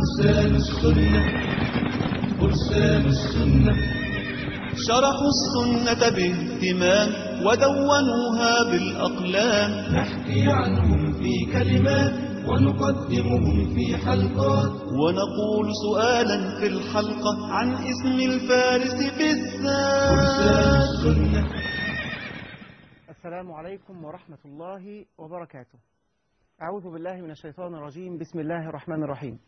فرسان السنة فرسان السنة شرحوا السنة باهتمام ودونوها بالأقلام نحكي عنهم في كلمات ونقدمهم في حلقات ونقول سؤالا في الحلقة عن اسم الفارس بالذات فرسان السنة السلام عليكم ورحمة الله وبركاته أعوذ بالله من الشيطان الرجيم بسم الله الرحمن الرحيم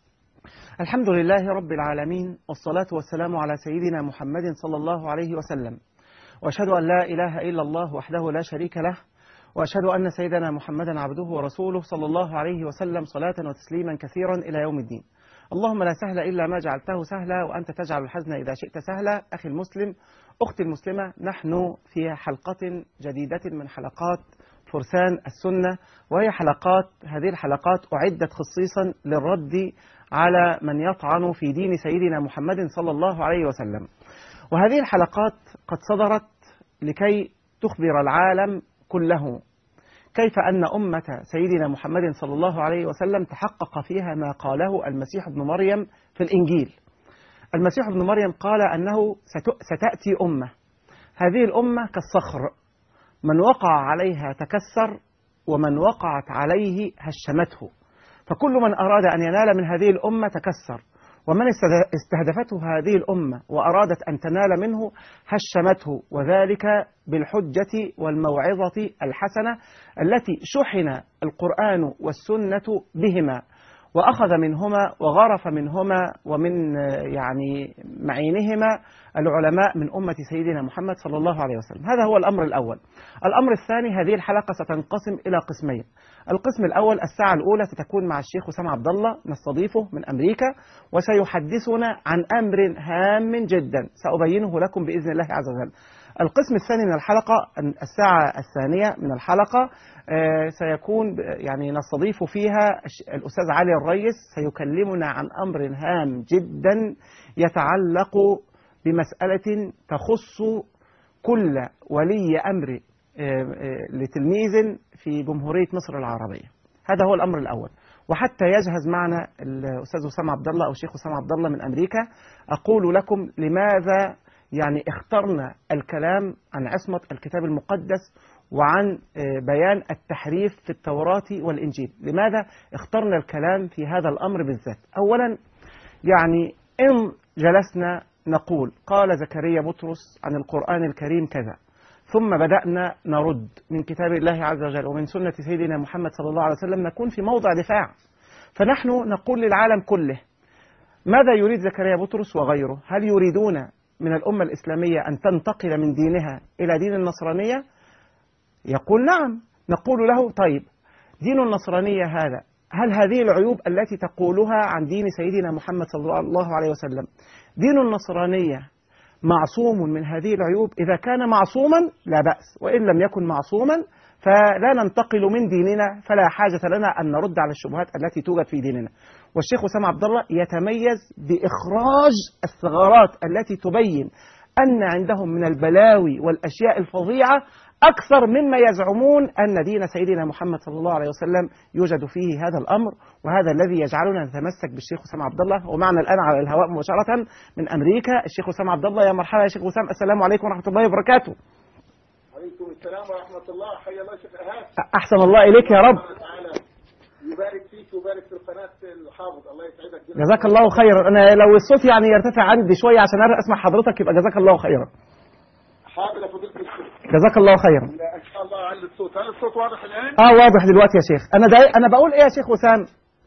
الحمد لله رب العالمين والصلاة والسلام على سيدنا محمد صلى الله عليه وسلم وأشهد أن لا إله إلا الله وحده لا شريك له وأشهد أن سيدنا محمدا عبده ورسوله صلى الله عليه وسلم صلاة وتسليما كثيرا إلى يوم الدين اللهم لا سهل إلا ما جعلته سهلا وأنت تجعل الحزن إذا شئت سهلا أخي المسلم أختي المسلمة نحن في حلقة جديدة من حلقات فرسان السنة وهي حلقات هذه الحلقات أعدت خصيصا للرد على من يطعن في دين سيدنا محمد صلى الله عليه وسلم وهذه الحلقات قد صدرت لكي تخبر العالم كله كيف أن أمة سيدنا محمد صلى الله عليه وسلم تحقق فيها ما قاله المسيح ابن مريم في الإنجيل المسيح ابن مريم قال أنه ستأتي أمة هذه الأمة كالصخر من وقع عليها تكسر ومن وقعت عليه هشمته فكل من أراد أن ينال من هذه الأمة تكسر ومن استهدفته هذه الأمة وأرادت أن تنال منه هشمته وذلك بالحجة والموعظة الحسنة التي شحن القرآن والسنة بهما وأخذ منهما وغرف منهما ومن يعني معينهما العلماء من أمة سيدنا محمد صلى الله عليه وسلم هذا هو الأمر الأول الأمر الثاني هذه الحلقة ستنقسم إلى قسمين القسم الأول الساعة الأولى ستكون مع الشيخ أسامة عبد الله نستضيفه من أمريكا وسيحدثنا عن أمر هام جدا سأبينه لكم بإذن الله عز وجل القسم الثاني من الحلقة الساعة الثانية من الحلقة سيكون يعني نستضيف فيها الأستاذ علي الريس سيكلمنا عن أمر هام جدا يتعلق بمسألة تخص كل ولي أمر لتلميذ في جمهورية مصر العربية هذا هو الأمر الأول وحتى يجهز معنا الأستاذ أسامة عبد الله أو الشيخ أسامة عبد الله من أمريكا أقول لكم لماذا يعني اخترنا الكلام عن عصمة الكتاب المقدس وعن بيان التحريف في التوراة والإنجيل لماذا اخترنا الكلام في هذا الأمر بالذات أولا يعني إن جلسنا نقول قال زكريا بطرس عن القرآن الكريم كذا ثم بدأنا نرد من كتاب الله عز وجل ومن سنة سيدنا محمد صلى الله عليه وسلم نكون في موضع دفاع فنحن نقول للعالم كله ماذا يريد زكريا بطرس وغيره هل يريدون من الأمة الإسلامية أن تنتقل من دينها إلى دين النصرانية يقول نعم نقول له طيب دين النصرانية هذا هل هذه العيوب التي تقولها عن دين سيدنا محمد صلى الله عليه وسلم دين النصرانية معصوم من هذه العيوب إذا كان معصوما لا بأس وإن لم يكن معصوما فلا ننتقل من ديننا فلا حاجة لنا أن نرد على الشبهات التي توجد في ديننا والشيخ أسامة عبد الله يتميز بإخراج الثغرات التي تبين أن عندهم من البلاوي والأشياء الفظيعة أكثر مما يزعمون أن دين سيدنا محمد صلى الله عليه وسلم يوجد فيه هذا الأمر وهذا الذي يجعلنا نتمسك بالشيخ أسامة عبد الله ومعنا الآن على الهواء مباشرة من أمريكا الشيخ أسامة عبد الله يا مرحبا يا شيخ أسامة السلام عليكم ورحمة الله وبركاته عليكم السلام ورحمة الله حيا الله شيخ إيهاب أحسن الله إليك يا رب تعالى يبارك فيك ويبارك في القناة الحافظ الله يسعدك جزاك الله خيرا أنا لو الصوت يعني يرتفع عندي شوية عشان أسمع حضرتك يبقى جزاك الله خيرا حاضر يا فضيلة الشيخ جزاك الله خيرا لا، ان شاء الله على الصوت هل الصوت واضح الان؟ اه واضح دلوقتي يا شيخ انا داي... انا بقول ايه يا شيخ وسام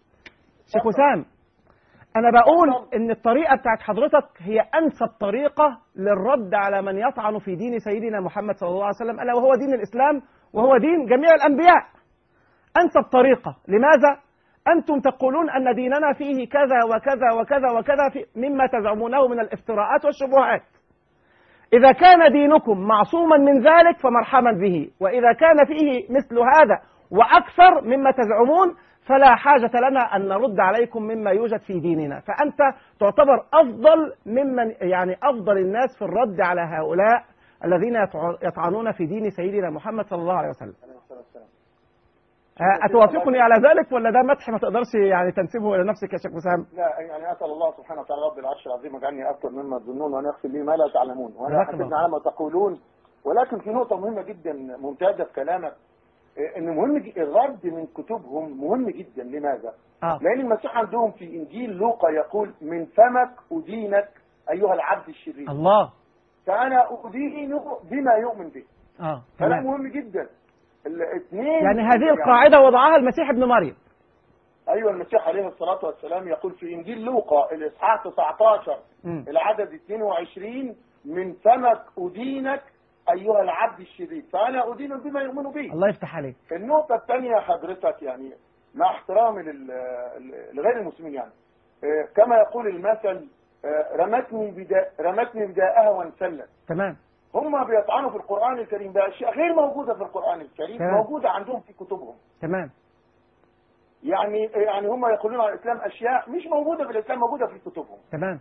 شيخ وسام انا بقول ان الطريقه بتاعت حضرتك هي انسب طريقه للرد على من يطعن في دين سيدنا محمد صلى الله عليه وسلم الا وهو دين الاسلام وهو دين جميع الانبياء انسب طريقه لماذا انتم تقولون ان ديننا فيه كذا وكذا وكذا وكذا في مما تزعمونه من الافتراءات والشبهات إذا كان دينكم معصوما من ذلك فمرحبا به وإذا كان فيه مثل هذا وأكثر مما تزعمون فلا حاجة لنا أن نرد عليكم مما يوجد في ديننا فأنت تعتبر أفضل ممن يعني أفضل الناس في الرد على هؤلاء الذين يطع- يطعنون في دين سيدنا محمد صلى الله عليه وسلم آه، أتوافقني على ذلك ولا ده مدح ما تقدرش يعني تنسبه إلى نفسك يا شيخ وسام لا يعني اسال الله سبحانه وتعالى رب العرش العظيم يجعلني اكثر مما تظنون وان يغفر لي ما لا تعلمون وانا جزاك الله. حسبنا على ما تقولون ولكن في نقطه مهمه جدا ممتازه في كلامك إيه، ان مهم ج- الرد من كتبهم مهم جدا لماذا؟ آه لان المسيح عندهم في انجيل لوقا يقول من فمك ادينك ايها العبد الشرير الله فانا ادين بما يؤمن به آه كلام تمام مهم جدا الاثنين يعني هذه القاعدة وضعها المسيح ابن مريم ايوه المسيح عليه الصلاه والسلام يقول في انجيل لوقا الاصحاح 19 مم. العدد 22 من فمك ادينك ايها العبد الشرير فانا ادين بما يؤمن به الله يفتح عليك النقطه الثانيه حضرتك يعني مع احترامي لل- لغير المسلمين يعني آه، كما يقول المثل آه، رمتني بدا رمتني بداءها وانسلت تمام هم بيطعنوا في القران الكريم باشياء غير موجوده في القران الكريم تمام. موجوده عندهم في كتبهم تمام يعني يعني هم يقولون على الاسلام اشياء مش موجوده في الاسلام موجوده في كتبهم تمام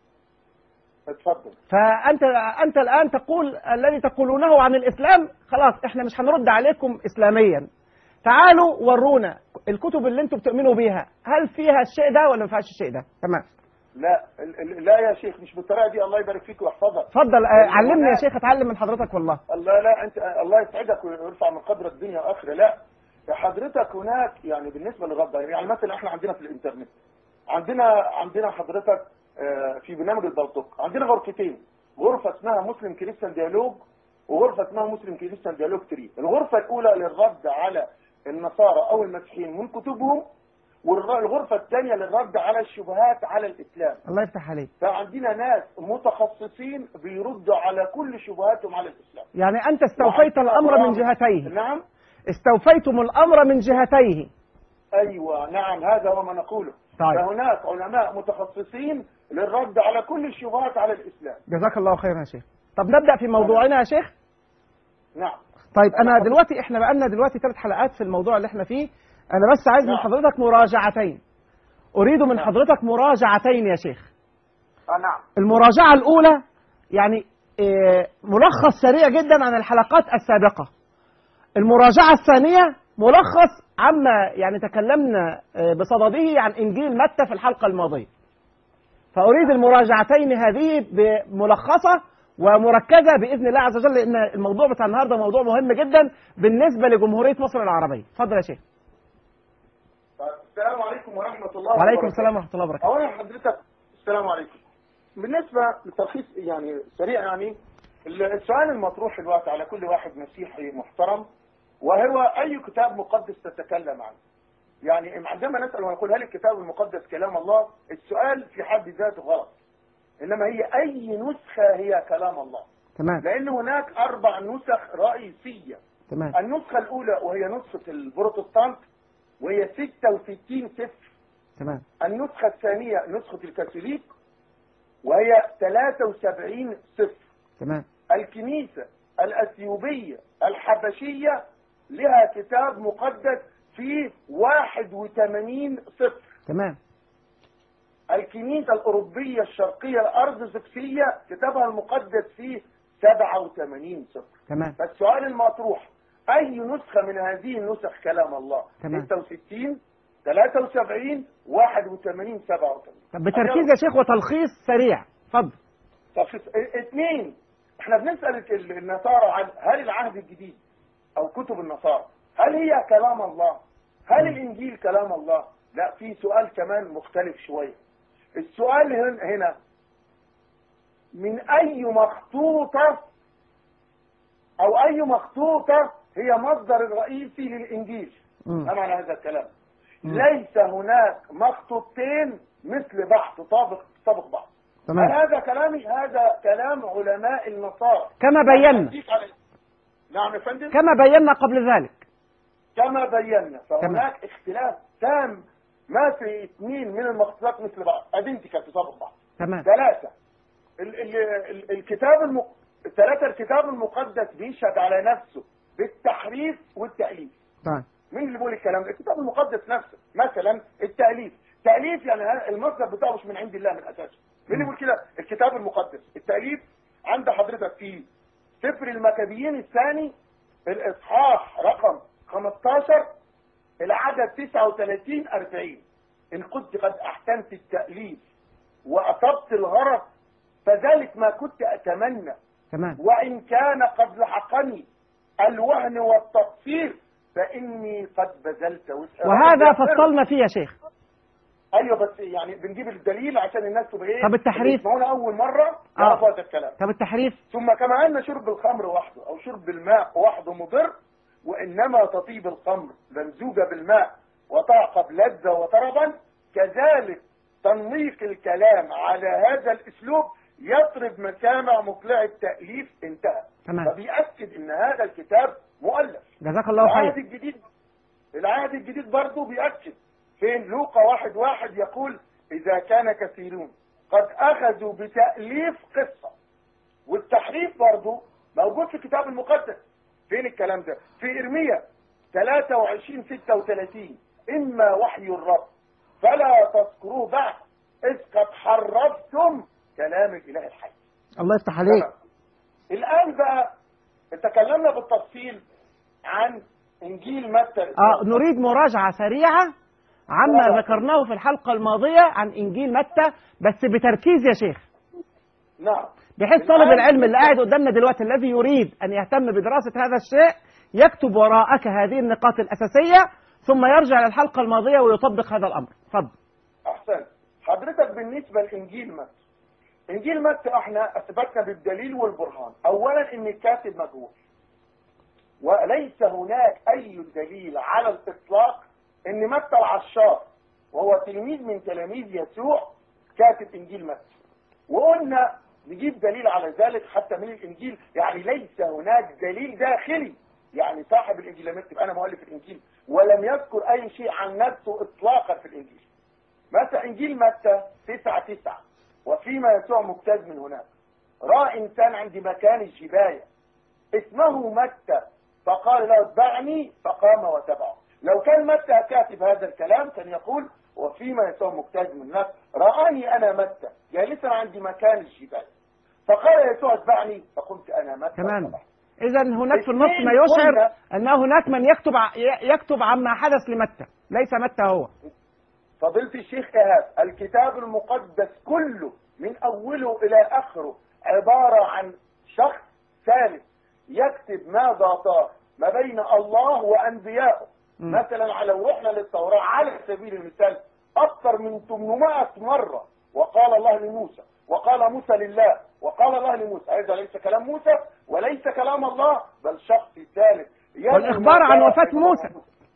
اتفضل فأنت أنت الآن تقول الذي تقولونه عن الإسلام خلاص إحنا مش هنرد عليكم إسلاميا تعالوا ورونا الكتب اللي أنتم بتؤمنوا بيها هل فيها الشيء ده ولا ما فيهاش الشيء ده تمام لا ال- ال- لا يا شيخ مش بالطريقه دي الله يبارك فيك ويحفظك اتفضل آه، علمني يا شيخ اتعلم من حضرتك والله الله لا انت الله يسعدك ويرفع من قدرك الدنيا واخره لا يا حضرتك هناك يعني بالنسبه للرد يعني مثلا احنا عندنا في الانترنت عندنا عندنا حضرتك آه، في برنامج البلطوك عندنا غرفتين غرفه اسمها مسلم كريستيان ديالوج وغرفه اسمها مسلم كريستيان ديالوج 3 الغرفه الاولى للرد على النصارى او المسيحيين من كتبهم والغرفه الثانيه للرد على الشبهات على الاسلام الله يفتح عليك فعندنا ناس متخصصين بيردوا على كل شبهاتهم على الاسلام يعني أنت استوفيت الأمر من جهتيه نعم استوفيتم الأمر من جهتيه ايوه نعم هذا هو ما نقوله طيب. فهناك علماء متخصصين للرد على كل الشبهات على الاسلام جزاك الله خيرا يا شيخ طب نبدأ في موضوعنا يا شيخ نعم طيب انا دلوقتي احنا بقالنا دلوقتي ثلاث حلقات في الموضوع اللي احنا فيه انا بس عايز من نعم. حضرتك مراجعتين اريد من نعم. حضرتك مراجعتين يا شيخ آه نعم المراجعة الاولى يعني آه، ملخص سريع جدا عن الحلقات السابقة المراجعة الثانية ملخص عما يعني تكلمنا آه، بصدده عن انجيل متى في الحلقة الماضية فاريد المراجعتين هذه بملخصة ومركزة بإذن الله عز وجل لأن الموضوع بتاع النهاردة موضوع مهم جدا بالنسبة لجمهورية مصر العربية اتفضل يا شيخ طيب، السلام عليكم ورحمه الله وعليكم وبركاته. السلام ورحمة الله وبركاته اولا حضرتك السلام عليكم بالنسبه لتلخيص يعني سريع يعني السؤال المطروح الوقت على كل واحد مسيحي محترم وهو اي كتاب مقدس تتكلم عنه يعني عندما نسال ونقول هل الكتاب المقدس كلام الله السؤال في حد ذاته غلط انما هي اي نسخه هي كلام الله تمام لان هناك اربع نسخ رئيسيه تمام النسخه الاولى وهي نسخه البروتستانت وهي 66 سفر تمام النسخة الثانية نسخة الكاثوليك وهي 73 صفر تمام الكنيسة الأثيوبية الحبشية لها كتاب مقدس فيه 81 صفر تمام الكنيسة الأوروبية الشرقية الأرثوذكسية كتابها المقدس فيه 87 صفر تمام فالسؤال المطروح أي نسخة من هذه النسخ كلام الله تمام. 66 73 81 87 طب بتركيز يا شيخ وتلخيص سريع اتفضل طب شوف، ا- اثنين احنا بنسأل ال- النصارى عن هل العهد الجديد او كتب النصارى هل هي كلام الله هل الانجيل كلام الله لا في سؤال كمان مختلف شوية السؤال هن- هنا من اي مخطوطة او اي مخطوطة هي مصدر الرئيسي للانجيل مم. ما معنى هذا الكلام مم. ليس هناك مخطوطتين مثل بعض تطابق تطابق بعض هل تمام هذا كلامي هذا كلام علماء النصارى كما بينا أديك على- نعم يا فندم كما بينا قبل ذلك كما بينا فهناك اختلاف تام ما في اثنين من المخطوطات مثل بعض ادنتيكال تطابق بعض تمام ثلاثة ال ال ال الكتاب المق... ثلاثة الكتاب المقدس بيشهد على نفسه بالتحريف والتأليف تمام مين اللي بيقول الكلام ده؟ الكتاب المقدس نفسه مثلا التأليف تأليف يعني ه- المصدر بتاعه مش من عند الله من أساسه مين اللي بيقول كده؟ الكتاب المقدس التأليف عند حضرتك في سفر المكابيين الثاني الإصحاح رقم 15 العدد 39 40 إن كنت قد أحسنت التأليف وأصبت الغرض فذلك ما كنت أتمنى تمام وإن كان قد لحقني الوهن والتقصير فإني قد بذلت وسعا وهذا فصلنا فيه يا شيخ أيوه بس يعني بنجيب الدليل عشان الناس تبقى إيه طب التحريف؟ يسمعونا أول مرة يعرفوا هذا الكلام طب التحريف ثم كما أن شرب الخمر وحده أو شرب الماء وحده مضر وإنما تطيب الخمر ممزوجة بالماء وتعقب لذة وطربا كذلك تنميق الكلام على هذا الأسلوب يطرب مسامع مقلع التأليف انتهى تمام. فبيأكد ان هذا الكتاب مؤلف جزاك الله العهد خير الجديد العهد الجديد برضه بيأكد فين لوقا واحد واحد يقول إذا كان كثيرون قد أخذوا بتأليف قصة والتحريف برضه موجود في الكتاب المقدس فين الكلام ده في إرميا 23 36 إما وحي الرب فلا تذكروه بعد إذ قد حرفتم كلام الإله الحي الله يفتح عليك تمام. الآن بقى تكلمنا بالتفصيل عن إنجيل متى آه نريد مراجعة سريعة عما آه. ذكرناه في الحلقة الماضية عن إنجيل متى بس بتركيز يا شيخ نعم بحيث طالب الآن- العلم اللي قاعد قدامنا دلوقتي الذي يريد أن يهتم بدراسة هذا الشيء يكتب وراءك هذه النقاط الأساسية ثم يرجع للحلقة الماضية ويطبق هذا الأمر اتفضل أحسن حضرتك بالنسبة لإنجيل متى إنجيل متى احنا أثبتنا بالدليل والبرهان أولا إن الكاتب مجهول وليس هناك أي دليل على الإطلاق إن متى العشار وهو تلميذ من تلاميذ يسوع كاتب إنجيل متى وقلنا نجيب دليل على ذلك حتى من الإنجيل يعني ليس هناك دليل داخلي يعني صاحب الإنجيل لم يكتب أنا مؤلف الإنجيل ولم يذكر أي شيء عن نفسه إطلاقا في الإنجيل مثلا إنجيل متى تسعة تسعة وفيما يسوع مجتاز من هناك رأى إنسان عند مكان الجباية اسمه متى فقال له اتبعني فقام وتبعه لو كان متى كاتب هذا الكلام كان يقول وفيما يسوع مجتاز من الناس رآني أنا متى جالسا عند مكان الجباية فقال يسوع اتبعني فقمت أنا متى تمام وتبعته. إذا هناك في النص ما اثنين يشعر قلنا- أن هناك من يكتب ع- ي- يكتب عما حدث لمتى ليس متى هو فضيلة الشيخ إيهاب الكتاب المقدس كله من أوله إلى آخره عبارة عن شخص ثالث يكتب ماذا طار ما بين الله وأنبيائه مم. مثلا على لو رحنا للتوراة على سبيل المثال أكثر من 800 مرة وقال الله لموسى وقال موسى لله وقال الله لموسى هذا ليس كلام موسى وليس كلام الله بل شخص ثالث يدعو والإخبار عن الله وفاة إلى موسى.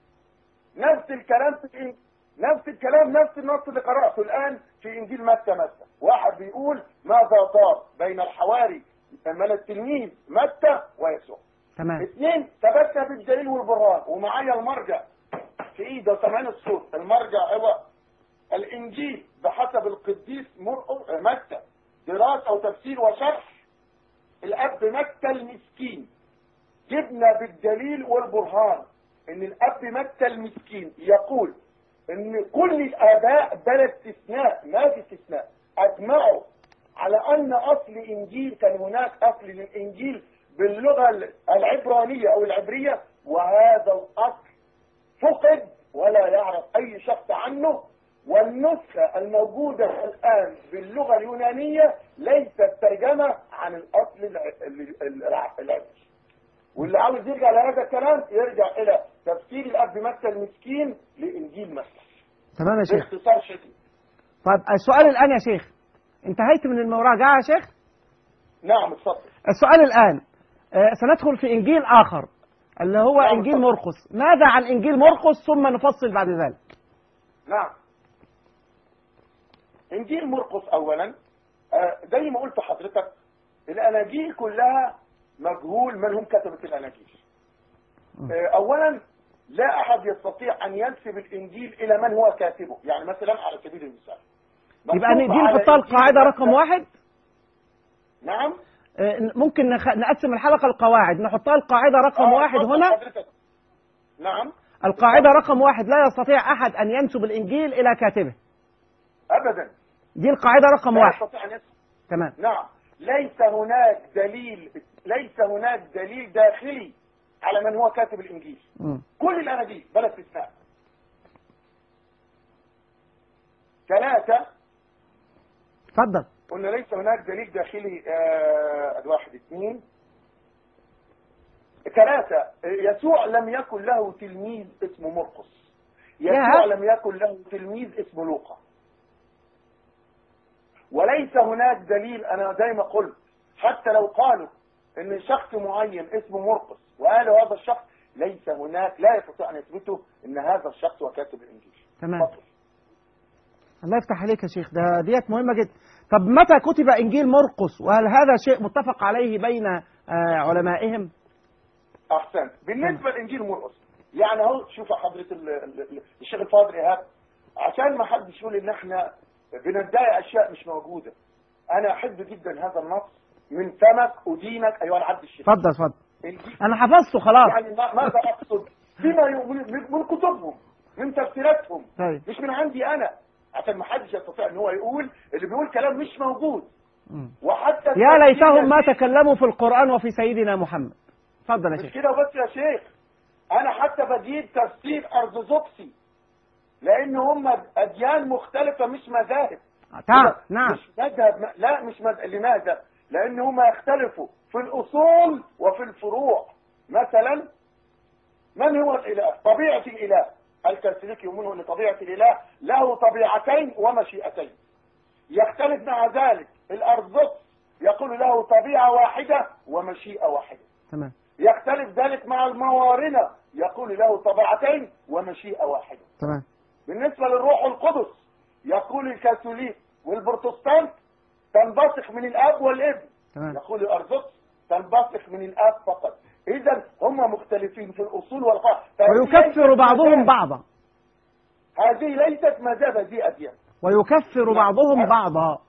نفس الكلام في إيه؟ نفس الكلام نفس النص اللي قرأته الآن في إنجيل متى متى واحد بيقول ماذا طار بين الحواري من التلميذ متى ويسوع تمام اثنين ثبتنا بالدليل والبرهان ومعايا المرجع في ايده سامعين الصوت المرجع هو الانجيل بحسب القديس مرقس متى دراسه او تفسير وشرح الاب متى المسكين جبنا بالدليل والبرهان ان الاب متى المسكين يقول ان كل الاباء بلا استثناء ما في استثناء اجمعوا على ان اصل انجيل كان هناك اصل للانجيل باللغه العبرانيه او العبريه وهذا الاصل فقد ولا يعرف اي شخص عنه والنسخه الموجوده الان باللغه اليونانيه ليست ترجمه عن الاصل الع- ال- الع- العبري واللي عاوز يرجع لهذا الكلام يرجع الى تفسير الاب متى المسكين لانجيل متى تمام يا شيخ باختصار شديد طيب السؤال الآن يا شيخ انتهيت من المراجعة يا شيخ نعم اتفضل السؤال الآن آه، سندخل في إنجيل آخر اللي هو نعم، إنجيل اتفضل. مرقس ماذا عن إنجيل مرقس ثم نفصل بعد ذلك نعم انجيل مرقس اولا آه، زي ما قلت لحضرتك الاناجيل كلها مجهول من هم كتبه الاناجيل آه، اولا لا احد يستطيع ان ينسب الانجيل الى من هو كاتبه يعني مثلا على سبيل المثال يبقى مكتوب ندي على نحطها إنجيل القاعدة متى- رقم واحد نعم آه، ممكن نخ... نقسم الحلقة القواعد نحطها القاعدة رقم آه، واحد اتفضل هنا حضرتك. نعم القاعدة رقم واحد لا يستطيع أحد أن ينسب الإنجيل إلى كاتبه ابدا دي القاعدة رقم لا واحد يستطيع ان ينسب تمام نعم ليس هناك دليل ليس هناك دليل داخلي على من هو كاتب الانجيل مم. كل الاناجيل بلا استثناء ثلاثة اتفضل قلنا ليس هناك دليل داخلي آه واحد اثنين ثلاثة يسوع لم يكن له تلميذ اسمه مرقس يسوع يا. لم يكن له تلميذ اسمه لوقا وليس هناك دليل انا دايما قلت حتى لو قالوا ان شخص معين اسمه مرقس وقالوا هذا الشخص ليس هناك لا يستطيع ان يثبتوا ان هذا الشخص هو كاتب الانجيل تمام اتفضل. الله يفتح عليك يا شيخ ده ديت مهمة جدا طب متى كتب إنجيل مرقس وهل هذا شيء متفق عليه بين آه، علمائهم احسنت بالنسبه لانجيل مرقس يعني اهو شوف حضره ال- ال- ال- الشيخ الفاضل ايهاب عشان ما حدش يقول ان احنا بندعي اشياء مش موجوده انا احب جدا هذا النص من فمك ادينك ايها العبد الشريف اتفضل اتفضل إنجيل أنا حفظته خلاص يعني ما- ماذا اقصد بما ي- من من كتبهم من تفسيراتهم طيب مش من عندي انا عشان ما حدش يستطيع ان هو يقول اللي بيقول كلام مش موجود مم. وحتى يا ليتهم ما التفسير- تكلموا في القرآن وفي سيدنا محمد اتفضل يا مش شيخ كده وبس يا شيخ انا حتى بجيب تفسير ارثوذكسي لان هم اديان مختلفه مش مذاهب تعال نعم مش مذهب لا مش مذهب لماذا لان هم يختلفوا في الاصول وفي الفروع مثلا من هو الاله طبيعه الاله الكاثوليك يؤمنون ان طبيعه الاله له طبيعتين ومشيئتين يختلف مع ذلك الارثوذكس يقول له طبيعه واحده ومشيئه واحده تمام يختلف ذلك مع الموارنة يقول له طبيعتين ومشيئة واحدة تمام بالنسبة للروح القدس يقول الكاثوليك والبروتستانت تنبثق من الاب والابن تمام يقول الارثوذكس تنبثق من الاب فقط اذا هم مختلفين في الاصول والقواعد ويكفر بعضهم بعضا هذه ليست مذاهب هذه اديان ويكفر بعضهم بعضا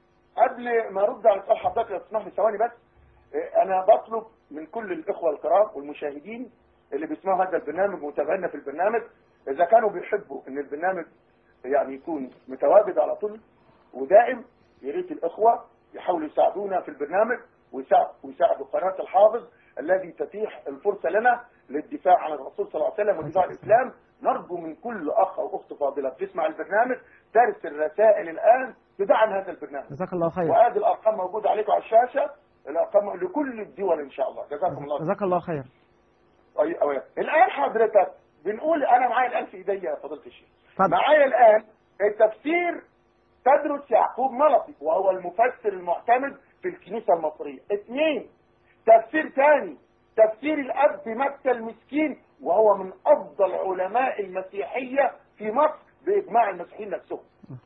قبل ما ارد على سؤال حضرتك لو تسمح لي ثواني بس إيه، انا بطلب من كل الاخوه الكرام والمشاهدين اللي بيسمعوا هذا البرنامج ومتابعينا في البرنامج اذا كانوا بيحبوا ان البرنامج يعني يكون متواجد على طول ودائم يا ريت الاخوه يحاولوا يساعدونا في البرنامج ويساعد- ويساعدوا قناه الحافظ الذي تتيح الفرصه لنا للدفاع عن الرسول صلى الله عليه وسلم ودفاع الاسلام نرجو من كل اخ او اخت فاضله بتسمع البرنامج ترسل رسائل الان تدعم هذا البرنامج جزاك الله خير وهذه الارقام موجوده عليكم على الشاشه الارقام لكل الدول ان شاء الله جزاكم الله خير جزاك الله خير أي- أوي. الان حضرتك بنقول انا معايا الان في ايديا يا فضيله الشيخ اتفضل معايا الان التفسير تدرس يعقوب ملطي وهو المفسر المعتمد في الكنيسه المصريه اثنين تفسير ثاني تفسير الاب متى المسكين وهو من افضل علماء المسيحيه في مصر باجماع المسيحيين نفسهم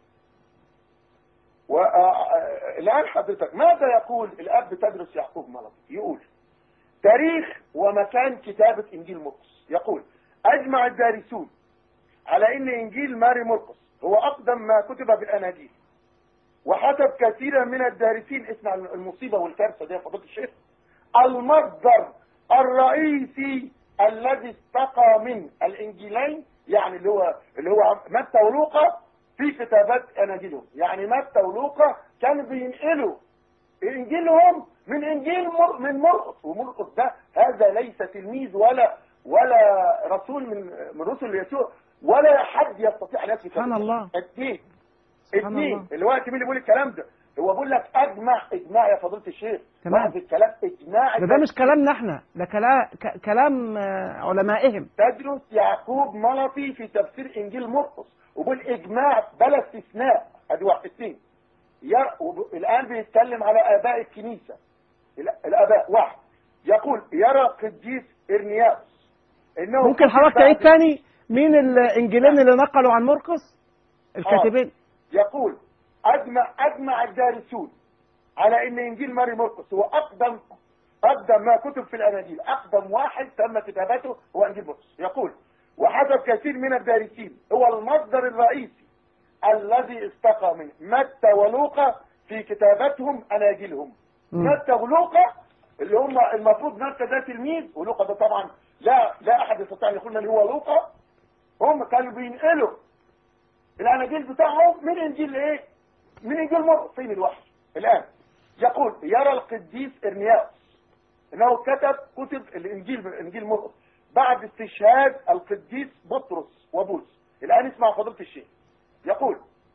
والآن حضرتك ماذا يقول الأب تدرس يعقوب ملطي يقول تاريخ ومكان كتابة إنجيل مرقس يقول أجمع الدارسون على أن إنجيل ماري مرقس هو أقدم ما كتب في الأناجيل وحسب كثيرا من الدارسين اسمع المصيبة والكارثة دي يا فضيلة الشيخ المصدر الرئيسي الذي استقى من الإنجيلين يعني اللي هو اللي هو متى ولوقا في كتابات اناجيلهم يعني متى ولوقا كانوا بينقلوا انجيلهم من انجيل مر من مرقس ومرقس ده هذا ليس تلميذ ولا ولا رسول من من رسل يسوع ولا حد يستطيع ان يثبت سبحان هذا. الله. اثنين سبحان اثنين الله. اللي هو مين اللي بيقول الكلام ده هو بيقول لك اجمع اجماع يا فضيله الشيخ تمام. لاحظ الكلام اجماع ده, ده مش كلامنا احنا ده كلام ك- كلام آه، علمائهم تدرس يعقوب ملطي في تفسير انجيل مرقس وبيقول اجماع بلا استثناء ادي واحد اثنين يا- وب- الان بيتكلم على اباء الكنيسه ال- الاباء واحد يقول يرى قديس ارنياس انه ممكن كتب حضرتك بعد- تعيد تاني مين الانجيلين اللي نقلوا عن مرقس الكاتبين يقول اجمع اجمع الدارسون على ان انجيل ماري مرقس هو اقدم اقدم ما كتب في الاناجيل اقدم واحد تم كتابته هو انجيل مرقس يقول وحسب كثير من الدارسين هو المصدر الرئيسي الذي استقى منه متى ولوقا في كتابتهم اناجيلهم مم. متى ولوقا اللي هم المفروض متى ده تلميذ ولوقا ده طبعا لا لا احد يستطيع ان يقول اللي هو لوقا هم كانوا بينقلوا الاناجيل بتاعهم من انجيل ايه من انجيل مرقس فين الوحي الان يقول يرى القديس ارمياس انه كتب كتب الانجيل انجيل مرقس بعد استشهاد القديس بطرس وبولس الان اسمع فضيله الشيخ يقول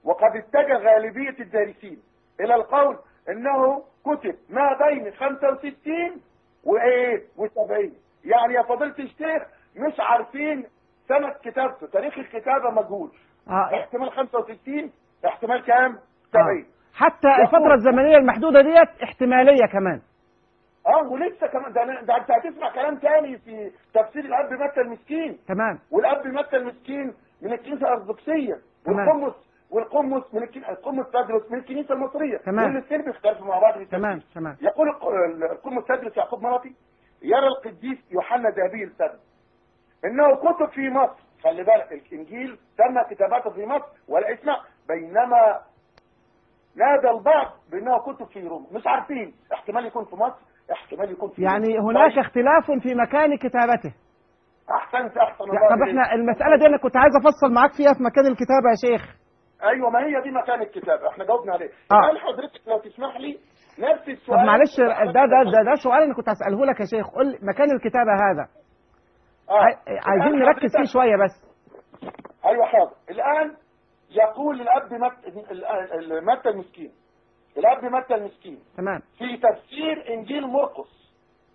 وقد اتجه غالبية الدارسين إلى القول أنه كتب ما بين 65 وإيه و70 يعني يا فضيلة الشيخ مش عارفين سنة كتابته تاريخ الكتابة مجهول آه. احتمال 65 احتمال كام 70 حتى يقول- الفترة الزمنية المحدودة ديت احتمالية كمان اه ولسه كمان ده, ده انت هتسمع كلام تاني في تفسير الاب متى المسكين تمام والاب متى المسكين من الكنيسه الارثوذكسيه تمام. والقمص والقمص من الكن- القمص تدرس من الكنيسه المصريه تمام. والاثنين بيختلفوا مع بعض في التفسير. تمام تمام يقول الق- القمص تدرس يعقوب مرطي يرى القديس يوحنا ذهبي السبت انه كتب في مصر خلي بالك الانجيل تم كتابته في مصر ولا اسمع بينما نادى البعض بانه كتب في روما مش عارفين احتمال يكون في مصر احتمال يكون في يعني روما. هناك طيب، اختلاف في مكان كتابته احسنت احسن الله طب إليك. احنا المسألة دي انا كنت عايز افصل معاك فيها في مكان الكتابة يا شيخ ايوه ما هي دي مكان الكتاب احنا جاوبنا عليه آه. هل حضرتك لو تسمح لي نفس طب السؤال معلش ده ده ده, ده سؤال انا كنت هسأله لك يا شيخ قول لي مكان الكتابة هذا آه. عاي- عايزين الآن نركز فيه حضرتك- شوية بس ايوه حاضر الان يقول الاب مت... ال- ال- متى المسكين الاب متى المسكين تمام في تفسير انجيل مرقس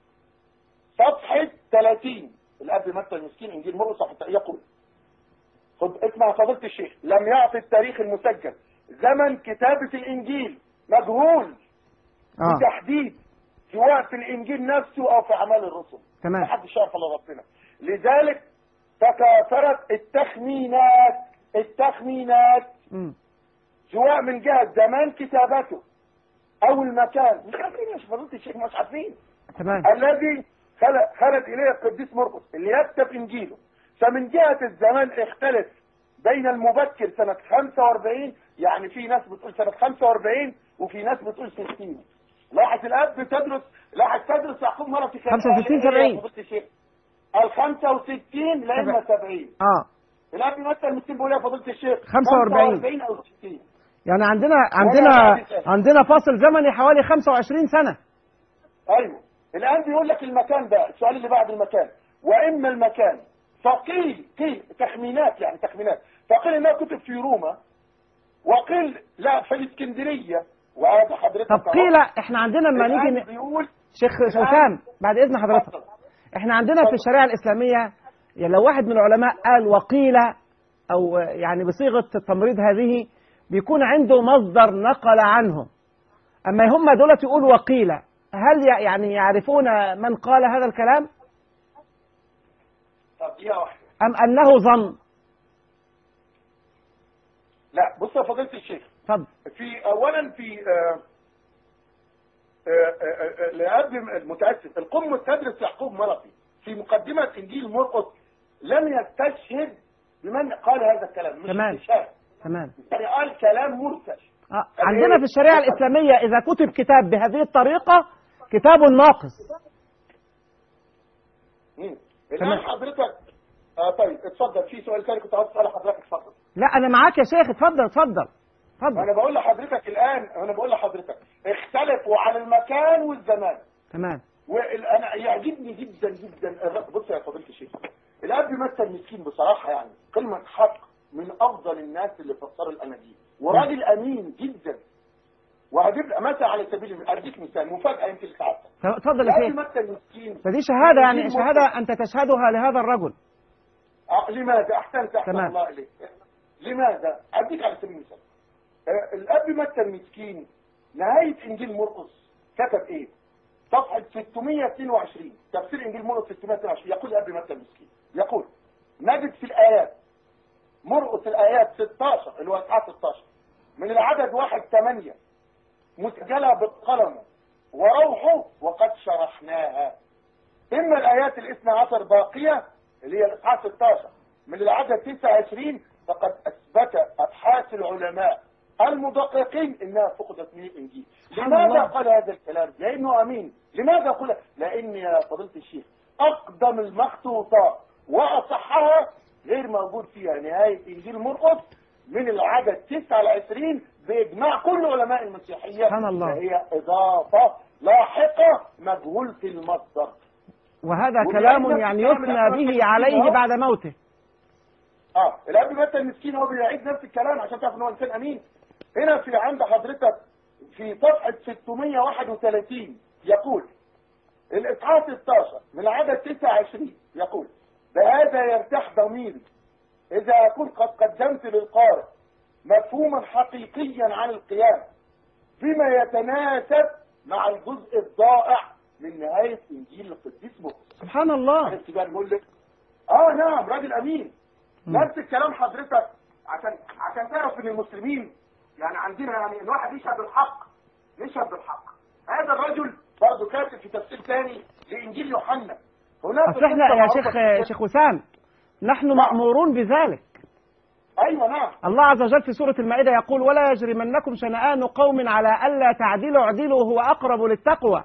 صفحه 30 الاب متى المسكين انجيل مرقس صفحه يقول خد اسمع فضيله الشيخ لم يعطي التاريخ المسجل زمن كتابه الانجيل مجهول اه بتحديد سواء في الانجيل نفسه او في اعمال الرسل تمام محدش يعرف الا ربنا لذلك تكاثرت التخمينات التخمينات مم. سواء من جهه زمان كتابته او المكان مش عارفين يا فضيله الشيخ مش عارفين تمام الذي خلق خلق اليه القديس مرقس اللي يكتب انجيله فمن جهه الزمان اختلف بين المبكر سنه 45 يعني في ناس بتقول سنه 45 وفي ناس بتقول 60 لاحظ الاب بتدرس لاحظ تدرس يعقوب مره في 65 70. ال 65 لا اما 70 اه الاب مثل مثل بيقول يا فضيله الشيخ 45. 45 او 60 يعني عندنا عندنا بعد كده. عندنا فاصل زمني حوالي 25 سنة ايوه الان بيقول لك المكان ده السؤال اللي بعد المكان واما المكان فقيل قيل تخمينات يعني تخمينات فقيل انها كتب في روما وقيل لا في الاسكندريه وهذا حضرتك طب أهو. قيل احنا عندنا لما الآن نيجي ن- بيقول شيخ حسام بعد اذن حضرتك اتفضل. احنا عندنا في الشريعة الإسلامية يعني لو واحد من العلماء قال وقيل أو يعني بصيغة التمريض هذه بيكون عنده مصدر نقل عنه أما هم دولة يقول وقيل هل ي- يعني يعرفون من قال هذا الكلام طب دقيقه واحده أم أنه ظن لا بص يا فضيله الشيخ اتفضل في اولا في آه، آه، آه، آه، لأب المتأسف القم تدرس يعقوب مرقي في مقدمة إنجيل مرقس لم يستشهد بمن قال هذا الكلام مش تمام. استشهاد تمام يعني قال كلام مرسل آه، عندنا في الشريعة الإسلامية إذا كتب كتاب بهذه الطريقة كتاب ناقص مم. تمام. الآن حضرتك آه طيب اتفضل في سؤال ثاني كنت عاوز اساله حضرتك اتفضل لا أنا معاك يا شيخ اتفضل اتفضل اتفضل انا بقول لحضرتك الان انا بقول لحضرتك اختلفوا على المكان والزمان تمام وانا يعجبني جدا جدا الرب- بص يا فضيله الشيخ الاب مثل مسكين بصراحه يعني كلمه حق من افضل الناس اللي فسروا الاناجيل وراجل امين جدا وهجيب مثل على سبيل المثال اديك مثال مفاجاه يمكن تعرفها اتفضل يا الاب شيخ مثل مسكين فدي شهادة يعني إنجيل شهادة أنت تشهدها لهذا الرجل آه، لماذا احسنت احسن تمام. الله اليك لماذا اديك على سبيل المثال آه، الاب مثل مسكين نهايه انجيل مرقس كتب ايه صفحه 622 تفسير انجيل مرقس 622 يقول الاب مثل مسكين يقول نجد في الايات مرقس الايات 16 اللي هو اصحاح 16 من العدد 1 8 مسجله بالقلم وروحه وقد شرحناها إما الآيات الاثنى عشر باقية اللي هي الإصحاح 16 من العدد 29 فقد أثبت أبحاث العلماء المدققين إنها فقدت من الإنجيل سبحان لماذا الله. قال هذا الكلام؟ لأنه أمين لماذا قال لأن يا فضيلة الشيخ أقدم المخطوطات وأصحها غير موجود فيها نهاية إنجيل مرقس من العدد 29 بإجماع كل علماء المسيحية سبحان الله. فهي إضافة لاحقة مجهولة المصدر وهذا وبما كلام إنك يعني بتعمل يثنى أكثر به من عليه كده، بعد موته اه الاب مثل المسكين هو بيعيد نفس الكلام عشان تعرف ان هو انسان امين هنا في عند حضرتك في صفحه 631 يقول الاصحاح 16 من العدد 29 يقول بهذا يرتاح ضميري اذا اكون قد قدمت للقارئ مفهوما حقيقيا عن القيامه بما يتناسب مع الجزء الضائع من نهايه انجيل القديس بطرس سبحان الله عرفت بقى نقول لك اه نعم راجل امين نفس الكلام حضرتك عشان عشان تعرف ان المسلمين يعني عندنا يعني الواحد يشهد بالحق يشهد بالحق هذا الرجل برضه كاتب في تفسير ثاني لانجيل يوحنا هناك اصل احنا قصة يا معروفة شيخ جداً. شيخ وسام نحن مأمورون بذلك ايوه نعم الله عز وجل في سورة المائدة يقول ولا يجرمنكم شنآن قوم على ألا تعدلوا اعدلوا هو أقرب للتقوى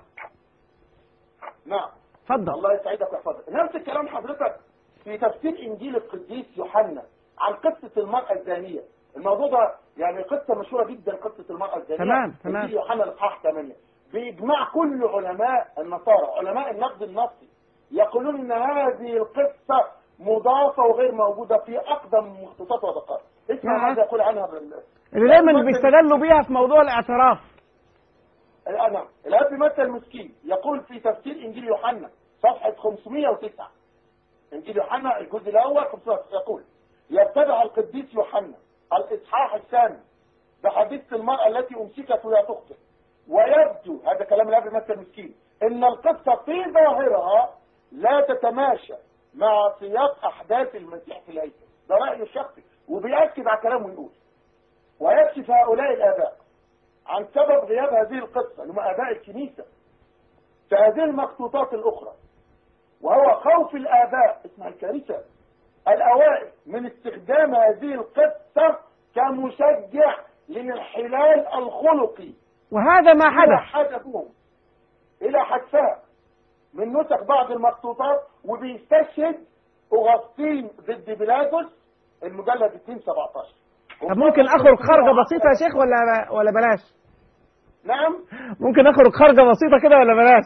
نعم اتفضل الله يسعدك ويحفظك نفس الكلام حضرتك في تفسير انجيل القديس يوحنا عن قصه المراه الزانيه الموضوع ده يعني قصه مشهوره جدا قصه المراه الزانيه تمام، تمام. انجيل يوحنا الاصحاح 8 باجماع كل علماء النصارى علماء النقد النصي يقولون ان هذه القصه مضافه وغير موجوده في اقدم مخطوطات ودقائق اسمع نعم. ماذا يقول عنها بال... اللي دايما بيستدلوا بيها في موضوع الاعتراف نعم الاب مثل مسكين يقول في تفسير انجيل يوحنا صفحه 509 انجيل يوحنا الجزء الاول 509 يقول يتبع القديس يوحنا الاصحاح الثاني بحديث المراه التي امسكت وهي تخطئ ويبدو هذا كلام الاب مثل مسكين ان القصه في ظاهرها لا تتماشى مع سياق احداث المسيح في الهيكل ده رايه الشخصي وبيأكد على كلامه يقول ويكشف هؤلاء الاباء عن سبب غياب هذه القصة اللي هم آباء الكنيسة في هذه المخطوطات الأخرى وهو خوف الآباء اسمها الكارثة الأوائل من استخدام هذه القصة كمشجع للانحلال الخلقي وهذا ما إلى حدث حدثهم إلى حذفها من نسخ بعض المخطوطات وبيستشهد أغسطين ضد بيلاطس المجلد 217 طب ممكن اخرج خرجة بسيطة يا شيخ ولا ولا بلاش نعم ممكن اخرج خرجة بسيطة كده ولا بلاش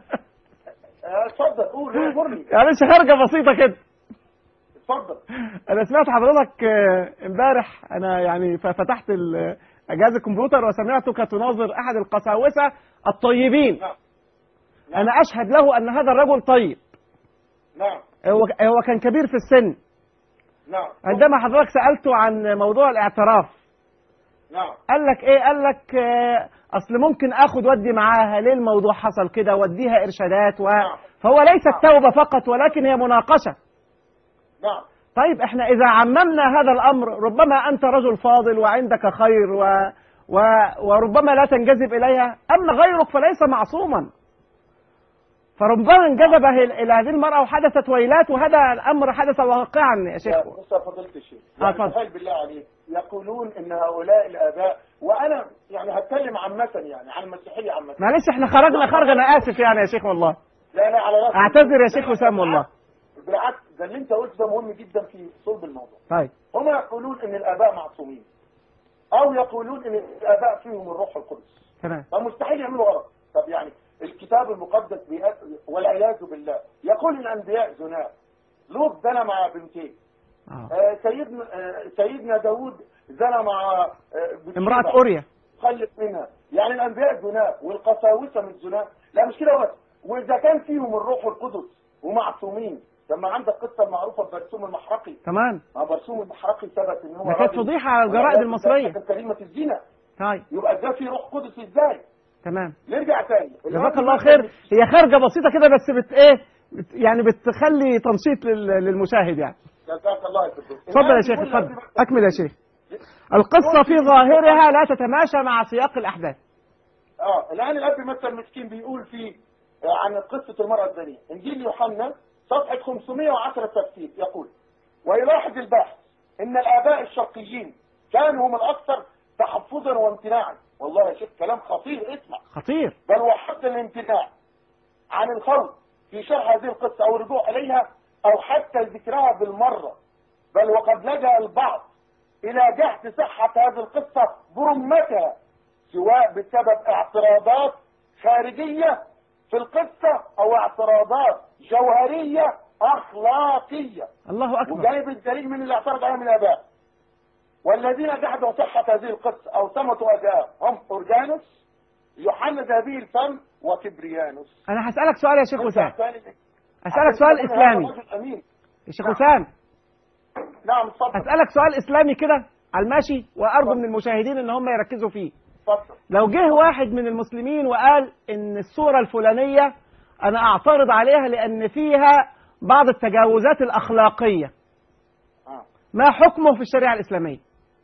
آه، اتفضل قول امرني معلش خرجة بسيطة كده اتفضل انا سمعت حضرتك آه، امبارح انا يعني ف- فتحت ال- جهاز الكمبيوتر وسمعتك تناظر احد القساوسه الطيبين نعم انا اشهد له ان هذا الرجل طيب نعم هو هو كان كبير في السن نعم عندما حضرتك سالته عن موضوع الاعتراف نعم قال لك ايه قال لك آه، اصل ممكن اخد ودي معاها ليه الموضوع حصل كده واديها ارشادات و... نعم. فهو ليست توبه فقط ولكن هي مناقشه نعم طيب احنا اذا عممنا هذا الامر ربما انت رجل فاضل وعندك خير و... و... وربما لا تنجذب اليها اما غيرك فليس معصوما فربما انجذب إلى إلى هذه المرأة وحدثت ويلات وهذا الأمر حدث واقعا يا شيخ يا بص يا فضيلة الشيخ آه، يعني اتفضل. تخيل بالله عليك يقولون ان هؤلاء الاباء وانا يعني هتكلم عامة يعني عن المسيحية عامة معلش احنا خرجنا خرج أنا آسف يعني يا شيخ والله لا لا على راسي أعتذر يا شيخ وسام والله بالعكس ده اللي انت قلته ده مهم جدا في صلب الموضوع طيب هم يقولون ان الاباء معصومين او يقولون ان الاباء فيهم الروح القدس تمام فمستحيل يعملوا غلط طب يعني الكتاب المقدس بيأ- والعياذ بالله يقول الانبياء زنا لوط زنى مع بنتين آه. آه، سيدنا آه، سيدنا داود زنى مع آه، بتشيبة. امرأة أوريا خلف منها يعني الانبياء زناة والقساوسه من الزنا لا مش كده بس واذا كان فيهم الروح القدس ومعصومين لما عندك قصه المعروفه ببرسوم المحرقي تمام ما برسوم المحرقي ثبت ان هو ده كانت راجل- فضيحة على الجرائد المصرية. كانت كريمه الزنا طيب يبقى ازاي في روح قدس ازاي تمام نرجع تاني جزاك الله خير هي خارجة بسيطة كده بس بت ايه بت يعني بتخلي تنشيط لل- للمشاهد يعني جزاك الله يا فندم. اتفضل يا شيخ اتفضل اكمل يا شيخ القصة في ظاهرها لا تتماشى مع سياق الأحداث اه الان الاب مثل مسكين بيقول في آه، عن قصه المراه الزانيه انجيل يوحنا صفحه 510 تفسير يقول ويلاحظ الباحث ان الاباء الشرقيين كانوا هم الاكثر تحفظا وامتناعا والله يا شيخ كلام خطير اسمع خطير بل وحد الامتناع عن الخوض في شرح هذه القصة أو الرجوع إليها أو حتى ذكرها بالمرة بل وقد لجأ البعض إلى جهد صحة هذه القصة برمتها سواء بسبب اعتراضات خارجية في القصة أو اعتراضات جوهرية اخلاقيه الله اكبر وجايب الدليل من اللي اعترض عليها من الاباء والذين جحدوا صحه هذه القصه او صمتوا اداء هم اورجانوس يوحنا ذهبي الفم وكبريانوس انا هسالك سؤال يا شيخ وسام الثاني- هسالك سؤال هذا اسلامي رجل امين يا شيخ وسام نعم اتفضل هسالك سؤال اسلامي كده على الماشي وارجو من المشاهدين ان هم يركزوا فيه اتفضل لو جه واحد من المسلمين وقال ان الصورة الفلانية انا اعترض عليها لان فيها بعض التجاوزات الاخلاقية آه. ما حكمه في الشريعة الاسلامية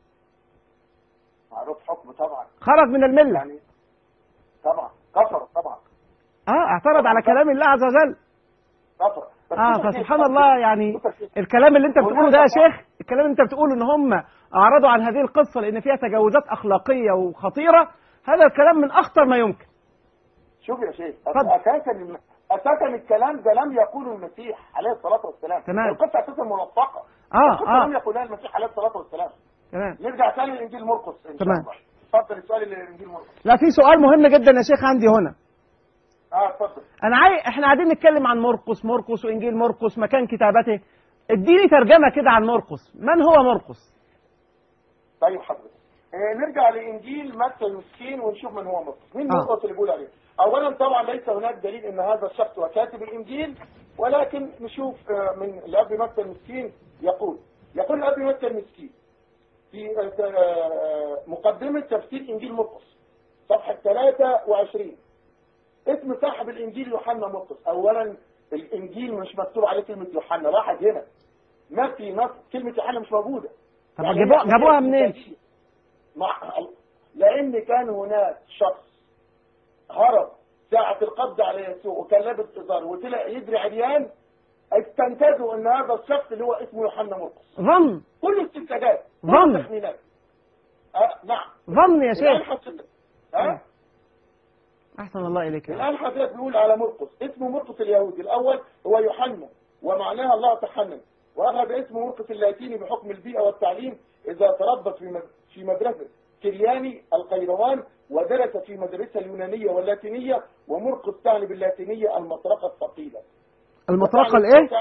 معروف حكم طبعا خرج من الملة يعني طبعا كفر طبعا اه اعترض على كلام الله عز وجل كفر بس اه كده فسبحان كده الله يعني كده كده. الكلام اللي انت بتقوله ده يا شيخ الكلام اللي انت بتقوله ان هم اعرضوا عن هذه القصة لان فيها تجاوزات اخلاقية وخطيرة هذا الكلام من اخطر ما يمكن شوف يا شيخ اتفضل. اساسا الم- اساسا الكلام ده لم يقوله المسيح عليه الصلاه والسلام تمام. القصه اساسا منطقه اه القصه اه لم يقولها المسيح عليه الصلاه والسلام تمام نرجع تاني لانجيل مرقس ان شاء تمام. الله اتفضل السؤال اللي انجيل مرقس لا في سؤال مهم جدا يا شيخ عندي هنا اه اتفضل انا عاي... احنا قاعدين نتكلم عن مرقس مرقس وانجيل مرقس مكان كتابته اديني ترجمه كده عن مرقس من هو مرقس طيب حضرتك آه نرجع لانجيل متى المسكين ونشوف من هو مرقس مين آه. مرقس اللي بيقول عليه اولا طبعا ليس هناك دليل ان هذا الشخص هو كاتب الانجيل ولكن نشوف آه، من الاب متى المسكين يقول يقول الاب متى المسكين في آه، آه، مقدمه تفسير انجيل مرقس صفحه 23 اسم صاحب الانجيل يوحنا مرقس اولا الانجيل مش مكتوب عليه كلمه يوحنا واحد هنا ما في نص كلمه يوحنا مش موجوده طب يعني جابوها- هي جابوها عملية منين؟ إنتاجية. مع لان كان هناك شخص هرب ساعة القبض على يسوع وكان لابس ازار وطلع يجري عريان استنتجوا ان هذا الشخص اللي هو اسمه يوحنا مرقس ظن كل استنتاجات كل ظن. تخمينات آه نعم ظن يا الان شيخ حضرتك ها احسن الله اليك يا رب. الآن حضرتك بيقول على مرقس اسمه مرقس اليهودي الأول هو يوحنا ومعناها الله تحنن وأخذ اسمه مرقس اللاتيني بحكم البيئة والتعليم إذا تربط في مد- في مدرسة كرياني القيروان ودرس في مدرسة اليونانية واللاتينية ومرقس تعني باللاتينية المطرقة الثقيلة المطرقه وتعني الايه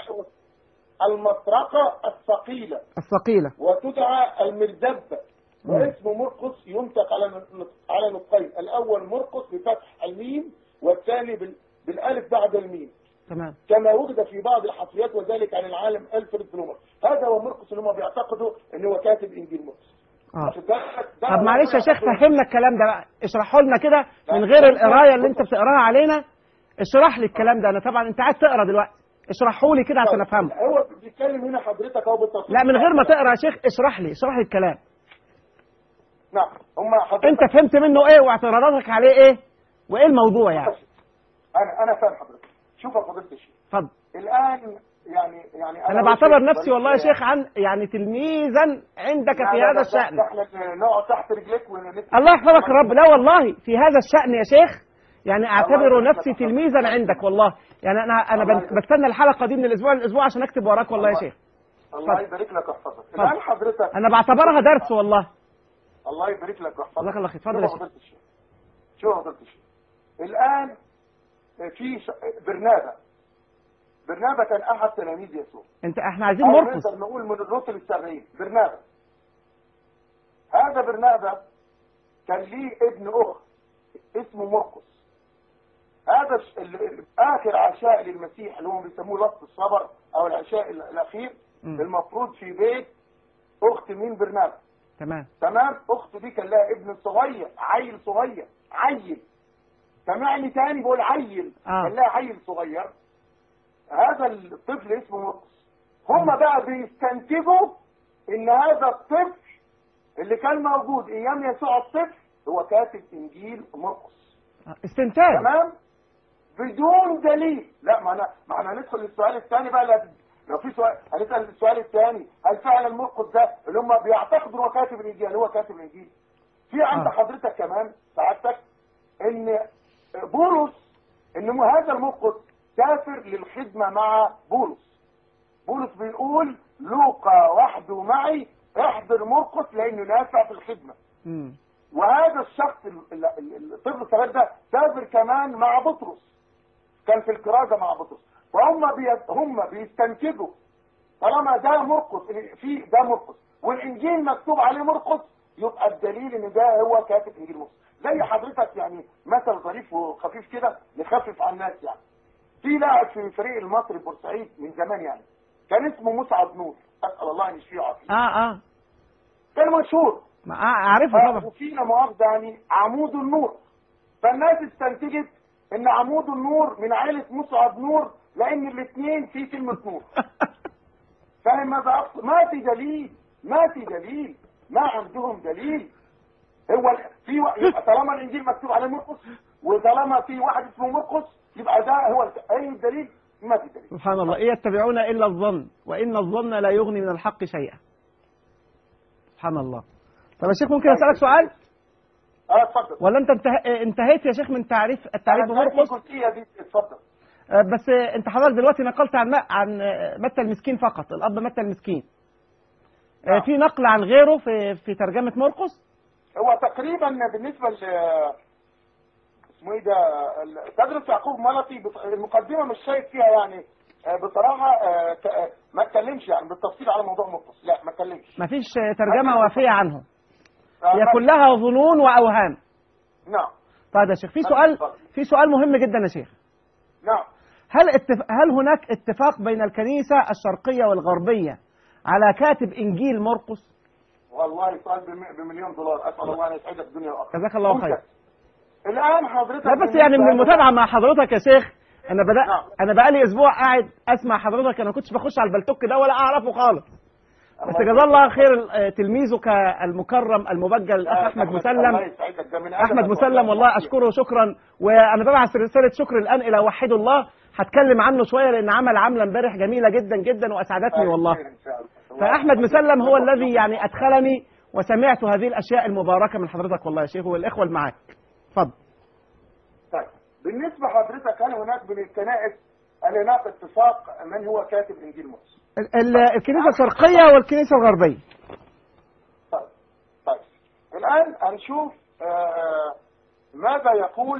المطرقة الثقيلة الثقيله وتدعى المردبة واسم مرقس ينطق على نط- على نطقين الأول مرقس بفتح الميم والثاني بال- بالألف بعد الميم تمام كما وجد في بعض الحفريات وذلك عن العالم ألفريد بلومر هذا هو مرقس اللي هم بيعتقدوا ان هو كاتب انجيل مرقس اه واخد بالك؟ ده طب هو معلش يا شيخ يعتقد- فهمنا الكلام ده بقى اشرحه لنا كده من لا. غير القرايه اللي انت بتقراها علينا اشرح لي الكلام ده انا طبعا انت عايز تقرا دلوقتي اشرحه لي كده عشان افهمه هو بيتكلم هنا حضرتك اهو بالتفصيل لا من غير ما تقرا يا شيخ اشرح لي اشرح لي الكلام نعم هم حضرتك انت فهمت منه ايه واعتراضاتك عليه ايه وايه الموضوع يعني انا انا فاهم حضرتك شوف يا فضيله الشيخ اتفضل الان يعني يعني انا هو بعتبر شيخ نفسي والله يا وليس- شيخ عن يعني تلميذا عندك لا، في لا، هذا لا، الشأن ده احنا نقعد تحت رجليك ونسمع الله يحفظك يا رب لا والله في هذا الشأن يا شيخ يعني اعتبر الله يحفظك. نفسي تلميذا عندك والله يعني انا انا الله بن- يحفظك. بستنى الحلقه دي من الاسبوع للاسبوع عشان اكتب وراك والله يا الله- شيخ الله يبارك لك ويحفظك الان حضرتك انا بعتبرها درس والله الله يبارك لك ويحفظك جزاك الله خير. اتفضل شوف يا يا شيخ. فضيلة الشيخ شوف يا فضيلة الشيخ الآن في ش- برنابا برنابا كان أحد تلاميذ يسوع انت احنا عايزين أو مرقس نقدر نقول من الرسل السبعين برنابا هذا برنابا كان ليه ابن أخت اسمه مرقس هذا الش- ال- ال- آخر عشاء للمسيح اللي هم بيسموه لص الصبر أو العشاء ال- الأخير مم. المفروض في بيت أخت مين برنابا تمام تمام اخته دي كان لها ابن صغير عيل صغير عيل سمعني تاني بقول عيل آه. كان لها عيل صغير هذا الطفل اسمه مرقس هم بقى بيستنتجوا ان هذا الطفل اللي كان موجود ايام يسوع الطفل هو كاتب انجيل مرقس استنتاج تمام بدون دليل لا ما انا ما احنا هندخل للسؤال الثاني بقى لا لو في سؤال هنسال السؤال الثاني هل فعلا مرقس ده اللي هم بيعتقدوا هو كاتب الانجيل هل هو كاتب الانجيل في عند آه. حضرتك كمان سعادتك ان بولس ان هذا المرقس سافر للخدمه مع بولس بولس بيقول لوقا وحده معي احضر مرقس لانه نافع في الخدمه مم. وهذا الشخص ال- ال- ال- الطفل الصغير ده سافر كمان مع بطرس كان في الكرازة مع بطرس وهم بي... هم بيستنتجوا طالما ده مرقس في ده مرقس والانجيل مكتوب عليه مرقس يبقى الدليل ان ده هو كاتب انجيل مرقس زي حضرتك يعني مثل ظريف وخفيف كده نخفف على الناس يعني في لاعب في فريق المصري بورسعيد من زمان يعني كان اسمه مسعد نور اسال الله ان يشفيه ويعافيه اه اه كان مشهور ما- آه، اعرفه طبعا وفينا مؤاخذه يعني عمود النور فالناس استنتجت ان عمود النور من عائله مسعد نور لان الاثنين في كلمه نور فاهم ماذا اقصد؟ ما في دليل ما في دليل ما عندهم دليل هو ال- في و... يبقى طالما الانجيل مكتوب عليه مرقس وطالما في واحد اسمه مرقس يبقى ده هو ال- اي الدليل؟ ما في دليل سبحان الله إيه يتبعون إلا الظن وإن الظن لا يغني من الحق شيئا سبحان الله طب يا شيخ ممكن أسألك سؤال اه اتفضل ولا أنت انته... انتهيت يا شيخ من تعريف التعريف أنا سألت بمرقس الجزئيه دي اتفضل آه، بس آه، أنت حضرتك دلوقتي نقلت عن م- عن آه، متى المسكين فقط الأب متى المسكين آه، نعم. في نقل عن غيره في في ترجمة مرقس هو تقريبا بالنسبه ل اسمه ايه ده ال- تدرس يعقوب ملطي بط- المقدمه مش شايف فيها يعني آه، بصراحه آه، ك- آه، ما اتكلمش يعني بالتفصيل على موضوع مرقس لا ما اتكلمش ما فيش آه، ترجمة وافية عنه آه، هي ما- كلها ظنون وأوهام نعم طيب يا شيخ في سؤال في سؤال مهم جدا يا شيخ نعم هل اتف... هل هناك اتفاق بين الكنيسة الشرقية والغربية على كاتب إنجيل مرقس؟ والله سؤال بم- بمليون دولار اسال الله ان يسعدك الدنيا والاخره جزاك الله خير. ممتاز. الان حضرتك لا بس يعني من المتابعة مع حضرتك يا شيخ أنا بدأ نعم. أنا بقالي أسبوع قاعد أسمع حضرتك أنا ما كنتش بخش على البلتوك ده ولا أعرفه خالص بس جزاه الله خير آه، تلميذك المكرم المبجل الأخ أحمد الله مسلم يسعدك ده من احمد أدبك مسلم والله اشكره شكرا وانا ببعث رساله شكر الان الى وحد الله هتكلم عنه شويه لان عمل عمله امبارح جميله جدا جدا واسعدتني والله خير إن شاء الله. فاحمد مسلم هو الذي يعني ادخلني وسمعت هذه الاشياء المباركه من حضرتك والله يا شيخ والاخوه اللي معاك اتفضل طيب بالنسبه حضرتك هل هناك بين الكنائس هل هناك اتفاق من هو كاتب انجيل موسى؟ ال- ال- الكنيسه الشرقيه والكنيسه الغربيه طيب طيب الان هنشوف آه ماذا يقول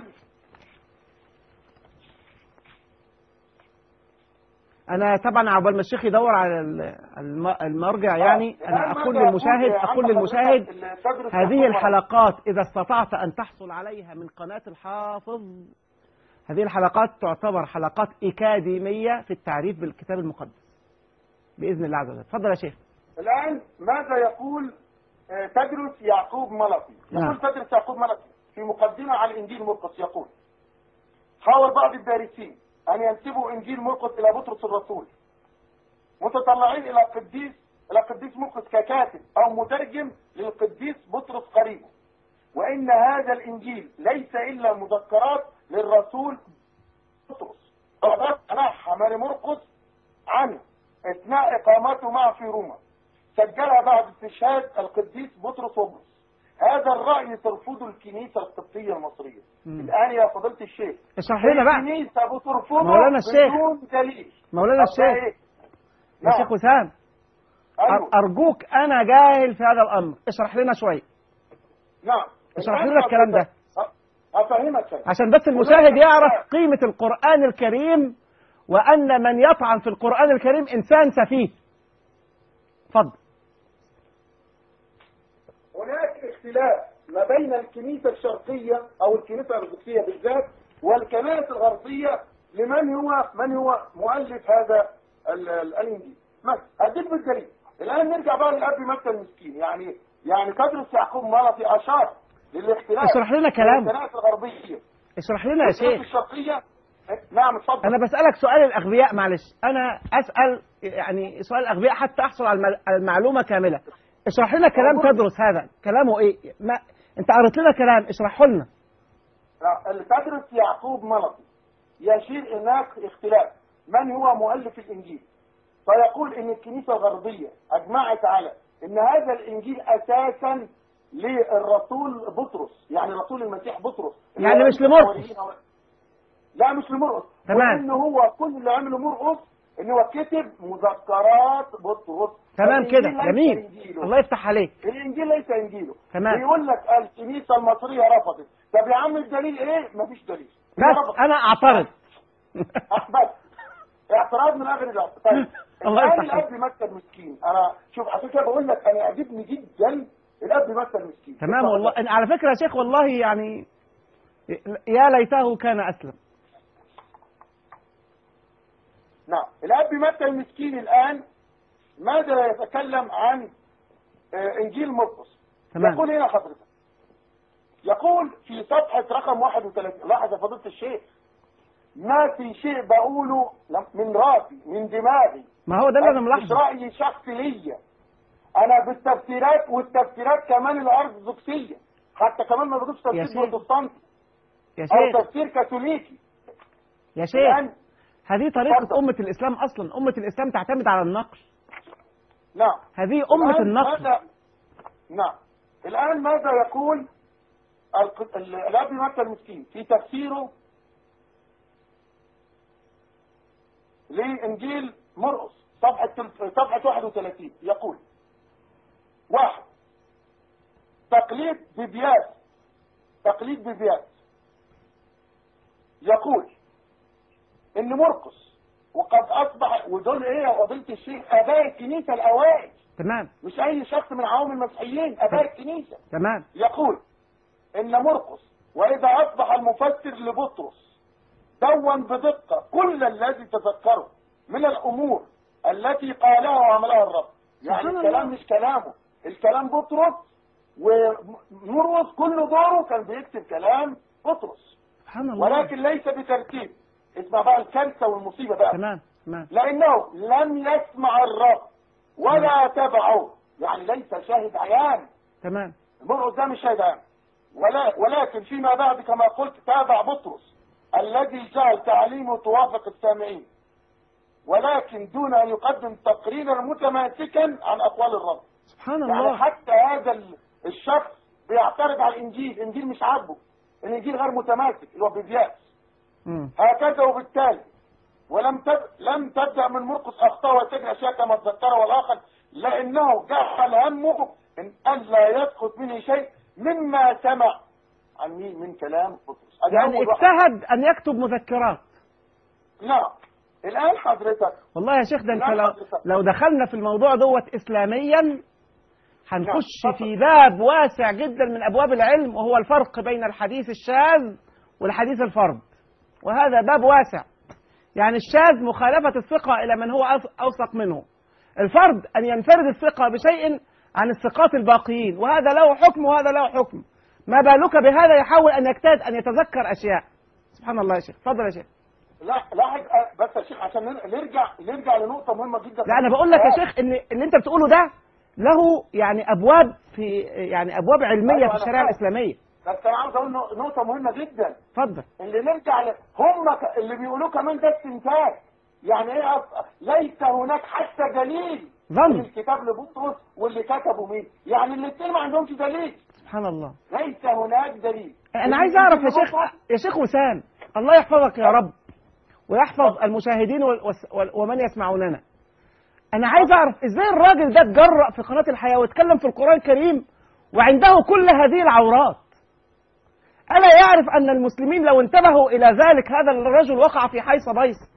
انا طبعا عقبال ما الشيخ يدور على ال- الم- المرجع يعني آه، انا الآن اقول ماذا للمشاهد يقول اقول عند للمشاهد حضرتك اللي تدرس هذه يعقوب الحلقات إذا استطعت أن تحصل عليها من قناة الحافظ هذه الحلقات تعتبر حلقات إكاديمية في التعريف بالكتاب المقدس بإذن الله عز وجل تفضل يا شيخ الآن ماذا يقول آه، تدرس يعقوب ملطي نعم. يقول تدرس يعقوب ملطي في مقدمة على إنجيل مرقس يقول حاول بعض الدارسين أن ينسبوا إنجيل مرقس إلى بطرس الرسول متطلعين إلى قديس إلى قديس مرقس ككاتب أو مترجم للقديس بطرس قريبه وإن هذا الإنجيل ليس إلا مذكرات للرسول بطرس أنا ماري مرقس عنه اثناء اقامته معه في روما سجلها بعد استشهاد القديس بطرس وبرس هذا الرأي ترفضه الكنيسة القبطية المصرية مم. الآن يا فضيلة الشيخ اشرح لنا بقى الكنيسة بترفضه مولانا الشيخ. بدون دليل مولانا طب ده الشيخ إيه؟ يا نعم. شيخ وسام أيوه. أر- أرجوك أنا جاهل في هذا الأمر اشرح لنا شوية نعم اشرح الآن لنا الكلام ده. أ- أفهمك شيء عشان بس المشاهد يعرف قيمة القرآن الكريم وأن من يطعن في القرآن الكريم إنسان سفيه اتفضل هناك اختلاف ما بين الكنيسة الشرقية أو الكنيسة الأرثوذكسية بالذات والكنائس الغربية لمن هو من هو مؤلف هذا ال- ال- الإنجيل. مثلا أديك بالدليل. الآن نرجع بقى للأب متى المسكين يعني يعني تدرس يعقوب ملطي أشار للاختلاف اشرح لنا بين كلامه. الكنائس الغربية اشرح لنا يا والكنائس شيخ الشرقية نعم اتفضل أنا بسألك سؤال الأغبياء معلش أنا أسأل يعني سؤال الأغبياء حتى أحصل على الم- على المعلومة كاملة اشرح لنا كلام تدرس هذا كلامه إيه ما أنت قريت لنا كلام اشرحه لنا لا، اللي تدرس يعقوب ملطي يشير هناك اختلاف من هو مؤلف الانجيل فيقول ان الكنيسه الغربيه اجمعت على ان هذا الانجيل اساسا للرسول بطرس يعني رسول المسيح بطرس يعني مش لمرقس. لا مش لمرقس تمام. وان هو كل اللي عمله مرقس ان هو كتب مذكرات بطرس تمام كده فالإنجيل ليس جميل إنجيله. الله يفتح عليك الانجيل ليس انجيله تمام. بيقول لك الكنيسه المصريه رفضت طب يا عم الدليل ايه مفيش دليل بس أنا أعترض بس اعتراض من اغلب الاعتراض طيب الله الان يفتح الاب بيمثل مسكين انا شوف عشان كده بقول لك انا يعجبني جدا الاب بيمثل مسكين تمام والله أنا على فكرة يا شيخ والله يعني يا ليته كان أسلم نعم الاب بيمثل مسكين الان ماذا يتكلم عن آه، انجيل مرقس تمام. يقول هنا حضرتك يقول في صفحة رقم 31 لاحظ يا فضيلة الشيخ ما في شيء بقوله لم- من راسي من دماغي ما هو ده اللي أنا مش ملاحظه رأي شخصي ليا أنا بالتفسيرات والتفسيرات كمان الأرثوذكسية حتى كمان ما بجيبش يا تفسير شيخ. بروتستانتي يا أو شيخ تفسير كاثوليكي يا شيخ الآن هذه طريقة اتفضل. أمة الإسلام أصلا أمة الإسلام تعتمد على النقل نعم هذه أمة الآن النقل ماذا نعم الآن ماذا يقول الق- ال- الأب مكة المسكين في تفسيره لإنجيل مرقس صفحة تل- صفحة 31 يقول واحد تقليد ببياس تقليد ببياس يقول إن مرقس وقد أصبح ودول إيه يا فضيلة الشيخ آباء الكنيسة الأوائل تمام مش اي شخص من عوام المسيحيين اباء الكنيسه تمام يقول ان مرقس واذا اصبح المفسر لبطرس دون بدقه كل الذي تذكره من الامور التي قالها وعملها الرب يعني سبحان الكلام الله. مش كلامه الكلام بطرس ومرقس كل دوره كان بيكتب كلام بطرس سبحان الله ولكن ليس بترتيب اسمع بقى الكارثه والمصيبه بقى تمام تمام لأنه لم يسمع الرب ولا تبعه يعني ليس شاهد عيان تمام المرقس ده مش شاهد عيان ولا ولكن فيما بعد كما قلت تابع بطرس الذي جعل تعليمه توافق السامعين ولكن دون أن يقدم تقريرا متماسكا عن أقوال الرب سبحان يعني الله حتى هذا ال- الشخص بيعترض على الإنجيل الإنجيل مش عاجبه الإنجيل غير متماسك اللي هو بيبياس مم. هكذا وبالتالي ولم تب... لم تبدا من مرقس اخطاء وتجري اشياء كما تذكره والاخر لانه جعل همه ان الا يسقط منه شيء مما سمع عن مين من كلام بطرس أدي يعني أول واحد. اجتهد أن يكتب مذكرات نعم الان حضرتك والله يا شيخ ده انت لا لو, حضرتك. لو دخلنا في الموضوع دوت إسلاميا هنخش نعم. في باب واسع جدا من أبواب العلم وهو الفرق بين الحديث الشاذ والحديث الفرد وهذا باب واسع يعني الشاذ مخالفة الثقة إلى من هو أوث- أوثق منه الفرد أن ينفرد الثقة بشيء عن الثقات الباقيين وهذا له حكم وهذا له حكم ما بالك بهذا يحاول أن يجتهد أن يتذكر أشياء سبحان الله يا شيخ تفضل يا شيخ لا لاحظ أه، بس يا شيخ عشان نر- نرجع نرجع لنقطه مهمه جدا لا انا بقول لك يا شيخ ان اللي انت بتقوله ده له يعني ابواب في يعني ابواب علميه أيوة في أنا الشريعه فاهم. الاسلاميه بس انا عاوز اقول نق- نقطه مهمه جدا اتفضل اللي نرجع ل... هم ك... اللي بيقولوه كمان ده استنتاج يعني ايه أص... ليس هناك حتى دليل ظن. من الكتاب لبطرس واللي كتبه مين يعني الاثنين ما عندهمش دليل سبحان الله ليس هناك دليل انا عايز اعرف يا شيخ يا شيخ وسام الله يحفظك يا رب ويحفظ المشاهدين وال- وس- وال- ومن يسمعوننا انا عايز اعرف ازاي الراجل ده اتجرأ في قناه الحياه واتكلم في القران الكريم وعنده كل هذه العورات الا يعرف ان المسلمين لو انتبهوا الى ذلك هذا الرجل وقع في حيص بيص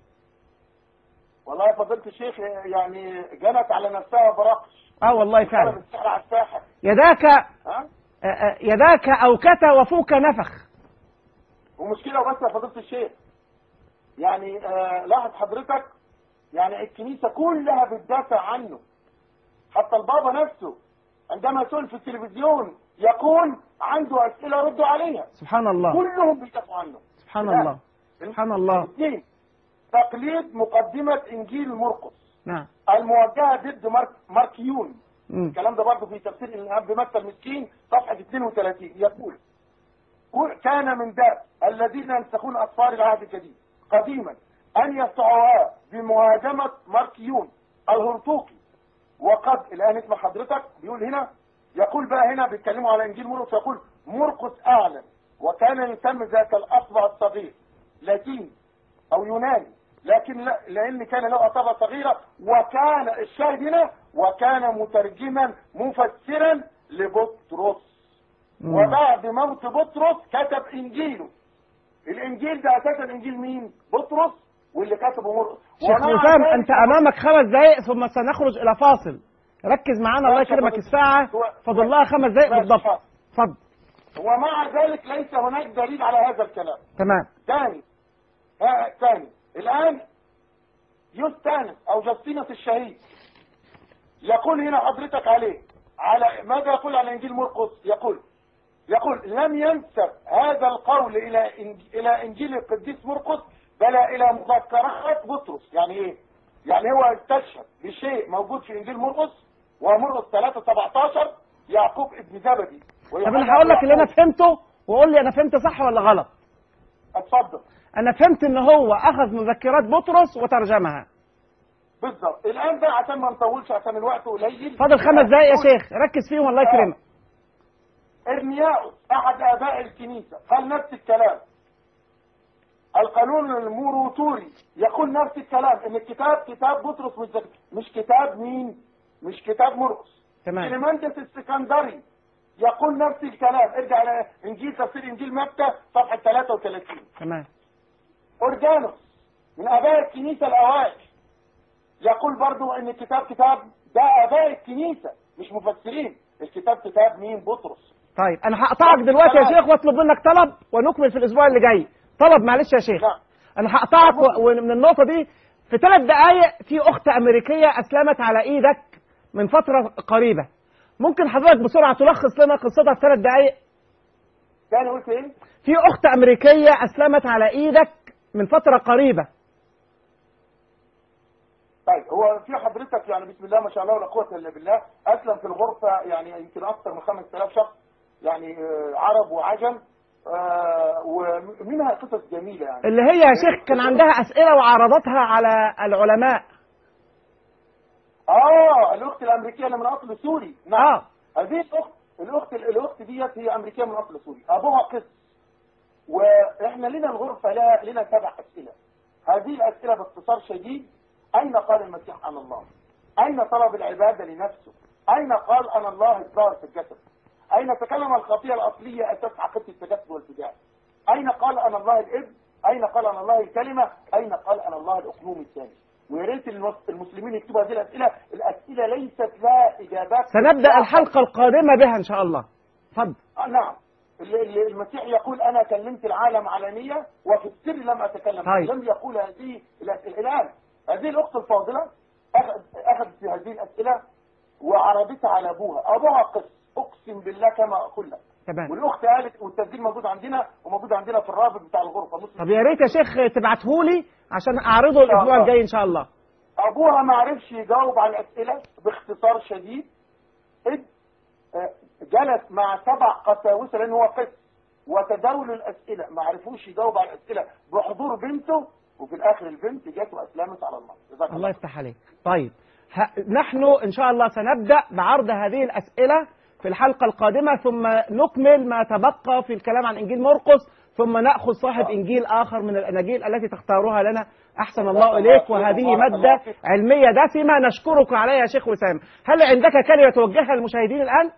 والله يا فضيله الشيخ يعني جنت على نفسها برقش اه والله فعلا قلبت السحر على الساحه يداك ها آه، آه، يداك أوكت وفوك نفخ ومش كده وبس يا فضيله الشيخ يعني آه لاحظ حضرتك يعني الكنيسه كلها بتدافع عنه حتى البابا نفسه عندما سئل في التلفزيون يقول عنده اسئله ردوا عليها سبحان الله كلهم بيدافعوا عنه سبحان لا. الله سبحان الله اثنين تقليد مقدمه انجيل مرقس نعم الموجهه ضد مارك ماركيون مم. الكلام ده برضه في تفسير الاب مكه المسكين صفحه 32 يقول كل- كان من داء الذين ينسخون اطفال العهد الجديد قديما ان يسعوها بمهاجمه ماركيون الهرطوقي وقد الان اسم حضرتك بيقول هنا يقول بقى هنا بيتكلموا على انجيل مرقس يقول مرقس اعلن وكان يسمى ذاك الاصبع الصغير لاتيني او يوناني لكن لا لان كان له اصابع صغيره وكان الشاهد هنا وكان مترجما مفسرا لبطرس مم. وبعد موت بطرس كتب انجيله الانجيل ده اساسا انجيل مين بطرس واللي كتبه مرقص شيخ ومع وسام ذلك انت امامك خمس دقائق ثم سنخرج الى فاصل ركز معانا الله ماشي يا يكرمك فضيلة. الساعه هو- فاضل لها خمس دقائق ماشي. بالضبط اتفضل ومع ذلك ليس هناك دليل على هذا الكلام تمام ثاني آه، ثاني الآن يوستانس أو جاستينوس الشهيد يقول هنا حضرتك عليه على ماذا يقول على إنجيل مرقس يقول يقول لم ينسب هذا القول إلى إنج- إلى إنجيل القديس مرقس بل إلى مذكرات بطرس يعني إيه؟ يعني هو استشهد بشيء موجود في إنجيل مرقس ومرقس 3 17 يعقوب ابن زبدي طب انا هقول لك اللي انا فهمته وقول لي انا فهمت صح ولا غلط اتفضل انا فهمت ان هو اخذ مذكرات بطرس وترجمها بالظبط الان بقى عشان ما نطولش عشان الوقت قليل فاضل خمس دقائق يا شيخ ركز فيهم الله يكرمك ارمياؤوس احد اباء الكنيسه قال نفس الكلام القانون الموروتوري يقول نفس الكلام ان الكتاب كتاب بطرس مش مش كتاب مين مش كتاب مرقس تمام كليماندس السكندري يقول نفس الكلام ارجع على انجيل تفسير انجيل متى صفحه 33 تمام اورجانوس من اباء الكنيسه الاوائل يقول برضو ان الكتاب كتاب ده اباء الكنيسه مش مفسرين الكتاب كتاب مين بطرس طيب انا هقطعك دلوقتي يا شيخ واطلب منك طلب ونكمل في الاسبوع اللي جاي طلب معلش يا شيخ نعم انا هقطعك و- ومن النقطه دي في ثلاث دقائق في اخت امريكيه اسلمت على ايدك من فتره قريبه ممكن حضرتك بسرعه تلخص لنا قصتها في ثلاث دقائق تاني قلت ايه في اخت امريكيه اسلمت على ايدك من فتره قريبه طيب هو في حضرتك يعني بسم الله ما شاء الله ولا قوه الا بالله اسلم في الغرفه يعني يمكن اكثر من 5000 شخص يعني آه، عرب وعجم آه، ومنها قصص جميله يعني اللي هي يا شيخ كان عندها اسئله وعرضتها على العلماء اه الاخت الامريكيه اللي من اصل سوري نعم اه هذه الاخت الاخت الاخت ديت هي امريكيه من اصل سوري ابوها قس واحنا لنا الغرفه لها لنا سبع اسئله هذه الاسئله باختصار شديد اين قال المسيح عن الله اين طلب العباده لنفسه اين قال انا الله الظاهر في الجسد اين تكلم الخطيه الاصليه اساس عقيده التجسد والفداء اين قال انا الله الابن اين قال انا الله الكلمه اين قال انا الله الاقلوم الثاني ويا ريت المس- المسلمين يكتبوا هذه الاسئله الاسئله ليست لها اجابات سنبدا الحلقه القادمه بها ان شاء الله اتفضل آه، نعم ال- ال- المسيح يقول انا كلمت العالم علانيه وفي السر لم اتكلم طيب. لم يقول هذه الاسئله الان هذه الاخت الفاضله أخذ- اخذت في هذه الاسئله وعرضتها على ابوها ابوها قس اقسم بالله كما اقول لك تمام والاخت قالت والتسجيل موجود عندنا وموجود عندنا في الرابط بتاع الغرفه مسلم طب يا ريت يا شيخ تبعتهولي عشان اعرضه الاسبوع الله. الجاي ان شاء الله ابوها ما عرفش يجاوب على الاسئله باختصار شديد إذ آه، جلس مع سبع قساوسه لان هو قس وتداولوا الاسئله ما عرفوش يجاوب على الاسئله بحضور بنته وفي الاخر البنت جت واسلمت على الله جزاك الله يفتح عليك طيب ه... نحن ان شاء الله سنبدا بعرض هذه الاسئله في الحلقه القادمه ثم نكمل ما تبقى في الكلام عن انجيل مرقس ثم ناخذ صاحب انجيل اخر من الاناجيل التي تختارها لنا احسن الله اليك وهذه ماده علميه دسمه نشكرك عليها يا شيخ وسام هل عندك كلمه توجهها للمشاهدين الان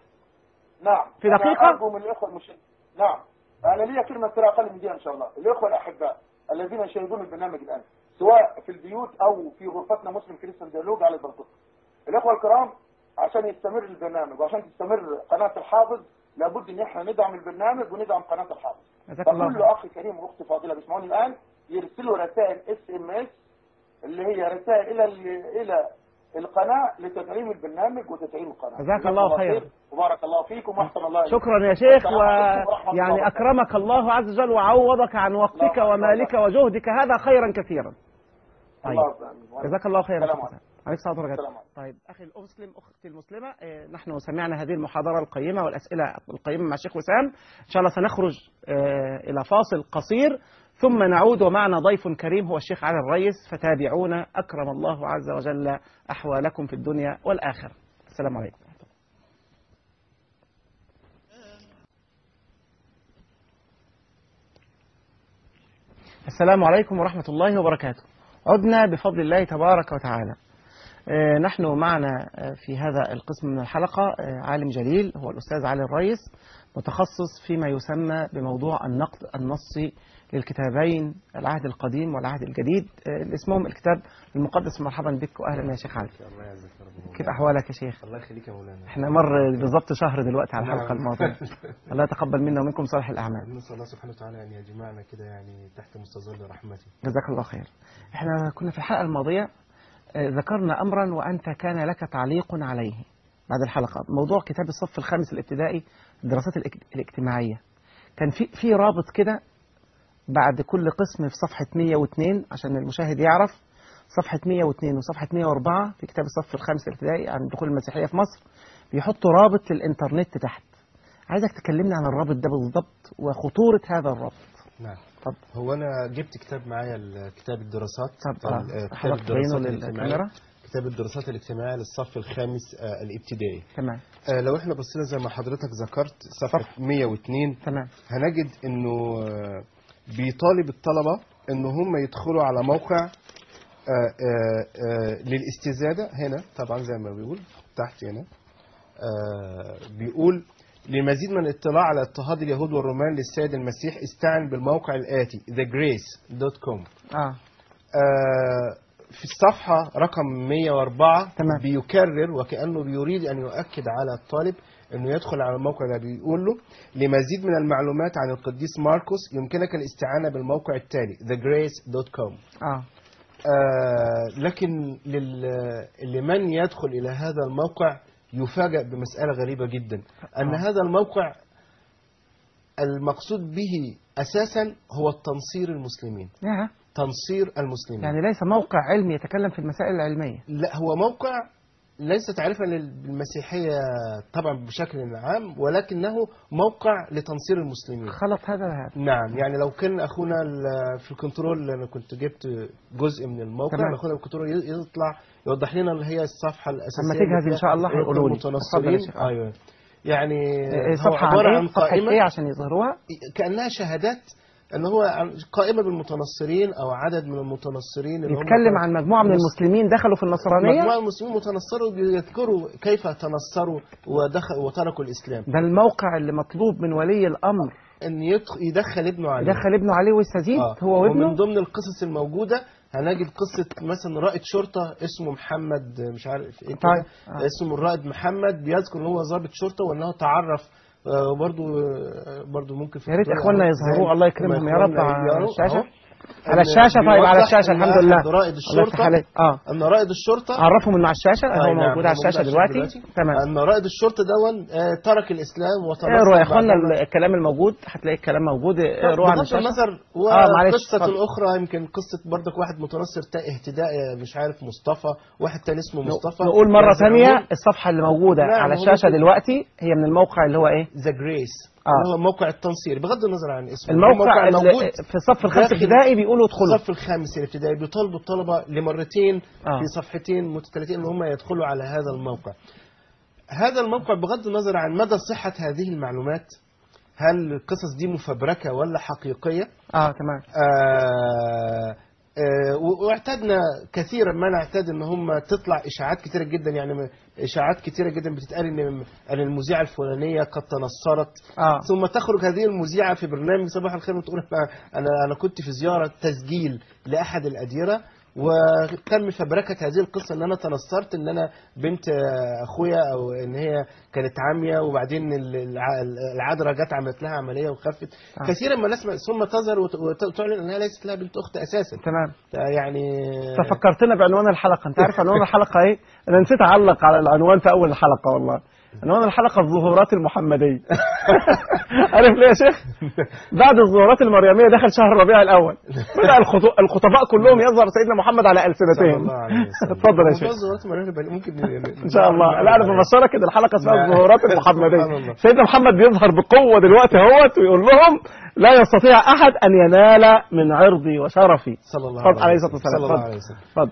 نعم في أنا دقيقة؟ أرجو من الإخوة المش... نعم أنا ليا كلمة ترى أقل من دي إن شاء الله الإخوة الأحباء الذين يشاهدون البرنامج الآن سواء في البيوت أو في غرفتنا مسلم كريستيان ديالوج على البلطو الإخوة الكرام عشان يستمر البرنامج وعشان تستمر قناة الحافظ لابد إن إحنا ندعم البرنامج وندعم قناة الحافظ جزاك الله فكل خير. أخ كريم وأخت فاضلة بيسمعوني الآن يرسلوا رسائل اس ام اس اللي هي رسائل إلى ال- إلى القناة لتدعيم البرنامج وتدعيم القناة جزاك الله خيرا. وبارك الله فيكم واحسن الله إليكم. شكرا يا شيخ والسلام عليكم ورحمة الله ويعني وبركاته. اكرمك الله عز وجل وعوضك عن وقتك الله ومالك وجهدك هذا خيرا كثيرا طيب الله يسلمك. جزاك الله خيرا السلام شيخ عليكم. وسام. عليك الصلاه والسلام السلام عليكم. طيب اخي المسلم اختي المسلمه آه، نحن سمعنا هذه المحاضره القيمه والاسئله القيمه مع الشيخ وسام ان شاء الله سنخرج آه، الى فاصل قصير ثم نعود ومعنا ضيف كريم هو الشيخ علي الريس فتابعونا اكرم الله عز وجل احوالكم في الدنيا والاخره السلام عليكم السلام عليكم ورحمة الله وبركاته عدنا بفضل الله تبارك وتعالى آه، نحن معنا آه، في هذا القسم من الحلقة آه، عالم جليل هو الأستاذ علي الريس متخصص فيما يسمى بموضوع النقد النصي للكتابين العهد القديم والعهد الجديد آه، اللي اسمهم الكتاب المقدس مرحبا بك وأهلا يا شيخ علي الله يعزك يا رب كيف أحوالك يا شيخ الله يخليك يا مولانا احنا مر بالضبط شهر دلوقتي على الحلقة نعم. الماضية الله يتقبل منا ومنكم صالح الأعمال نسأل الله سبحانه وتعالى أن يجمعنا كده يعني تحت مستظل رحمته جزاك الله خير احنا كنا في الحلقة الماضية آه، ذكرنا أمرا وأنت كان لك تعليق عليه بعد الحلقة موضوع كتاب الصف الخامس الابتدائي الدراسات الاك- الاجتماعية كان في في رابط كده بعد كل قسم في صفحة 102 عشان المشاهد يعرف صفحة 102 وصفحة 104 في كتاب الصف الخامس الابتدائي عن دخول المسيحية في مصر بيحطوا رابط للإنترنت تحت عايزك تكلمني عن الرابط ده بالضبط وخطورة هذا الرابط نعم اتفضل. هو أنا جبت كتاب معايا ال- كتاب الدراسات طب ال- آه، آه، كتاب حضرتك تبينه الاجتماعية للكاميرا كتاب الدراسات الاجتماعية للصف الخامس آه، الابتدائي تمام آه، لو احنا بصينا زي ما حضرتك ذكرت صفحة 102 تمام هنجد انه آه، بيطالب الطلبة ان هم يدخلوا على موقع آه، آه، آه، للاستزادة هنا طبعا زي ما بيقول تحت هنا آه، بيقول لمزيد من الاطلاع على اضطهاد اليهود والرومان للسيد المسيح استعن بالموقع الآتي thegrace.com اه آه، في الصفحة رقم 104 تمام. بيكرر وكأنه بيريد أن يؤكد على الطالب أنه يدخل على الموقع ده بيقول له لمزيد من المعلومات عن القديس ماركوس يمكنك الاستعانة بالموقع التالي thegrace.com اه آه لكن لل- لمن يدخل إلى هذا الموقع يفاجأ بمسألة غريبة جدا أن آه. هذا الموقع المقصود به أساسا هو التنصير المسلمين يا تنصير المسلمين يعني ليس موقع علمي يتكلم في المسائل العلمية لا هو موقع ليس تعريفا للمسيحية طبعا بشكل عام ولكنه موقع لتنصير المسلمين خلط هذا بهذا نعم يعني لو كان اخونا ال- في الكنترول اللي انا كنت جبت جزء من الموقع تمام. اخونا الكنترول ي- يطلع يوضح لنا اللي هي الصفحه الاساسيه أما تجهز اللي إن شاء الله فيها هيقولوا لي. المتنصرين اتفضل يا شيخ. ايوه يعني إيه، هو صفحة عن عباره ايه؟ عن صفحة ايه قائمه عشان يظهروها؟ كانها شهادات ان هو عن- قائمه بالمتنصرين او عدد من المتنصرين اللي هم يتكلم كانوا- عن مجموعة من مس- المسلمين دخلوا في النصرانية مجموعه من المسلمين متنصروا بيذكروا كيف تنصروا ودخل وتركوا الاسلام ده الموقع اللي مطلوب من ولي الأمر ان يدخ- يدخل ابنه عليه يدخل ابنه عليه ويستزيد آه. هو ومن وابنه ضمن القصص الموجودة هنجد قصة مثلا رائد شرطة اسمه محمد مش عارف ايه كده طيب. آه. اسمه الرائد محمد بيذكر ان هو ضابط شرطة وانه تعرف آه، برضو آه، برضو ممكن في يا ريت الدول اخواننا أهو، يظهروه زي الله ما يكرمهم يا رب إخواننا على يروا، الشاشة أهو. على إن الشاشة طيب على بيوضح الشاشة إن الحمد أحد لله رائد الله يفتح الشرطة عليك اه ان رائد الشرطة عرفهم انه على الشاشة أي هو نعم، موجود على الشاشة دلوقتي تمام ان رائد الشرطة دون آه، ترك الاسلام وتنصر اقروا يا اخوانا بعدما- الكلام الموجود هتلاقي الكلام موجود اقروا على بغض الشاشة النظر آه، معلش، وقصة اتفضل. أخرى يمكن قصة برضك واحد متنصر تا اهتداء مش عارف مصطفى واحد تاني اسمه مصطفى نقول مرة يزعمون ثانية الصفحة اللي موجودة نعم، على هو الشاشة ممكن- دلوقتي هي من الموقع اللي هو ايه ذا جريس آه. اللي هو موقع التنصير بغض النظر عن اسمه الموقع اللي الموجود في الصف الخامس داخل ابتدائي بيقولوا ادخلوا الصف الخامس الابتدائي بيطالبوا الطلبة لمرتين آه. في صفحتين متتاليتين ان هم يدخلوا على هذا الموقع هذا الموقع بغض النظر عن مدى صحة هذه المعلومات هل القصص دي مفبركة ولا حقيقية اه تمام آه آه، و- واعتدنا كثيرا ما نعتاد ان هم تطلع اشاعات كثيره جدا يعني م- اشاعات كثيره جدا بتتقال ان ان المذيعه الفلانيه قد تنصرت اه ثم تخرج هذه المذيعه في برنامج صباح الخير وتقول انا انا انا كنت في زياره تسجيل لاحد الاديره وتم فبركه هذه القصه ان انا تنصرت ان انا بنت آه، اخويا او ان هي كانت عاميه وبعدين ال- الع- العذراء جت عملت لها عمليه وخفت آه. كثيرا ما نسمع ثم تظهر وت- وتعلن انها ليست لها بنت اخت اساسا تمام يعني ففكرتنا بعنوان الحلقة انت عارف عنوان الحلقة ايه انا نسيت اعلق على العنوان في اول الحلقة والله عنوان الحلقة الظهورات المحمدية عارف ليه يا شيخ بعد الظهورات المريمية دخل شهر ربيع الاول بدأ الخطو- الخطباء كلهم يظهر سيدنا محمد على صلى السنتين الله عليه وسلم. اتفضل يا موضوع شيخ الزهورات المريضة بقى ممكن ان شاء الله لا انا ببشرك ان الحلقه اسمها نعم. الظهورات سبحان المحمديه الله. سيدنا محمد بيظهر بقوه دلوقتي اهوت ويقول لهم لا يستطيع احد ان ينال من عرضي وشرفي صلى الله اتفضل عليه عليه وسلم الصلاه صلى الله والسلام عليه وسلم اتفضل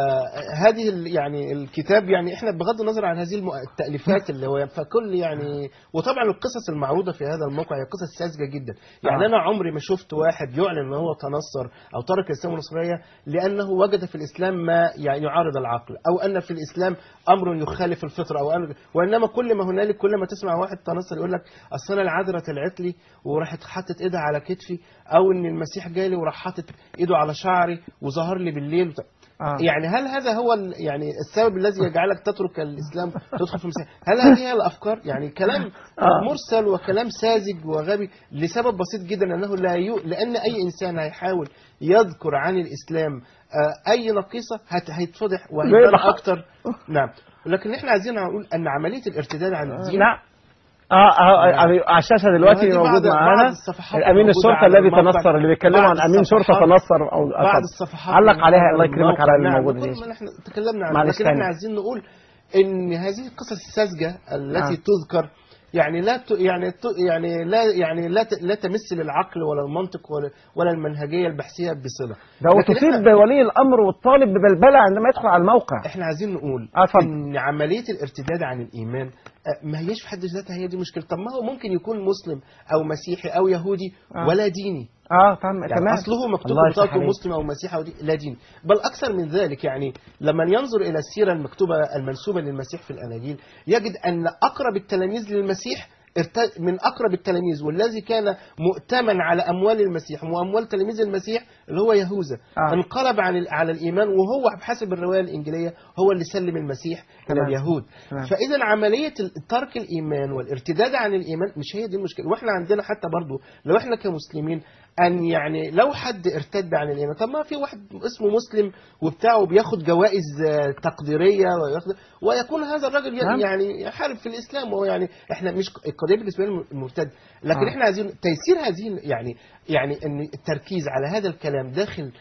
فهذه ال- يعني الكتاب يعني احنا بغض النظر عن هذه الم- التاليفات اللي هو فكل يعني وطبعا القصص المعروضه في هذا الموقع هي قصص ساذجه جدا يعني آه. انا عمري ما شفت واحد يعلن ان هو تنصر او ترك الاسلام والنصرانيه لانه وجد في الاسلام ما يعني يعارض العقل او ان في الاسلام امر يخالف الفطره او أمر وانما كل ما هنالك كل ما تسمع واحد تنصر يقول لك اصل انا العذراء طلعت لي وراحت حطت ايدها على كتفي او ان المسيح جالي وراح حاطط ايده على شعري وظهر لي بالليل آه. يعني هل هذا هو ال- يعني السبب الذي يجعلك تترك الاسلام تدخل في المسيح هل هذه هي الافكار يعني كلام آه. مرسل وكلام ساذج وغبي لسبب بسيط جدا انه لا يو... لان اي انسان هيحاول يذكر عن الاسلام آه، اي نقيصه هت... هيتفضح وهيبان بيضحك. اكتر نعم لكن احنا عايزين نقول ان عمليه الارتداد عن الدين نعم اه اه آه، على الشاشه دلوقتي وهذه موجود بعض- بعض معانا الصفحات امين الموجودة الشرطه على الذي الموقع. تنصر اللي بيتكلموا بعض عن امين شرطه الصفحات- تنصر او بعض أتفضل. الصفحات علق من عليها هذا الله يكرمك الموقع. على نعم، الموجود كل ليش ما احنا تكلمنا عنه معلش لكن تاني. احنا عايزين نقول ان هذه القصص الساذجه التي آه. تذكر يعني لا ت... يعني ت... يعني لا يعني لا ت... لا تمس للعقل ولا المنطق ولا ولا المنهجيه البحثيه بصله ده لكن وتصيب احنا ولي الامر والطالب ببلبله عندما يدخل على الموقع احنا عايزين نقول آه، اتفضل. ان عمليه الارتداد عن الايمان آه، ما هيش في حد ذاتها هي دي مشكله طب ما هو ممكن يكون مسلم او مسيحي او يهودي آه. ولا ديني اه تمام يعني تمام اصله مكتوب الله في يفتح بطاقته عليك. مسلم او مسيحي او دي لا دين بل اكثر من ذلك يعني لما ينظر الى السيره المكتوبه المنسوبه للمسيح في الاناجيل يجد ان اقرب التلاميذ للمسيح ارت- من اقرب التلاميذ والذي كان مؤتمن على اموال المسيح واموال تلاميذ المسيح اللي هو يهوذا آه. انقلب عن ال- على الايمان وهو بحسب الروايه الانجيليه هو اللي سلم المسيح الى تمام. اليهود تمام. فاذا عمليه ال- ترك الايمان والارتداد عن الايمان مش هي دي المشكله واحنا عندنا حتى برضو لو احنا كمسلمين ان يعني لو حد ارتد عن الايمان طب ما في واحد اسمه مسلم وبتاعه بياخد جوائز آه، تقديريه وياخد ويكون هذا الرجل ي- نعم. يعني يحارب في الاسلام وهو يعني احنا مش القضيه بالنسبه لنا المرتد لكن آه. احنا عايزين تيسير هذه يعني يعني ان التركيز على هذا الكلام داخل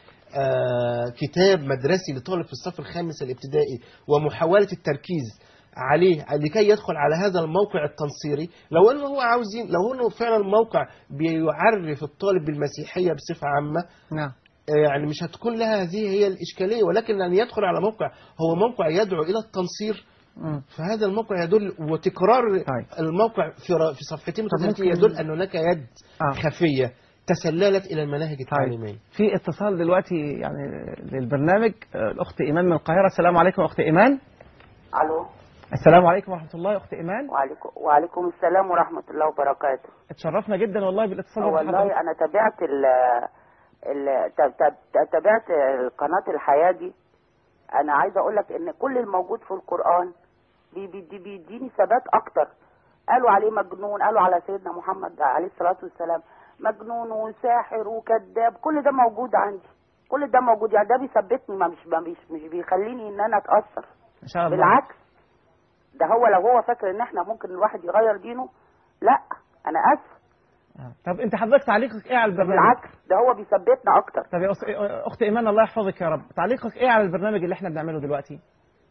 آه كتاب مدرسي لطالب في الصف الخامس الابتدائي ومحاوله التركيز عليه لكي يدخل على هذا الموقع التنصيري لو انه هو عاوزين لو انه فعلا موقع بيعرف الطالب بالمسيحيه بصفه عامه نعم آه، يعني مش هتكون لها هذه هي الاشكاليه ولكن ان يدخل على موقع هو موقع يدعو الى التنصير مم. فهذا الموقع يدل وتكرار طيب. الموقع في ر- في صفحتين متتاليتين ممكن- يدل ان هناك يد آه. خفيه تسللت الى المناهج التعليميه في اتصال دلوقتي يعني للبرنامج آه، الاخت ايمان من القاهره السلام عليكم يا اخت ايمان الو السلام عليكم ورحمه الله يا اخت ايمان وعليكم وعليكم السلام ورحمه الله وبركاته اتشرفنا جدا والله بالاتصال مع حضرتك. والله انا تابعت ال ال ت- ت- تابعت قناه الحياه دي انا عايزه اقول لك ان كل الموجود في القران بي- بيدي- بيديني ثبات اكتر قالوا عليه مجنون قالوا على سيدنا محمد عليه الصلاه والسلام مجنون وساحر وكذاب كل ده موجود عندي كل ده موجود يعني ده بيثبتني ما مش ما مش مش بيخليني ان انا اتاثر ان شاء الله بالعكس ده هو لو هو فاكر ان احنا ممكن الواحد يغير دينه لا انا اسف آه. طب انت حضرتك تعليقك ايه على البرنامج بالعكس ده هو بيثبتنا اكتر طب يا أخت- اخت ايمان الله يحفظك يا رب تعليقك ايه على البرنامج اللي احنا بنعمله دلوقتي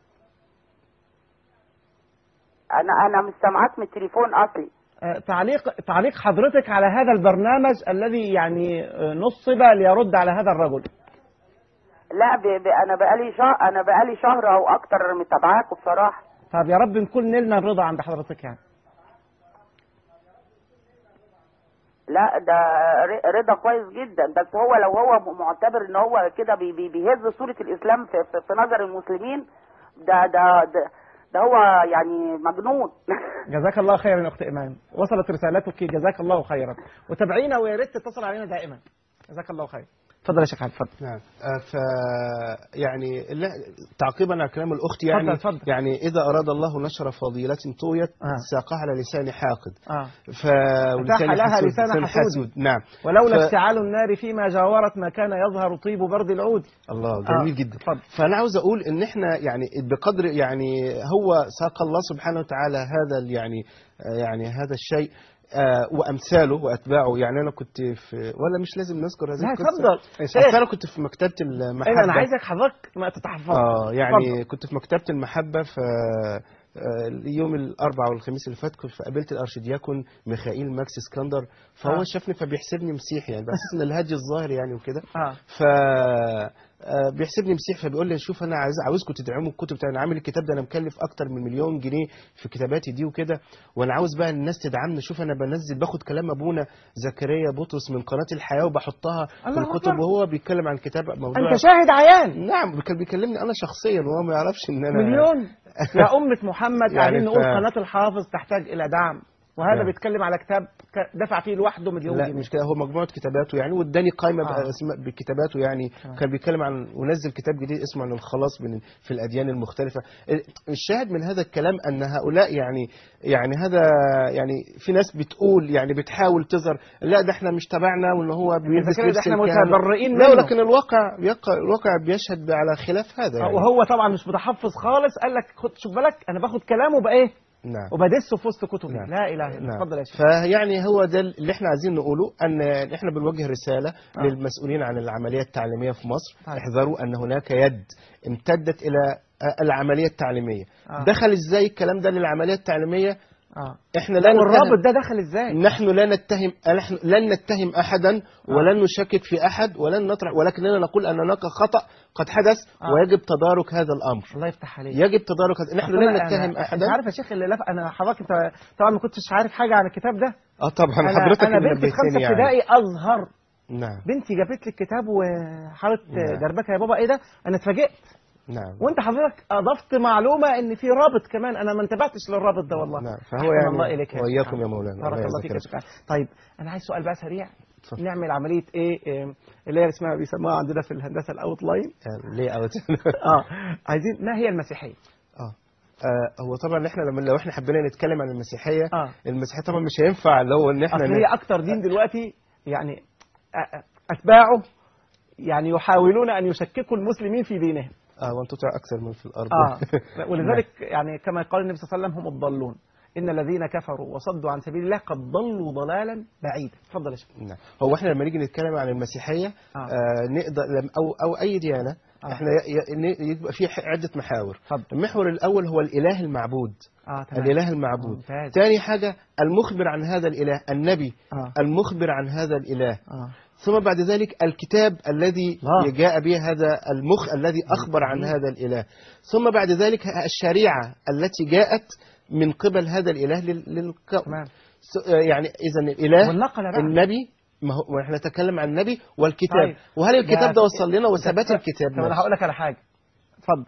انا انا مش سامعاك من التليفون اصلي آه، تعليق تعليق حضرتك على هذا البرنامج الذي يعني آه، نصب ليرد على هذا الرجل لا ب... ب... انا بقالي شهر انا بقالي شهر او اكتر متابعاكم بصراحه طب يا رب نكون نلنا الرضا عند حضرتك يعني لا ده ر- رضا كويس جدا بس هو لو هو معتبر ان هو كده بي... بي... بيهز صوره الاسلام في... في... في نظر المسلمين ده ده ده, ده هو يعني مجنون جزاك الله خيرا يا اخت ايمان وصلت رسالتك جزاك الله خيرا وتابعينا ويا ريت تتصل علينا دائما جزاك الله خير اتفضل يا شيخ علي اتفضل نعم آه، ف يعني لا- تعقيبا على كلام الاخت يعني اتفضل، اتفضل. يعني اذا اراد الله نشر فضيله طويت آه. ساقها على لسان حاقد اه ف ولسان لها حسود لسان حسود. نعم ولولا ف- اشتعال النار فيما جاورت ما كان يظهر طيب برد العود الله جميل آه، جدا اتفضل. فانا عاوز اقول ان احنا يعني بقدر يعني هو ساق الله سبحانه وتعالى هذا ال- يعني آه، يعني هذا الشيء آه، وامثاله واتباعه يعني انا كنت في ولا مش لازم نذكر هذه لا القصه اتفضل يا أصل شيخ انا كنت في مكتبه المحبه ايه انا عايزك حضرتك ما تتحفظ اه يعني اتفضل. كنت في مكتبة المحبة ف آه، يوم الاربعاء والخميس اللي فات كنت فقابلت الارشدياكون ميخائيل ماكس اسكندر فهو آه. شافني فبيحسبني مسيحي يعني بحس ان الهدي الظاهر يعني وكده اه ف آه، بيحسبني مسيح فبيقول لي شوف انا عايز عاوزكم تدعموا الكتب بتاعي انا عامل الكتاب ده انا مكلف اكتر من مليون جنيه في كتاباتي دي وكده وانا عاوز بقى الناس تدعمني شوف انا بنزل باخد كلام ابونا زكريا بطرس من قناه الحياه وبحطها في الله الكتب أكبر. وهو بيتكلم عن الكتاب موضوع انت شاهد عيان نعم كان بيكلمني انا شخصيا وهو ما يعرفش ان انا مليون يا أمة محمد يعني قاعدين ف- نقول قناة الحافظ تحتاج إلى دعم وهذا نعم. بيتكلم على كتاب ك- دفع فيه لوحده مليون لا جنيه مش كده هو مجموعه كتاباته يعني واداني قائمه آه. باسماء بكتاباته يعني تمام. كان بيتكلم عن ونزل كتاب جديد اسمه عن الخلاص من في الاديان المختلفه الشاهد من هذا الكلام ان هؤلاء يعني يعني هذا يعني في ناس بتقول يعني بتحاول تظهر لا ده احنا مش تبعنا وان هو بيلبس فاكر ده لبس احنا الكهنة. متبرئين لا منه. لكن الواقع يقع الواقع بيشهد على خلاف هذا يعني وهو طبعا مش متحفظ خالص قال لك خد شوف بالك انا باخد كلامه بايه نعم وبدسه في وسط كتبي نعم. لا اله الا الله نعم. اتفضل يا شيخ فيعني هو ده اللي احنا عايزين نقوله ان احنا بنوجه رساله آه. للمسؤولين عن العمليه التعليميه في مصر طيب. احذروا ان هناك يد امتدت الى آه، العمليه التعليميه آه. دخل ازاي الكلام ده للعمليه التعليميه اه احنا لا والرابط نتهم ده دخل ازاي نحن لا نتهم نحن لن نتهم احدا ولن نشكك في احد ولن نطرح ولكننا نقول ان هناك خطا قد حدث آه. ويجب تدارك هذا الامر الله يفتح عليك يجب تدارك هذا نحن أصل لا أنا- نتهم أنا- احدا انت عارف يا شيخ اللي لف... انا حضرتك انت طبعا ما كنتش عارف حاجه عن الكتاب ده اه طبعا انا حضرتك انا اللي بنتي في نبهتني خمسه يعني. ابتدائي ازهر نعم بنتي جابت لي الكتاب وحاله نعم. دربكه يا بابا ايه ده انا اتفاجئت نعم وانت حضرتك اضفت معلومه ان في رابط كمان انا ما انتبهتش للرابط ده والله نعم أحسن فهو يعني الله اليك يا واياكم شيخ. يا مولانا بارك الله فيك يا يجزاك شيخ طيب انا عايز سؤال بقى سريع اتفضل. نعمل عمليه ايه إيه، اللي هي اسمها بيسموها عندنا في الهندسه الاوت لاين يعني ليه اوت اه عايزين ما هي المسيحيه اه آه، هو طبعا احنا لما لو احنا حبينا نتكلم عن المسيحيه اه المسيحيه طبعا مش هينفع اللي هو ان احنا اصل ن- هي اكتر دين دلوقتي يعني أ- أ- اتباعه يعني يحاولون ان يشككوا المسلمين في دينهم اه وان تطع اكثر من في الارض اه ولذلك يعني كما قال النبي صلى الله عليه وسلم هم الضالون ان الذين كفروا وصدوا عن سبيل الله قد ضلوا ضلالا بعيدا اتفضل يا شيخ نعم هو احنا لما نيجي نتكلم عن المسيحيه آه. آه نقدر لم- او او اي ديانه آه. احنا ي- ي- يبقى في ح- عده محاور اتفضل المحور الاول هو الاله المعبود اه تمام الاله المعبود ممتاز ثاني حاجه المخبر عن هذا الاله النبي اه المخبر عن هذا الاله اه ثم بعد ذلك الكتاب الذي الله. جاء به هذا المخ الذي أخبر عن جميل. هذا الإله ثم بعد ذلك الشريعة التي جاءت من قبل هذا الإله لل- للكون تمام س- يعني إذا الإله والنقل بقى النبي ما هو ما احنا نتكلم عن النبي والكتاب طيب. وهل الكتاب يا ده وصل لنا وثبات الكتاب طب انا نفسه؟ هقول لك على حاجه اتفضل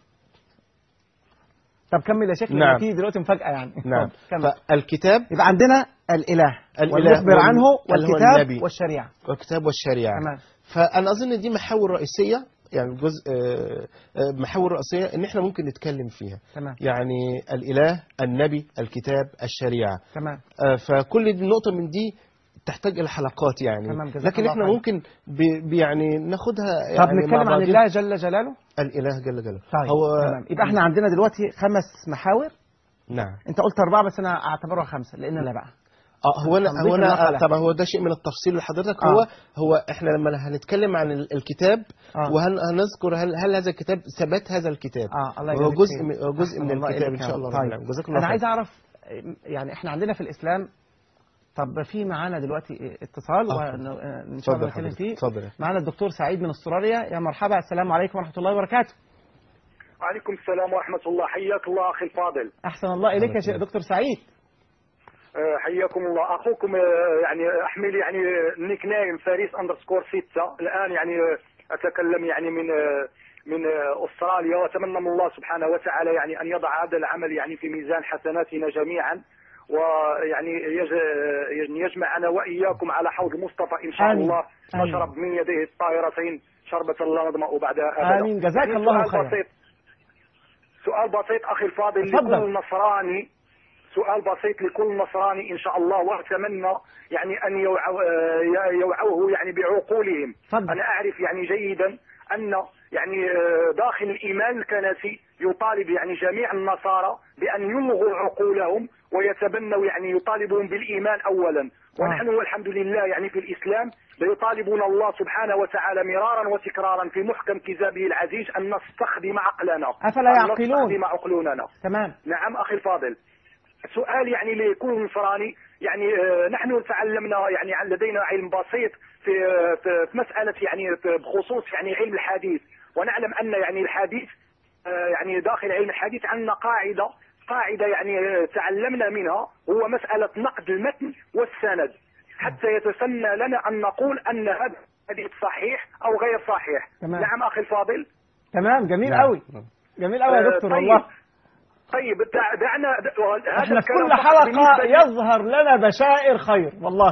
طب كمل يا شيخ لأن نعم. في دلوقتي مفاجاه يعني نعم اتفضل، كمل فالكتاب يبقى عندنا الاله الإله والمخبر وال- عنه اللي هو والكتاب النبي. والشريعه والكتاب والشريعة تمام فأنا أظن دي محاور رئيسية يعني جزء آه، آه، محاور رئيسية إن إحنا ممكن نتكلم فيها تمام يعني الإله النبي الكتاب الشريعة تمام آه، فكل دي نقطة من دي تحتاج إلى حلقات يعني تمام، جزاك لكن الله احنا خير. ممكن ب- ب- يعني ناخدها طب يعني نتكلم مع عن بعضنا. الله جل جلاله الإله جل جلاله طيب هو تمام يبقى احنا عندنا دلوقتي خمس محاور نعم انت قلت اربعه بس انا اعتبرها خمسه لان انا بقى اه هو انا تنظيف هو انا النقلة. آه، طبعا هو ده شيء من التفصيل لحضرتك آه. هو هو احنا لما هنتكلم عن ال- الكتاب اه وهنذكر هل هل هذا الكتاب ثبات هذا الكتاب اه الله وهو يجزيك جزء خير. من هو جزء أحسن من الله الكتاب إليك ان يا شاء رب. الله رب طيب. العالمين جزاكم الله انا خير. عايز اعرف يعني احنا عندنا في الاسلام طب في معانا دلوقتي اتصال آه. وان شاء الله اتفضل نتكلم حضرتك فيه اتفضل يا أخي. معانا الدكتور سعيد من استراليا يا مرحبا السلام عليكم ورحمه الله وبركاته وعليكم السلام ورحمة الله حياك الله أخي الفاضل احسن الله اليك يا شيخ دكتور سعيد آه، حياكم الله أخوكم آه، يعني أحمل يعني نيك نايم فارس أندرسكور ستة الآن يعني آه، أتكلم يعني من آه، من آه، أستراليا وأتمنى من الله سبحانه وتعالى يعني أن يضع هذا العمل يعني في ميزان حسناتنا جميعا ويعني يج- يعني يجمعنا وإياكم على حوض المصطفى إن شاء آمين. الله آمين. نشرب من يديه الطاهرتين شربة لا نظمأ بعدها أبدا آمين. جزاك يعني الله سؤال خيرا. بسيط سؤال بسيط أخي الفاضل تفضل. لكل نصراني سؤال بسيط لكل نصراني إن شاء الله وأتمنى يعني أن يوعو- آه، يوعوه يعني بعقولهم تفضل. أنا أعرف يعني جيدا أن يعني آه، داخل الإيمان الكنسي يطالب يعني جميع النصارى بأن يلغوا عقولهم ويتبنوا يعني يطالبهم بالإيمان أولا ونحن والحمد لله يعني في الإسلام يطالبون الله سبحانه وتعالى مرارا وتكرارا في محكم كتابه العزيز أن نستخدم عقلنا أفلا أن يعقلون؟ نستخدم عقولنا تمام نعم أخي الفاضل سؤال يعني لكل نصراني يعني آه، نحن تعلمنا يعني عن- لدينا علم بسيط في آه، في في مسألة يعني في- بخصوص يعني علم الحديث ونعلم أن يعني الحديث آه، يعني داخل علم الحديث عندنا قاعدة قاعدة يعني آه، تعلمنا منها هو مسألة نقد المتن والسند حتى يتسنى لنا أن نقول أن هذا الحديث صحيح أو غير صحيح تمام. نعم أخي الفاضل تمام جميل نعم. قوي جميل قوي يا آه، دكتور طيب. والله طيب دع- دعنا هذا احنا في الكلام كل فقط حلقة بالنسبة لي. يظهر لنا بشائر خير والله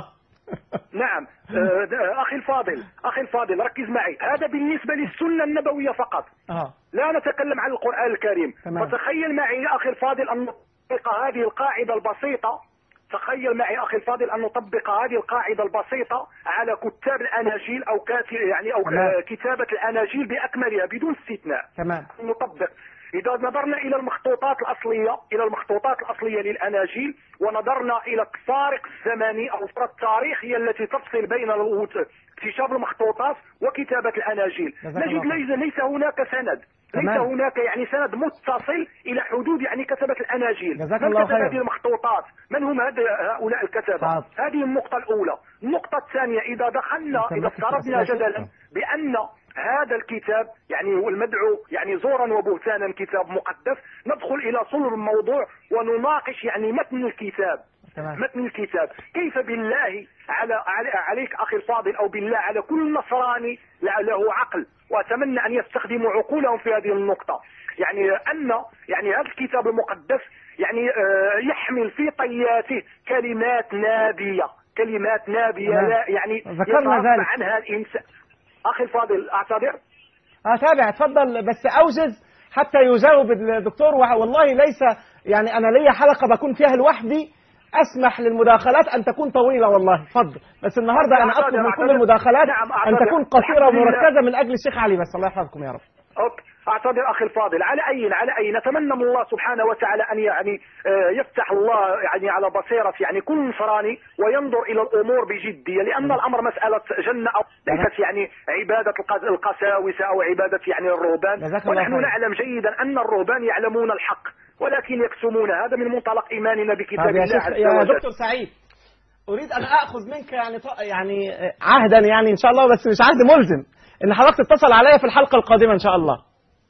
نعم آه، د- اخي الفاضل اخي الفاضل ركز معي هذا بالنسبه للسنه النبويه فقط اه لا نتكلم عن القران الكريم تمام. فتخيل معي يا اخي الفاضل ان نطبق هذه القاعده البسيطه تخيل معي اخي الفاضل ان نطبق هذه القاعده البسيطه على كتاب الاناجيل او كاتب يعني او تمام. كتابه الاناجيل باكملها بدون استثناء تمام نطبق إذا نظرنا إلى المخطوطات الأصلية إلى المخطوطات الأصلية للأناجيل ونظرنا إلى الفارق الزمني أو الفترة التاريخية التي تفصل بين الوت- اكتشاف المخطوطات وكتابة الأناجيل جزاك الله نجد خير. ليس, ليس هناك سند ليس تمام. هناك يعني سند متصل إلى حدود يعني كتبة الأناجيل جزاك من الله كتب خير. هذه المخطوطات من هم هذا- هؤلاء الكتبة حاضر. هذه النقطة الأولى النقطة الثانية إذا دخلنا أنت إذا مركز في افترضنا أسئلة جدلا شكرا. بأن هذا الكتاب يعني هو المدعو يعني زورا وبهتانا كتاب مقدس ندخل إلى صلب الموضوع ونناقش يعني متن الكتاب تمام متن الكتاب كيف بالله على, على عليك أخي الفاضل أو بالله على كل نصراني لا- له عقل وأتمنى أن يستخدموا عقولهم في هذه النقطة يعني أن يعني هذا الكتاب المقدس يعني آه، يحمل في طياته كلمات نابية كلمات نابية تمام. لا يعني ذكرنا يترفع ذلك. عنها الإنسان أخي الفاضل أعتذر اتابع اتفضل بس اوجز حتى يجاوب الدكتور وع- والله ليس يعني انا ليا حلقه بكون فيها لوحدي اسمح للمداخلات ان تكون طويله والله اتفضل بس النهارده انا اطلب من كل المداخلات نعم، ان أعتذر. تكون قصيره الحمد لله. ومركزه من اجل الشيخ علي بس الله يحفظكم يا رب أوك. اعتذر اخي الفاضل على اي على اي نتمنى من الله سبحانه وتعالى ان يعني آه، يفتح الله يعني على بصيره يعني كل نصراني وينظر الى الامور بجديه لان الامر مساله جنه او ليست يعني عباده القس- القساوسه او عباده يعني الرهبان جزاك الله ونحن خير. نعلم جيدا ان الرهبان يعلمون الحق ولكن يكتمون هذا من منطلق ايماننا بكتاب طيب يا الله شيخ عز يا وجل دكتور سعيد اريد ان اخذ منك يعني ط- يعني عهدا يعني ان شاء الله بس مش عهد ملزم ان حضرتك تتصل عليا في الحلقه القادمه ان شاء الله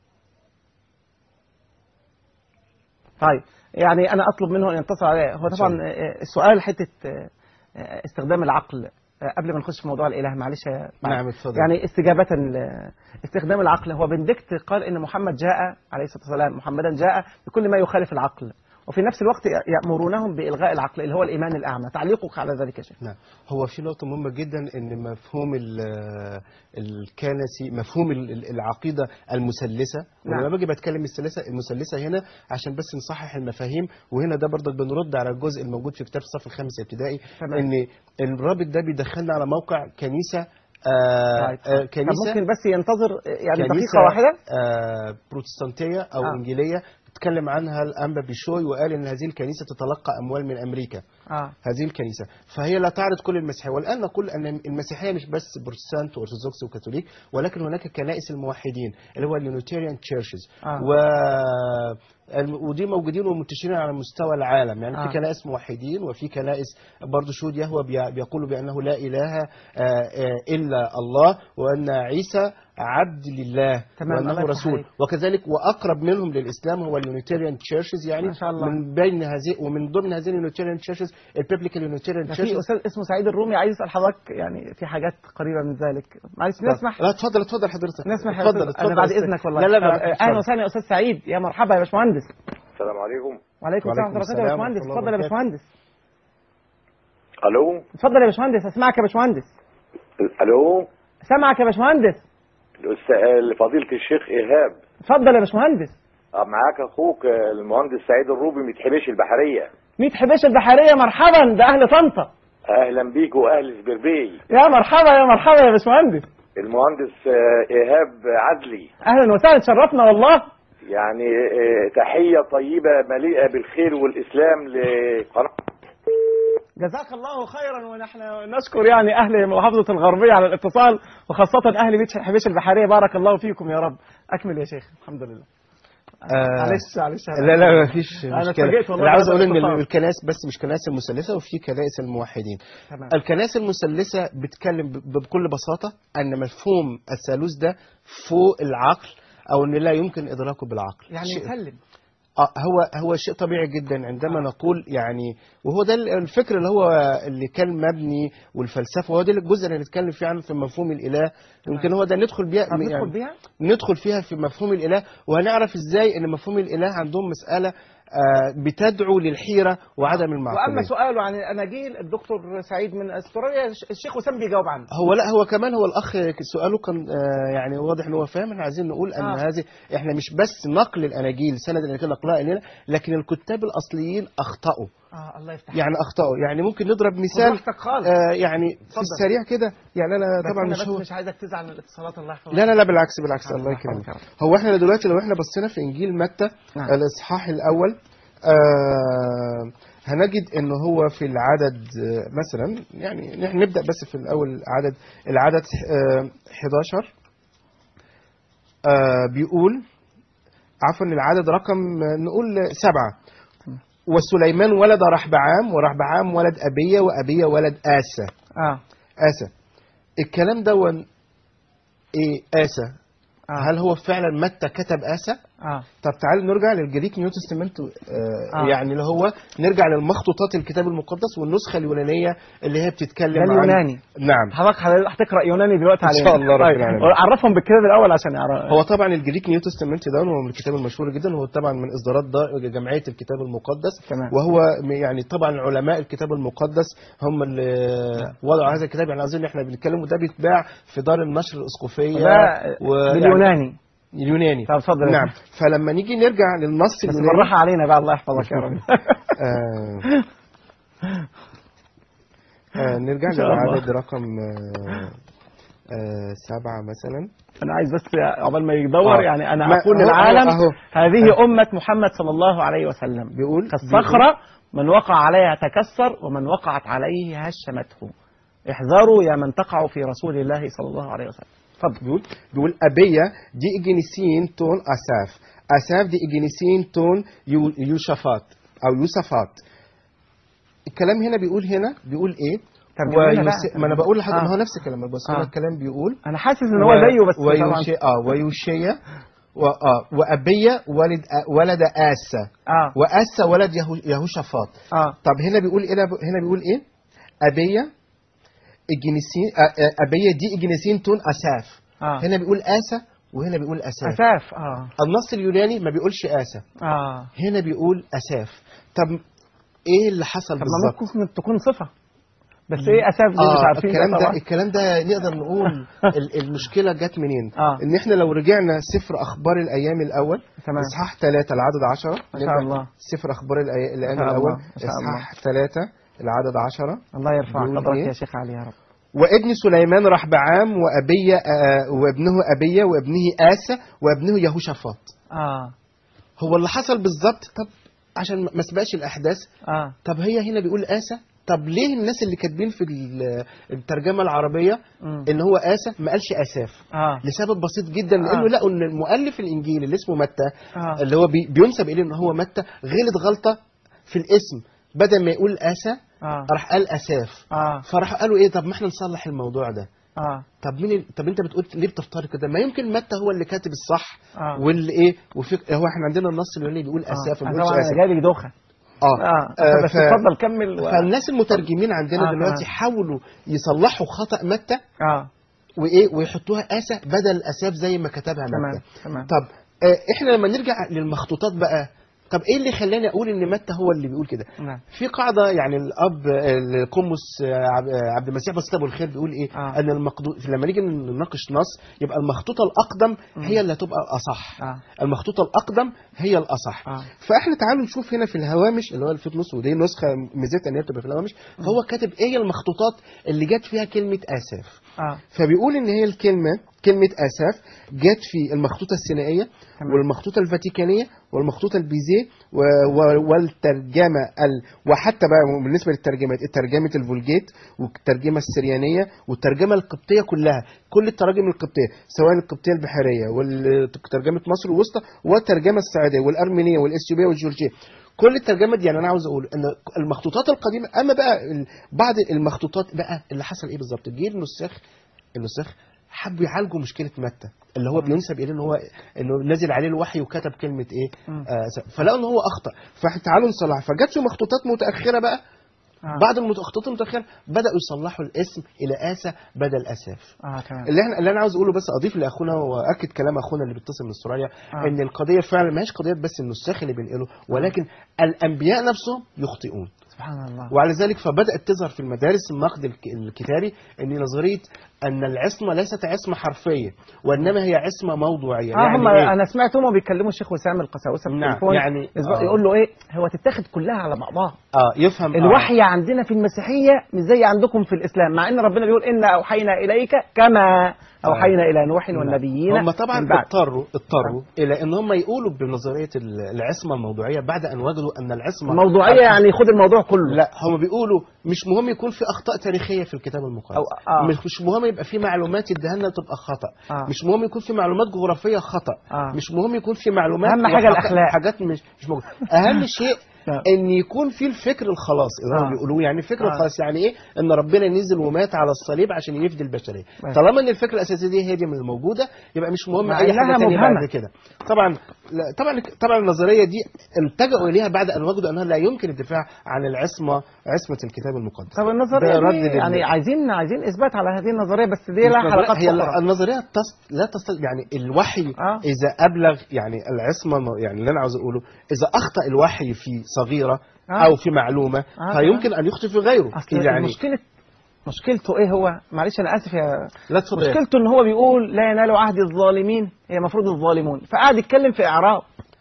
طيب يعني انا اطلب منه ان يتصل عليا هو طبعا آه، السؤال حته آه، آه، استخدام العقل آه، قبل ما نخش في موضوع الاله معلش يا نعم، اتفضل. يعني استجابه ل- استخدام العقل هو بندكت قال ان محمد جاء عليه الصلاه والسلام محمدا جاء بكل ما يخالف العقل وفي نفس الوقت يامرونهم بالغاء العقل اللي هو الايمان الاعمى تعليقك على ذلك يا شيخ نعم هو في نقطة مهمة جدا إن مفهوم ال- الكنسي مفهوم ال- ال- العقيدة المثلثة ولما نعم. باجي بتكلم الثلاثة المثلثة هنا عشان بس نصحح المفاهيم وهنا ده برضك بنرد على الجزء الموجود في كتاب الصف الخامس الابتدائي تمام. إن الرابط ده بيدخلنا على موقع كنيسة آه طيب. آه طب كنيسة ممكن بس ينتظر يعني كنيسة دقيقه واحده آه بروتستانتية أو آه. آه. إنجيلية اتكلم عنها الأنبا بيشوي وقال إن هذه الكنيسة تتلقى أموال من أمريكا اه هذه الكنيسة فهي لا تعرض كل المسيحية والآن نقول أن المسيحية مش بس بروتستانت وأرثوذكس وكاثوليك ولكن هناك كنائس الموحدين اللي هو اليونيتيريان تشيرشز آه. و الم- ودي موجودين ومنتشرين على مستوى العالم يعني آه. في كنائس موحدين وفي كنائس برضه شهود يهوى بي- بيقولوا بأنه لا إله آه، آه، إلا الله وأن عيسى عبد لله تمام، الله وأنه يفتح رسول عليك. وكذلك وأقرب منهم للإسلام هو اليونيتيريان تشيرشز يعني ما شاء الله. من بين هذه ومن ضمن هذه اليونيتيريان تشيرشز البيبليكال يونيتيريان ده في تشيرشز استاذ اسمه سعيد الرومي عايز يسال حضرتك يعني في حاجات قريبه من ذلك معلش نسمح لا اتفضل اتفضل حضرتك نسمح يا اتفضل أستاذ. انا بعد أستاذ. اذنك والله لا لا طب، بالعكس، آه، اتفضل. اهلا وسهلا يا استاذ سعيد يا مرحبا يا باشمهندس السلام عليكم وعليكم السلام وعليكم ورحمه الله يا السلام باشمهندس ورحمة الله اتفضل يا وبركاته. باشمهندس الو اتفضل يا باشمهندس اسمعك يا باشمهندس الو سامعك يا باشمهندس الأستاذ- فضيلة الشيخ إيهاب اتفضل يا باشمهندس آه، معاك أخوك آه، المهندس سعيد الروبي متحبش البحرية 100 حبيش البحريه مرحبا ده اهل طنطا أهلا بيك وأهل سبربي يا مرحبا يا مرحبا يا باشمهندس المهندس آه، إيهاب عدلي اهلا وسهلا تشرفنا والله يعني آه، تحية طيبة مليئة بالخير والإسلام لقناة جزاك الله خيرا ونحن نشكر يعني اهل محافظه الغربيه على الاتصال وخاصه اهل بيت حبيش البحريه بارك الله فيكم يا رب اكمل يا شيخ الحمد لله آه، معلش معلش لا لا ما فيش أنا مشكله اتفاجئت والله انا عاوز بهذا اقول ان الاتصال. الكنائس بس مش كنائس المثلثه وفي كنائس الموحدين تمام. الكنائس المثلثه بتتكلم ب- بكل بساطه ان مفهوم الثالوث ده فوق العقل او ان لا يمكن ادراكه بالعقل يعني شيء- مسلم آه، هو هو شيء طبيعي جدا عندما نقول يعني وهو ده الفكر اللي هو اللي كان مبني والفلسفه هو ده الجزء اللي نتكلم فيه عنه في مفهوم الاله يمكن هو ده ندخل بيها طب ندخل بيها ندخل فيها في مفهوم الاله وهنعرف ازاي ان مفهوم الاله عندهم مساله آه، بتدعو للحيره وعدم واما المعقوليه سؤاله عن الاناجيل الدكتور سعيد من استراليا الشيخ وسام بيجاوب عنه هو لا هو كمان هو الاخ سؤاله كان آه، يعني واضح ان هو فاهم احنا عايزين نقول ان آه. هذه احنا مش بس نقل الاناجيل سند الاناجيل نقلها الينا لكن الكتاب الاصليين اخطاوا اه الله يفتح يعني اخطاوا يعني ممكن نضرب خد مثال راحتك خالص آه يعني في اتفضل. السريع كده يعني انا بس طبعا أنا مش بس هو مش عايزك تزعل من الاتصالات الله يحفظك لا لا لا بالعكس بالعكس سبحان الله الله، يكرمك سبحان الله. هو احنا دلوقتي لو احنا بصينا في انجيل متى نعم. الاصحاح الاول آه هنجد ان هو في العدد آه، مثلا يعني نحن نبدا بس في الاول عدد العدد آه 11 آه بيقول عفوا العدد رقم آه، نقول سبعة وسليمان ولد رحبعام ورحبعام ولد أبية وأبية ولد آسى اه آسى الكلام ده ايه آسى اه هل هو فعلا متى كتب آسى اه طب تعالوا نرجع للجريك نيو تستمنت آه آه. يعني اللي هو نرجع للمخطوطات الكتاب المقدس والنسخه اليونانيه اللي هي بتتكلم ده عن اليوناني نعم حضرتك هتقرا يوناني دلوقتي إن علينا شاء الله رب طيب. العالمين. عرفهم بالكتاب الاول عشان يعرف هو طبعا الجريك نيو تستمنت ده هو من الكتاب المشهور جدا هو طبعا من اصدارات دا- جمعيه الكتاب المقدس تمام. وهو م- يعني طبعا علماء الكتاب المقدس هم اللي وضعوا هذا الكتاب يعني اظن احنا بنتكلم وده بيتباع في دار النشر الاسقفيه ده ويعني- باليوناني اليوناني طب اتفضل يا نعم شيخ. فلما نيجي نرجع للنص بس اليوناني بالراحه علينا بقى الله يحفظك يا رب آه آه نرجع إن شاء الله. للعدد رقم آه آه سبعة مثلا انا عايز بس عقبال ما يدور آه. يعني انا ما- اقول أهو- للعالم أهو- أهو. هذه امه محمد صلى الله عليه وسلم بيقول كالصخره من وقع عليها تكسر ومن وقعت عليه هشمته احذروا يا من تقع في رسول الله صلى الله عليه وسلم اتفضل بيقول بيقول أبية دي إجنسين تون أساف أساف دي إجنسين تون يو- يوشفات أو يوسفات الكلام هنا بيقول هنا بيقول إيه ترجمة لنا ويوس... بقى. ما أنا بقول لحضرتك آه. ما هو نفس الكلام بس هنا آه. الكلام بيقول انا حاسس ان هو زيه بس طبعا ويوشي اه ويوشيا و... آه وأبية ولد ولد آسى اه وآسى ولد يهو... يهوشافاط اه طب هنا بيقول ايه هنا بيقول ايه أبية إجنسين آه، آه، أبية دي إجنسين تون أساف اه هنا بيقول آسى وهنا بيقول أساف اساف اه النص اليوناني ما بيقولش آسى اه هنا بيقول أساف طب ايه اللي حصل طب ما بالظبط ممكن تكون صفه بس ايه اساف دي مش اه عارفين الكلام ده ده طبعا الكلام ده نقدر نقول ال- المشكله جت منين آه. ان احنا لو رجعنا سفر اخبار الايام الاول تمام اصحاح 3 العدد 10 ما شاء الله. سفر اخبار الأي- الايام ما شاء الاول الله، ما شاء الله. اصحاح 3 العدد 10 الله يرفع بيقول قدرك إيه؟ يا شيخ علي يا رب وابن سليمان رحبعام وابيه آه وابنه ابيه وابنه اسى وابنه يهوشافاط اه هو اللي حصل بالظبط طب عشان ما سبقش الاحداث اه طب هي هنا بيقول اسى طب ليه الناس اللي كاتبين في ال- الترجمه العربيه مم. ان هو اسى ما قالش اساف اه لسبب بسيط جدا لانه آه. لقوا ان المؤلف الانجيل اللي اسمه متى اه اللي هو بي بينسب اليه ان هو متى غلط غلطه في الاسم بدل ما يقول اسى اه راح قال اساف اه فراح قالوا ايه طب ما احنا نصلح الموضوع ده اه طب مين ال- طب انت بتقول ليه بتفترض كده ما يمكن متى هو اللي كاتب الصح اه واللي ايه وفي هو احنا عندنا النص اليوناني بيقول اساف ما آه. بيقولش طبعا اسف انا جاي لك دوخه اه, اه آه، بس ف- اتفضل كمل و... فالناس المترجمين عندنا آه، دلوقتي تمام. حاولوا يصلحوا خطأ متى اه وايه ويحطوها اسى بدل اساف زي ما كتبها تمام متى تمام طب آه، احنا لما نرجع للمخطوطات بقى طب ايه اللي خلاني اقول ان متى هو اللي بيقول كده نعم في قاعده يعني الاب آه، القمص آه، عب- آه، عبد المسيح بسيط ابو الخير بيقول ايه آه. ان المخطوط لما نيجي نناقش نص يبقى المخطوطه الاقدم مم. هي اللي هتبقى الاصح اه المخطوطه الاقدم هي الاصح اه فاحنا تعالوا نشوف هنا في الهوامش اللي هو الفوت نص ودي نسخه ميزتها ان هي بتبقى في الهوامش فهو كاتب ايه المخطوطات اللي جت فيها كلمه اساف اه فبيقول ان هي الكلمه كلمه اساف جت في المخطوطه السينائيه تمام. والمخطوطه الفاتيكانيه والمخطوطه البيزيه و- و- والترجمه ال... وحتى بقى بالنسبه للترجمات ترجمه الفولجيت والترجمه السريانيه والترجمه القبطيه كلها كل التراجم القبطيه سواء القبطيه البحريه وترجمه مصر الوسطى والترجمه السعوديه والارمينيه والاثيوبيه والجورجيه كل الترجمه دي يعني انا عاوز اقول ان المخطوطات القديمه اما بقى ال- بعض المخطوطات بقى اللي حصل ايه بالظبط جه النساخ النساخ حبوا يعالجوا مشكله متى اللي هو بينسب اليه ان هو انه نزل عليه الوحي وكتب كلمه ايه مم. آه س- فلقوا ان هو اخطا فتعالوا نصلح فجت في مخطوطات متاخره بقى آه. بعد المخطوطات المتاخره بداوا يصلحوا الاسم الى اسى بدل اساف اه تمام اللي احنا اللي انا عاوز اقوله بس اضيف لاخونا واكد كلام اخونا اللي بيتصل من استراليا آه. ان القضيه فعلا ما هيش قضيه بس النساخ اللي بينقله ولكن الانبياء نفسهم يخطئون سبحان الله وعلى ذلك فبدات تظهر في المدارس النقد الك- الكتابي ان نظريه ان العصمه ليست عصمه حرفيه وانما هي عصمه موضوعيه اه هم إيه؟ انا سمعتهم بيكلموا الشيخ وسام القساوسه في نعم، التليفون يعني- يسبق- آه. يقول له ايه هو تتاخد كلها على بعضها اه يفهم آه. الوحي عندنا في المسيحيه مش زي عندكم في الاسلام مع ان ربنا بيقول انا اوحينا اليك كما اوحينا الى نوح والنبيين هم طبعا من بعد. اضطروا اضطروا الى ان هم يقولوا بنظريه ال- العصمه الموضوعيه بعد ان وجدوا ان العصمه موضوعيه يعني خد الموضوع كله لا هم بيقولوا مش مهم يكون في اخطاء تاريخيه في الكتاب المقدس أو- آه. مش مش مهم يبقى في معلومات يديها لنا تبقى خطا آه. مش مهم يكون في معلومات جغرافيه خطا آه. مش مهم يكون في معلومات أهم حاجة وحق- الأخلاق. حاجات مش مش موجوده اهم شيء نعم. ان يكون في الفكر الخلاص اذا آه. هم بيقولوه يعني الفكر آه. الخلاص يعني ايه ان ربنا نزل ومات على الصليب عشان يفدي البشريه بس. طالما ان الفكره الاساسيه دي هي دي من الموجوده يبقى مش مهم مع اي إنها حاجه ثانيه مبهمة. بعد كده طبعا لا طبعا طبعا النظريه دي التجأوا اليها بعد ان وجدوا انها لا يمكن الدفاع عن العصمه عصمه الكتاب المقدس طب النظريه ده رد دي لل- يعني عايزين عايزين اثبات على هذه النظريه بس دي لها مش حلقات نظرية- هي اخرى النظريه تست... لا تست... يعني الوحي آه. اذا ابلغ يعني العصمه يعني اللي انا عاوز اقوله اذا اخطا الوحي في صغيره آه. او في معلومه آه، فيمكن ان يخطئ في غيره اصل يعني مشكله مشكلته ايه هو معلش انا اسف يا لا تفضل يا أخي. مشكلته ان هو بيقول لا ينال عهد الظالمين هي المفروض الظالمون فقعد يتكلم في اعراب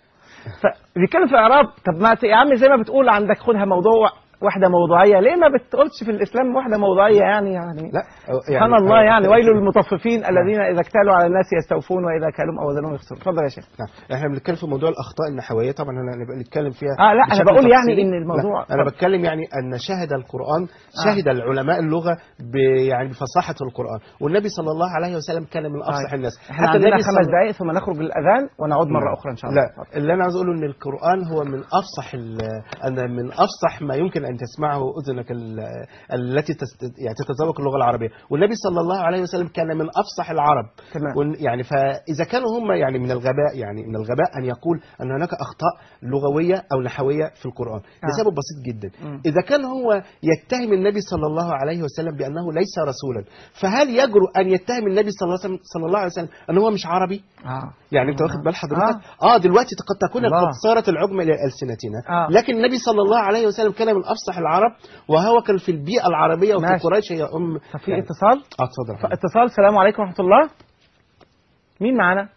فبيتكلم في اعراب طب ما ت- يا عم زي ما بتقول عندك خدها موضوع واحده موضوعيه ليه ما بتقولش في الاسلام واحده موضوعيه يعني يعني لا سبحان الله يعني ويل للمطففين الذين اذا اكتالوا على الناس يستوفون واذا كالوا او وزنوهم يخسرون اتفضل يا شيخ نعم احنا بنتكلم في موضوع الاخطاء النحويه طبعا انا هنبقى نتكلم فيها آه، لا، أنا بشكل بقول يعني تفصيلي. إن الموضوع- لا، انا طب. بتكلم يعني ان شهد القران شهد العلماء اللغه ب يعني بفصاحه القران والنبي صلى الله عليه وسلم كان من افصح طيب. الناس احنا عندنا النبي خمس صلى- دقائق ثم نخرج للاذان ونعود مره نعم. اخرى ان شاء الله لا اللي انا عاوز اقوله ان القران هو من افصح ال- ان من افصح ما يمكن ان تسمعه اذنك ال- التي تست يعني تتذوق اللغه العربيه والنبي صلى الله عليه وسلم كان من افصح العرب تمام. ون- يعني فاذا كانوا هم يعني من الغباء يعني من الغباء ان يقول ان هناك اخطاء لغويه او نحويه في القران آه. لسبب بسيط جدا مم. اذا كان هو يتهم النبي صلى الله عليه وسلم بانه ليس رسولا فهل يجرؤ ان يتهم النبي صلى الله عليه وسلم صلى الله عليه وسلم ان هو مش عربي اه يعني انت واخد بال حضرتك اه, دلوقتي قد تكون الله. قد صارت العجمه الى السنتنا آه. لكن النبي صلى الله عليه وسلم كان من افصح العرب وهو كان في البيئه العربيه وفي ماشي. قريش هي ام طب في يعني- اتصال اه اتفضل ف- اتصال السلام عليكم ورحمه الله مين معانا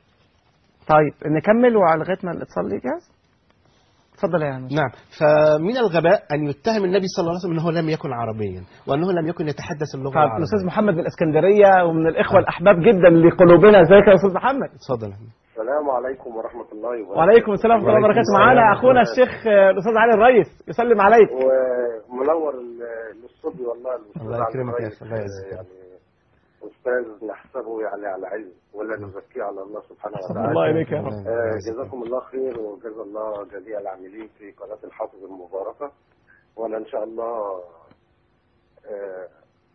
طيب نكمل وعلى لغايه ما الاتصال يجهز اتفضل يا هانوش نعم فمن الغباء ان يتهم النبي صلى الله عليه وسلم انه لم يكن عربيا وانه لم يكن يتحدث اللغه طيب العربيه الاستاذ محمد من الاسكندريه ومن الاخوه الاحباب جدا لقلوبنا ازيك يا استاذ محمد اتفضل السلام عليكم ورحمة الله وبركاته وعليكم السلام ورحمه الله وعليكم وبركاته السلام معانا ورحمة اخونا الله. الشيخ آه، الاستاذ علي الريس يسلم عليك ومنور ال- الاستوديو والله الأستاذ الله علي يكرمك يا الريس، أخي، الله يعزك. يعني أستاذ نحسبه يعني على علم ولا نزكيه على الله سبحانه صلى وتعالى الله اليك يا رب آه، جزاكم الله خير وجزا الله جميع العاملين في قناة الحافظ المباركة وأنا إن شاء الله آه،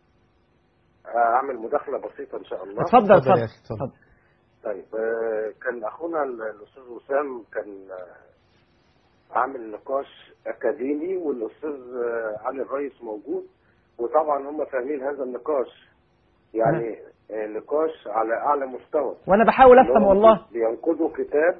أعمل مداخلة بسيطة إن شاء الله اتفضل اتفضل يا اتفضل اخي اتفضل طيب آه، كان اخونا ال- الاستاذ وسام كان آه، عامل نقاش اكاديمي والاستاذ آه، علي الريس موجود وطبعا هم فاهمين هذا النقاش يعني آه، نقاش على اعلى مستوى وانا بحاول افهم إنهم والله بينقدوا كتاب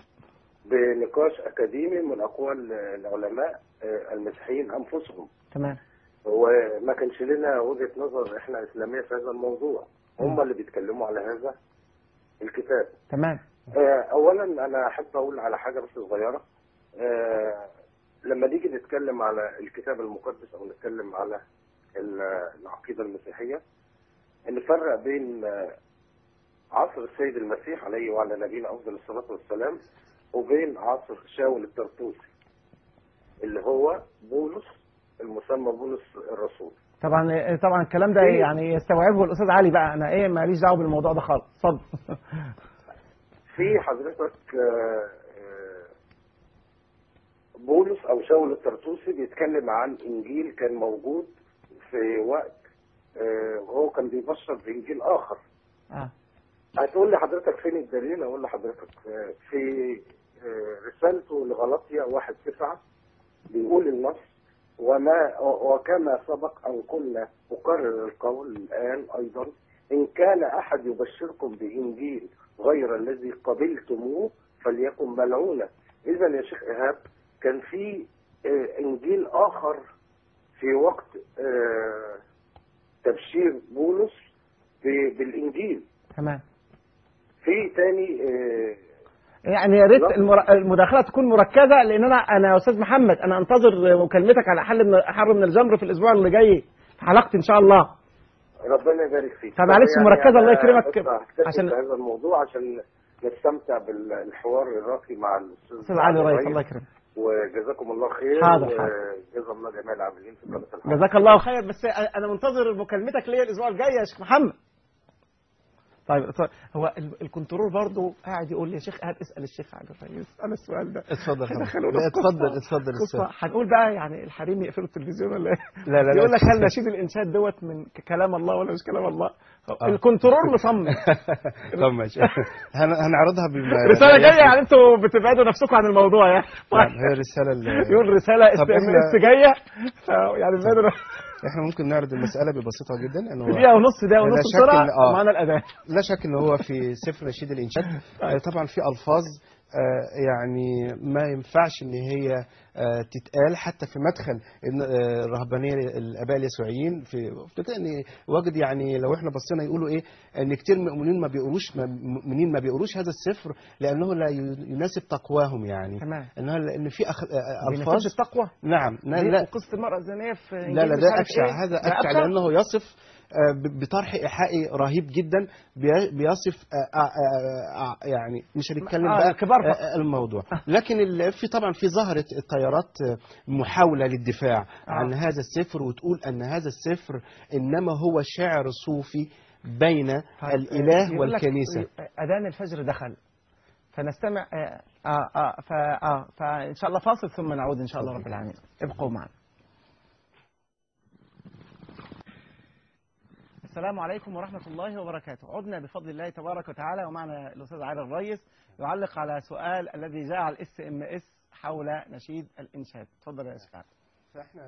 بنقاش اكاديمي من اقوال آه، العلماء آه، المسيحيين انفسهم تمام وما كانش لنا وجهه نظر احنا اسلاميه في هذا الموضوع هم اللي بيتكلموا على هذا الكتاب تمام آه، اولا انا احب اقول على حاجه بس صغيره آه، لما نيجي نتكلم على الكتاب المقدس او نتكلم على ال- العقيده المسيحيه نفرق بين آه، عصر السيد المسيح عليه وعلى نبينا افضل الصلاه والسلام وبين عصر شاول الطرطوسي اللي هو بولس المسمى بولس الرسول طبعا طبعا الكلام ده إيه؟ يعني يستوعبه الاستاذ علي بقى انا ايه ماليش دعوه بالموضوع ده خالص اتفضل في حضرتك آه، آه، بولس او شاول الطرطوسي بيتكلم عن انجيل كان موجود في وقت آه، وهو كان بيبشر بانجيل اخر اه هتقول لي حضرتك فين الدليل اقول لحضرتك آه، في آه، رسالته لغلطيا واحد تسعة بيقول النص وما وكما سبق ان كنا اكرر القول الان ايضا ان كان احد يبشركم بانجيل غير الذي قبلتموه فليكن ملعونا اذا يا شيخ ايهاب كان في آه، انجيل اخر في وقت آه، تبشير بولس ب- بالانجيل تمام في تاني آه، يعني يا ريت لا. المر- المداخله تكون مركزه لان انا انا يا استاذ محمد انا انتظر مكالمتك على حل من حر من الجمر في الاسبوع اللي جاي في حلقتي ان شاء الله ربنا يبارك فيك طب معلش مركزة، أنا الله يكرمك. بس هكتفي عشان- بهذا الموضوع عشان نستمتع بالحوار الراقي مع الاستاذ استاذ علي رئيس رئيس. الله يكرمك وجزاكم الله خير حاضر، حاضر. وجزا الله جميع العاملين في قناه الحق جزاك الله خير بس انا منتظر مكالمتك ليا الاسبوع الجاي يا شيخ محمد طيب طيب، هو ال- الكنترول برضه قاعد يقول لي يا شيخ قاعد اسال الشيخ علي الرئيس انا السؤال ده اتفضل حضرتك. دخلونا لا، في اتفضل قصة- اتفضل قصة استاذ هنقول بقى يعني الحريم يقفلوا التلفزيون ولا ايه؟ لا لا لا يقول لك هل نشيد الانشاد دوت من ك- كلام الله ولا مش كلام الله؟ آه. الكنترول مصمم طب ماشي هن- هنعرضها بما رساله جايه يعني انتوا بتبعدوا نفسكم عن الموضوع يعني نعم، هي الرساله اللي يقول رساله اس طب ام إحنا- اس جايه ف- يعني بتبعدوا احنا ممكن نعرض المساله ببساطه جدا ان هو دقيقه ونص دقيقه لا ونص شك بسرعه إن- آه. ومعانا الاذان لا شك ان هو في سفر نشيد الانشاد آه، طبعا في الفاظ آه، يعني ما ينفعش ان هي آه، تتقال حتى في مدخل إن- آه، الرهبانيه الاباء اليسوعيين في افتكر ان وجد يعني لو احنا بصينا يقولوا ايه ان كتير من المؤمنين ما بيقروش ما- مؤمنين ما بيقروش هذا السفر لانه لا ي- يناسب تقواهم يعني تمام انها لان في أخ... آه، الفاظ بينفذ التقوى نعم لا, ليه؟ لا وقصه المراه الزانيه في لا إنجيل لا مش ده عارف أبشع إيه. هذا ده أبشع لأنه يصف آه، ب- بطرح إيحائي رهيب جدا بي- بيصف آه، آه، آه، آه، يعني مش هنتكلم آه، بقى كبار آه، فقط. آه، الموضوع لكن ال- في طبعا في ظهرت التيارات آه، محاولة للدفاع عن هذا السفر وتقول أن هذا السفر إنما هو شعر صوفي بين طيب، الإله يقول لك والكنيسة اذان الفجر دخل فنستمع اه اه, آه, فا- آه فان شاء الله فاصل ثم نعود ان شاء الله رب العالمين ابقوا معنا السلام عليكم ورحمة الله وبركاته عدنا بفضل الله تبارك وتعالى ومعنا الأستاذ علي الريس يعلق على سؤال الذي جاء على الاس ام اس حول نشيد الإنشاد تفضل يا شيخ علي. فاحنا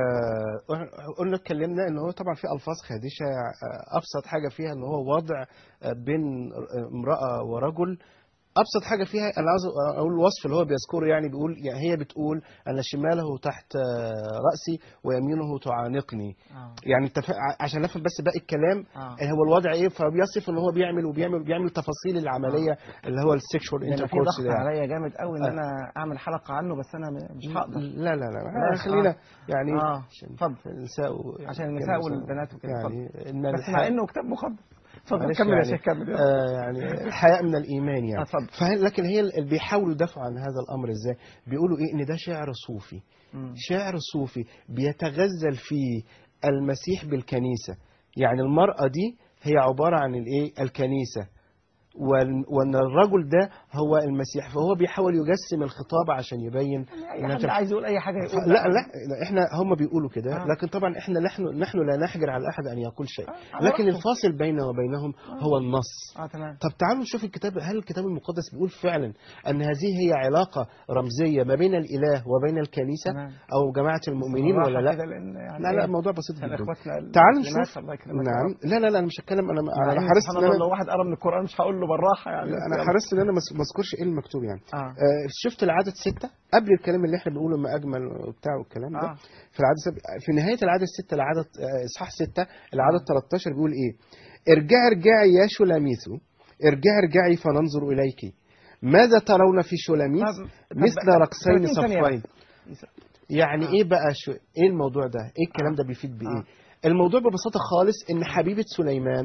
آه قلنا اتكلمنا ان هو طبعا في الفاظ خادشه آه ابسط حاجه فيها ان هو وضع آه بين امراه ورجل ابسط حاجه فيها انا عاوز اقول الوصف اللي هو بيذكره يعني بيقول يعني هي بتقول ان شماله تحت آه راسي ويمينه تعانقني آه. يعني التف... عشان نفهم بس باقي الكلام آه. هو الوضع ايه فبيصف ان هو بيعمل وبيعمل وبيعمل تفاصيل العمليه اللي هو السكشوال لأن في انتركورس ضغط عليا جامد قوي ان آه. انا اعمل حلقة عنه بس انا م- مش هقدر لا لا لا لا، خلينا آه. يعني آه. عشان اتفضل. النساء و- يعني عشان النساء كده والبنات وكده، يعني ان بس مع الحياء- انه كتاب مقدس اتفضل معلش كمل يا يعني شيخ كمل يلا. آه يعني الحياء من الايمان يعني اتفضل. فهل لكن هي اللي بيحاولوا يدافعوا عن هذا الامر ازاي بيقولوا ايه ان ده شعر صوفي مم. شعر صوفي بيتغزل فيه المسيح بالكنيسه يعني المراه دي هي عباره عن الايه الكنيسه وال- وان الرجل ده هو المسيح فهو بيحاول يجسم الخطاب عشان يبين اي إنها حد عايز يقول اي حاجه يقول لا لا لا، احنا هم بيقولوا كده آه. لكن طبعا احنا نحن نحن لا نحجر على احد ان يقول شيء آه، على لكن رأسه. الفاصل بيننا وبينهم هو النص اه تمام طب تعالوا نشوف الكتاب هل الكتاب المقدس بيقول فعلا ان هذه هي علاقه رمزيه ما بين الاله وبين الكنيسه تمام. او جماعه المؤمنين ولا بالراحة لا كده لان يعني لا لا إيه؟ الموضوع بسيط عشان جدا اخواتنا تعالوا المسلمات، نشوف الله يكرمك يا نعم رب. لا لا لا انا مش هتكلم انا مع انا إن حرصت سبحان ان الله انا لو واحد قرا من القران مش هقول له بالراحه يعني لا، بس انا يلا. حرصت ان انا ما ما اذكرش ايه المكتوب يعني اه آه، شفت العدد ستة قبل الكلام اللي احنا بنقوله ما اجمل وبتاع والكلام ده آه. في العدد سب... في نهايه العدد ستة العدد آه، اصحاح ستة العدد 13 بيقول ايه ارجعي ارجعي يا شلاميثو ارجعي ارجعي فننظر اليك ماذا ترون في شلاميث طب- طب- مثل طب- رقصين 30 ثانية صفين يعني ايه بقى شو ايه الموضوع ده ايه الكلام آه. ده بيفيد بايه آه. الموضوع ببساطه خالص ان حبيبه سليمان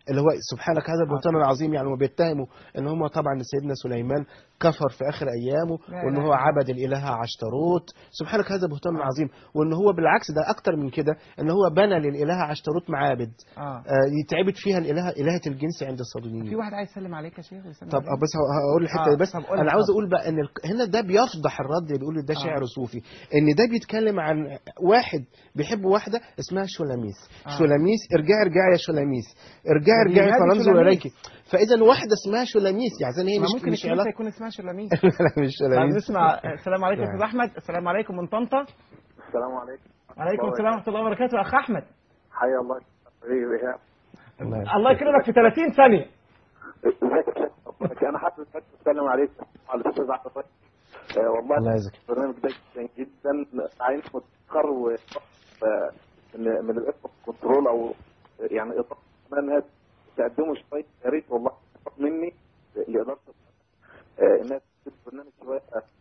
اللي هو سبحانك هذا البهتان العظيم يعني هم بيتهموا ان هم طبعا سيدنا سليمان كفر في اخر ايامه لا وان لا هو لا. عبد الاله عشتروت سبحانك هذا بهتان عظيم وان هو بالعكس ده اكتر من كده ان هو بنى للاله عشتروت معابد اه آه، يتعبد فيها الاله الهه الجنس عند الصليبيين في واحد عايز يسلم عليك يا شيخ ويسلم طب عليك. آه، بس ه- هقول الحته آه، دي بس طب قول انا لي عاوز اتفضل. اقول بقى ان ال- هنا ده بيفضح الرد اللي بيقول ده آه. شعر صوفي ان ده بيتكلم عن واحد بيحب واحده اسمها شولاميس آه. شولاميس ارجعي ارجعي يا شولاميس ارجعي ودي ارجعي نادي فننظر شولاميس. اليك فاذا واحده اسمها شولاميس يعني هي ما مش ممكن مش الكنيسه علاقه يكون اسمها شلاميس لا مش طيب شولاميس نسمع السلام عليكم يا نعم. استاذ احمد السلام عليكم من طنطا السلام عليكم وعليكم السلام ورحمه الله وبركاته اخ احمد حيا الله ايوه ايهاب الله يكرمك في 30 ثانيه ازيك يا شيخ انا حابب بس اتكلم عليك على الاستاذ عبد الفتاح آه، والله الله يجزاك البرنامج ده جدا جدا عايز متاخر و آه، من من الاف كنترول او يعني اطلاق انها تقدموا شويه يا ريت والله مني لاداره آه، الناس البرنامج شويه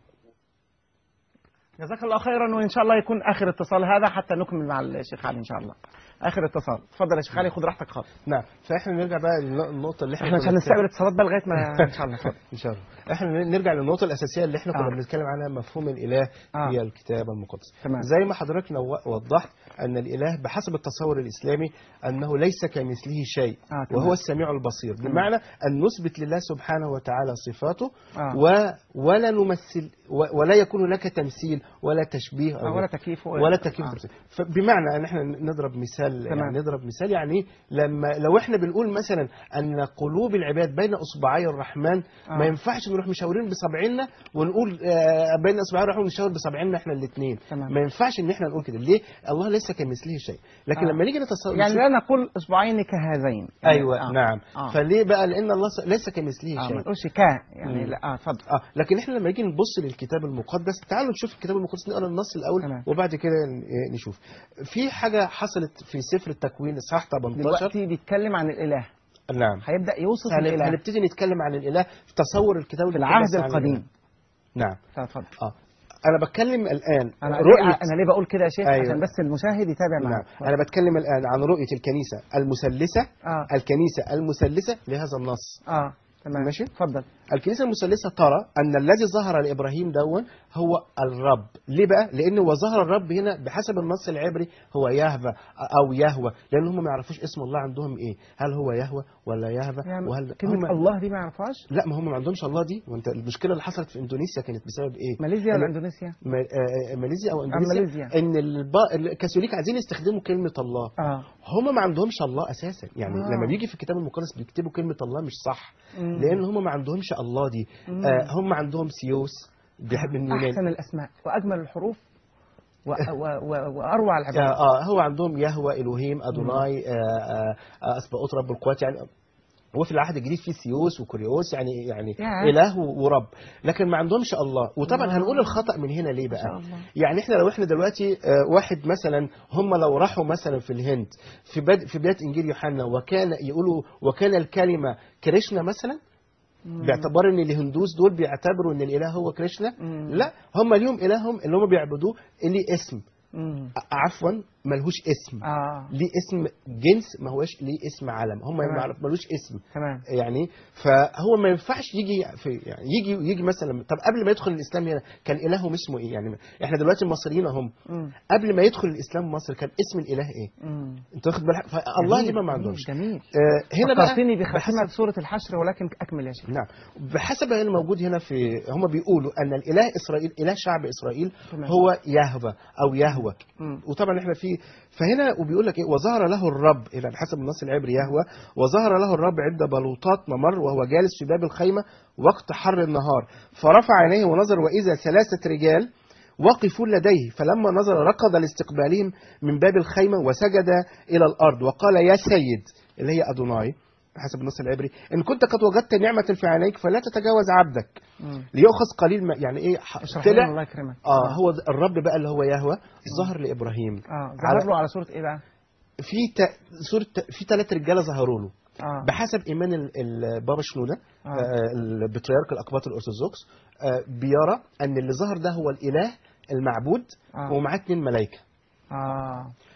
جزاك الله خيرا وان شاء الله يكون اخر اتصال هذا حتى نكمل مع الشيخ علي ان شاء الله اخر اتصال اتفضل يا شيخ علي خد راحتك خالص نعم فاحنا نرجع بقى للنقطه اللي احنا احنا مش كنا هنستقبل اتصالات بقى لغايه ما ان شاء الله اتفضل ان شاء الله احنا نرجع للنقطه الاساسيه اللي احنا كنا آه. بنتكلم عنها مفهوم الاله آه. في الكتاب المقدس تمام. زي ما حضرتك نو- وضحت ان الاله بحسب التصور الاسلامي انه ليس كمثله شيء آه، تمام. وهو السميع البصير بمعنى ان نثبت لله سبحانه وتعالى صفاته آه. و ولا نمثل و- ولا يكون لك تمثيل ولا تشبيه آه، ولا تكييف ولا تكييف آه. تمثيل. فبمعنى ان احنا نضرب مثال تمام. يعني نضرب مثال يعني إيه؟ لما لو احنا بنقول مثلا ان قلوب العباد بين اصبعي الرحمن آه. ما ينفعش نروح مشاورين بصابعنا ونقول آه، بين اصبعي الرحمن ونشاور بصابعنا احنا الاثنين تمام. ما ينفعش ان احنا نقول كده ليه الله ليس كمثله شيء لكن آه. لما نيجي نتصور يعني لا نقول اصبعين كهذين يعني ايوه آه. نعم آه. فليه بقى لان الله س- ليس كمثله اه ما شيء نقولش كا يعني مم. لا اه اتفضل اه لكن احنا لما نيجي نبص للكتاب المقدس تعالوا نشوف الكتاب المقدس نقرا النص الاول تمام. وبعد كده ن- نشوف في حاجه حصلت في سفر التكوين اصحاح 18 دلوقتي بيتكلم عن الاله نعم هيبدا يوصف هن- الاله هنبتدي نتكلم عن الاله في تصور الكتاب في المقدس العهد عن القديم الإله. نعم طيب اتفضل اه انا بتكلم الان انا رؤيه ليه انا ليه بقول كده يا شيخ أيوة. عشان بس المشاهد يتابع نعم معانا انا بتكلم الان عن رؤيه الكنيسه المثلثه اه الكنيسه المثلثه لهذا النص اه تمام ماشي. اتفضل الكنيسة المثلثة ترى أن الذي ظهر لإبراهيم دون هو الرب ليه بقى؟ لأنه وظهر الرب هنا بحسب النص العبري هو يهوى أو يهوى لأن هم ما يعرفوش اسم الله عندهم إيه هل هو يهوى ولا يهوى يعني وهل كلمه هم الله دي ما يعرفهاش لا ما هم ما عندهمش الله دي وانت المشكله اللي حصلت في اندونيسيا كانت بسبب ايه؟ ماليزيا ولا إن- اندونيسيا ما- آه، آه، ماليزيا او اندونيسيا ماليزيا. ان الب... الكاثوليك عايزين يستخدموا كلمه الله اه هم ما عندهمش الله اساسا يعني آه. لما بيجي في الكتاب المقدس بيكتبوا كلمه الله مش صح مم. لان هم ما عندهمش الله دي مم. آه هم عندهم سيوس بيحب من اليونان احسن الاسماء واجمل الحروف و... و... و... واروع آه, العبارات اه هو عندهم يهوى الوهيم ادوناي آه آه آه اسبقوت رب القوات يعني هو في العهد الجديد في سيوس وكوريوس يعني يعني يا. اله ورب لكن ما عندهمش الله وطبعا آه. هنقول الخطا من هنا ليه ما شاء بقى الله يعني احنا لو احنا دلوقتي آه، واحد مثلا هم لو راحوا مثلا في الهند في بد في بدايه انجيل يوحنا وكان يقولوا وكان الكلمه كريشنا مثلا باعتبار ان الهندوس دول بيعتبروا ان الاله هو كريشنا مم. لا هم ليهم الههم اللي هم بيعبدوه اللي اسم مم. ع- عفوا ملهوش اسم اه ليه اسم جنس ما هوش ليه اسم علم هم تمام. ما يعرف- ملوش اسم تمام يعني فهو ما ينفعش يجي في يعني يجي يجي مثلا طب قبل ما يدخل الاسلام هنا كان الههم اسمه ايه يعني احنا دلوقتي المصريين هم مم. قبل ما يدخل الاسلام مصر كان اسم الاله ايه مم. انت واخد بالك فالله جميل، دي ما ما جميل، عندهمش جميل آه هنا بقى فكرتني بختمة بحسب سورة الحشر ولكن أكمل يا شيخ نعم بحسب اللي موجود هنا في هم بيقولوا ان الاله اسرائيل اله شعب اسرائيل تمام. هو يهوى او يهوى مم. وطبعا احنا في فهنا وبيقول لك ايه وظهر له الرب الى بحسب النص العبري يهوى وظهر له الرب عند بلوطات ممر وهو جالس في باب الخيمه وقت حر النهار فرفع عينيه ونظر واذا ثلاثه رجال وقفوا لديه فلما نظر ركض لاستقبالهم من باب الخيمه وسجد الى الارض وقال يا سيد اللي هي ادوناي حسب النص العبري ان كنت قد وجدت نعمه في عينيك فلا تتجاوز عبدك مم. ليؤخذ قليل ما يعني ايه ح- اشرح لنا الله طلع يكرمك اه هو ده- الرب بقى اللي هو يهوى ظهر لابراهيم اه على- ظهر له على سورة إيه بقى؟ في ت... سورة في ثلاث رجاله ظهروا له اه بحسب ايمان ال- البابا شنوده آه. آه. البطريرك الاقباط الارثوذكس آه بيرى ان اللي ظهر ده هو الاله المعبود آه. ومعاه اثنين ملائكه اه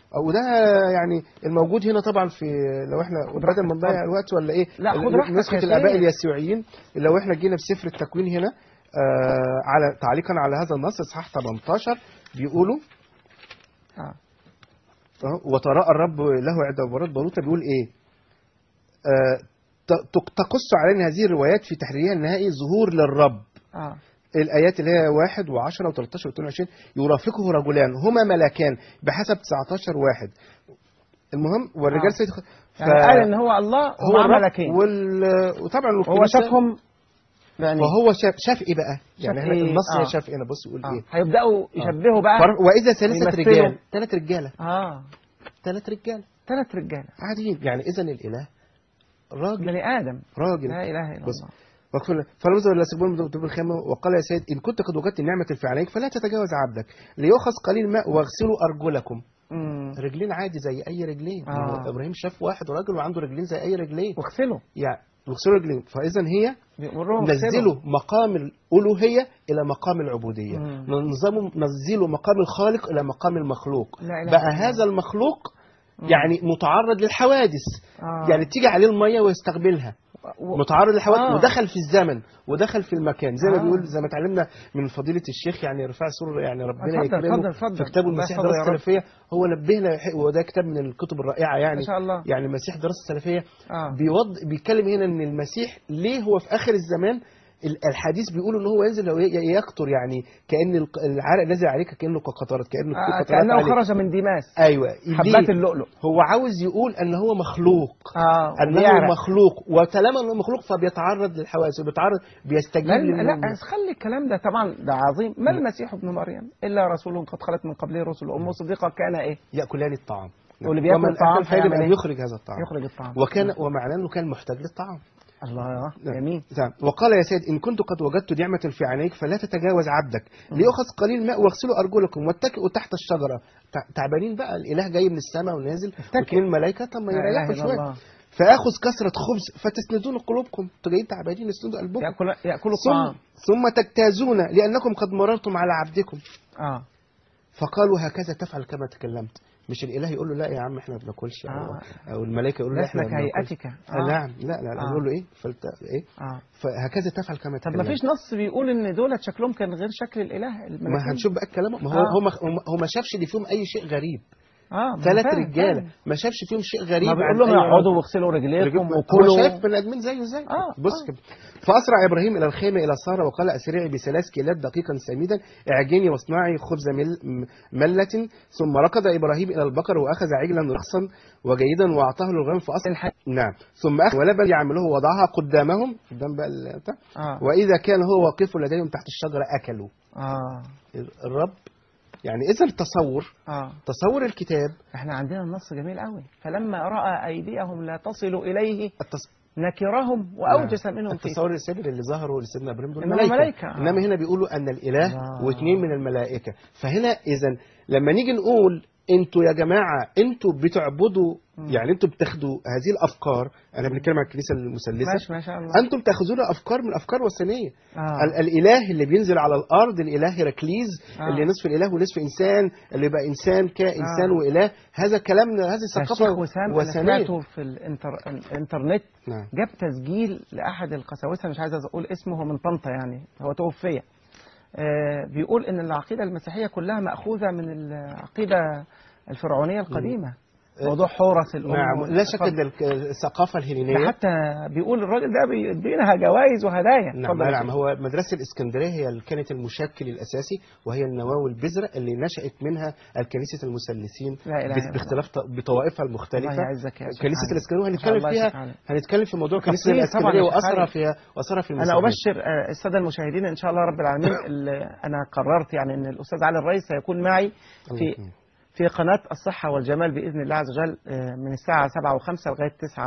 وده يعني الموجود هنا طبعا في لو احنا بدل ما نضيع الوقت ولا ايه لا، خد راحتك نسخه يا الاباء سيد. اليسوعيين لو احنا جينا في سفر التكوين هنا آه على تعليقا على هذا النص اصحاح 18 بيقولوا آه. أهو، وتراءى الرب له عند مباراه باروتة بيقول ايه آه ت- ت- تقص علينا هذه الروايات في تحريرها النهائي ظهور للرب اه الآيات اللي هي 1 و10 و13 و22 يرافقه رجلان هما ملكان بحسب 19 واحد المهم والرجال آه. سيد ف... يعني قال ان هو الله هو ومعاه الرب ملكين وال... وطبعا هو الكنيسة- شافهم يعني وهو شاف شاف ايه بقى؟ يعني شاف هنا إيه؟ النص هنا آه. شاف ايه انا بص يقول آه. ايه؟ هيبداوا يشبهوا بقى فر- واذا ثلاثه ويمثلوا. رجال ثلاث رجاله اه ثلاث رجاله ثلاث رجاله عاديين يعني اذا الاله راجل بني ادم راجل لا اله الا بص. الله وقفل فلنظر الى سبون دب الخيمه وقال يا سيد ان كنت قد وجدت النعمه في عليك فلا تتجاوز عبدك ليؤخذ قليل ماء واغسلوا ارجلكم مم. رجلين عادي زي اي رجلين آه. ما هو ابراهيم شاف واحد راجل وعنده رجلين زي اي رجلين واغسلوا يعني يغسلوا رجلين فاذا هي بيقولوا نزلوا مقام الالوهيه الى مقام العبوديه مم. ننظموا نزلوا مقام الخالق الى مقام المخلوق لا إله بقى إلا الله. هذا المخلوق مم. يعني متعرض للحوادث آه. يعني تيجي عليه الميه ويستقبلها و- متعرض للحوادث آه. ودخل في الزمن ودخل في المكان زي ما آه. بيقول زي ما اتعلمنا من فضيله الشيخ يعني رفاع سور يعني ربنا اتفضل، يكرمه اتفضل، اتفضل. في كتابه الله المسيح يحفظه دراسه يا رب. السلفيه هو نبهنا وده كتاب من الكتب الرائعه يعني ما شاء الله. يعني المسيح دراسه السلفيه آه. بيوض بيتكلم هنا ان المسيح ليه هو في اخر الزمان ال- الحديث بيقول ان هو ينزل وي- يقطر يعني كان الق- العرق نازل عليك كانه كقطرات كانه آه. قطرات كانه عليك. خرج من ديماس ايوه حبات ليه؟ اللؤلؤ هو عاوز يقول ان هو مخلوق اه انه وبيعرق. مخلوق وطالما انه مخلوق فبيتعرض للحوادث وبيتعرض بيستجيب لا للم- لا بس خلي الكلام ده طبعا ده عظيم ما المسيح ابن مريم الا رسول قد خلت من قبله الرسل امه صديقه كان ايه ياكلان الطعام واللي بياكل ومن الطعام أكل فيجب هيعمل ان إيه؟ يخرج هذا الطعام يخرج الطعام وكان ومعناه انه كان محتاج للطعام الله نعم. جميل نعم. وقال يا سيد إن كنت قد وجدت نعمة في عينيك فلا تتجاوز عبدك ليأخذ قليل ماء واغسلوا أرجلكم واتكئوا تحت الشجرة تع- تعبانين بقى الإله جاي من السماء ونازل واثنين ملائكة طب ما لا إله يريحوا إلا شوية الله. فآخذ كثرة خبز فتسندون قلوبكم انتوا جايين تعبانين اسندوا قلبكم ياكل ياكلوا ثم, الطعام ثم تجتازون لأنكم قد مررتم على عبدكم اه فقالوا هكذا تفعل كما تكلمت مش الإله يقول له لا يا عم احنا ما بناكلش أو, آه. أو الملائكة يقول له لا احنا لسنا ما بناكلش كهيئتك آه. نعم لا لا, لا. آه. يقول له ايه فلت... ايه اه فهكذا تفعل كما طب تكلمت ما فيش نص بيقول ان دولت شكلهم كان غير شكل الاله ما الملكين هنشوف بقى الكلام ما هو آه. هو ما هو ما شافش اللي فيهم اي شيء غريب اه ما أنا ثلاث فاهم، رجاله فاهم. ما شافش فيهم شيء غريب ما بيقول عن لهم أي اقعدوا رجل. واغسلوا رجليكم هو وكلوا شايف بني ادمين زيه زي آه، بص آه. كده فاسرع ابراهيم الى الخيمه الى ساره وقال اسرعي بثلاث كيلات دقيقا سميدا اعجني واصنعي خبز مل م- مله ثم ركض ابراهيم الى البقر واخذ عجلا رخصا وجيدا واعطاه للغلام فاصل الح- نعم ثم اخذ ولبن يعمله وضعها قدامهم قدام بقى ال- بتاع. اه واذا كان هو واقف لديهم تحت الشجره اكلوا اه الرب يعني اذا التصور اه تصور الكتاب احنا عندنا النص جميل قوي فلما راى ايديهم لا تصل اليه التص... نكرهم واوجس منهم في التصور السابق اللي ظهروا لسيدنا ابراهيم دول إنهم ملائكه ملائكة، آه. انما هنا بيقولوا ان الاله الله. واثنين من الملائكه فهنا اذا لما نيجي نقول انتوا يا جماعه انتوا بتعبدوا يعني انتوا بتاخدوا هذه الافكار انا بنتكلم عن الكنيسه المثلثه ماشي ما شاء الله انتم تاخذون افكار من افكار وثنيه آه. ال- الاله اللي بينزل على الارض الاله هركليز آه. اللي نصف الاله ونصف انسان اللي يبقى انسان كانسان آه. واله هذا كلامنا هذه ده الشيخ الثقافه وسام انا وثنيه سمعته في الانتر... الانترنت نعم جاب تسجيل لاحد القساوسه مش عايز اقول اسمه هو من طنطا يعني هو توفي آه بيقول ان العقيده المسيحيه كلها ماخوذه من العقيده الفرعونيه القديمه موضوع حورس الام نعم لا شك ان الك- الثقافه ده الهلينيه حتى بيقول الراجل ده بيدينا جوائز وهدايا نعم اتفضل يا نعم شيخ. هو مدرسة الإسكندرية هي اللي كانت المشكل الأساسي وهي النواة والبذرة اللي نشأت منها الكنيسة المثلثين لا إله إلا بس- الله. باختلاف ط- بطوائفها المختلفة الله يعزك يا شيخ كنيسة علي. الإسكندرية ما شاء وهنتكلم الله يا شيخ فيها علي. هنتكلم في موضوع كنيسة تفصيل طبعاً الإسكندرية يا شيخ وأثرها علي. فيها وأثرها في انا المسيحية ابشر آه، الساده المشاهدين ان شاء الله رب العالمين ال- انا قررت يعني ان الاستاذ علي الرئيس سيكون معي في في قناة الصحة والجمال بإذن الله عز وجل آه، من الساعة 7 و5 لغاية 9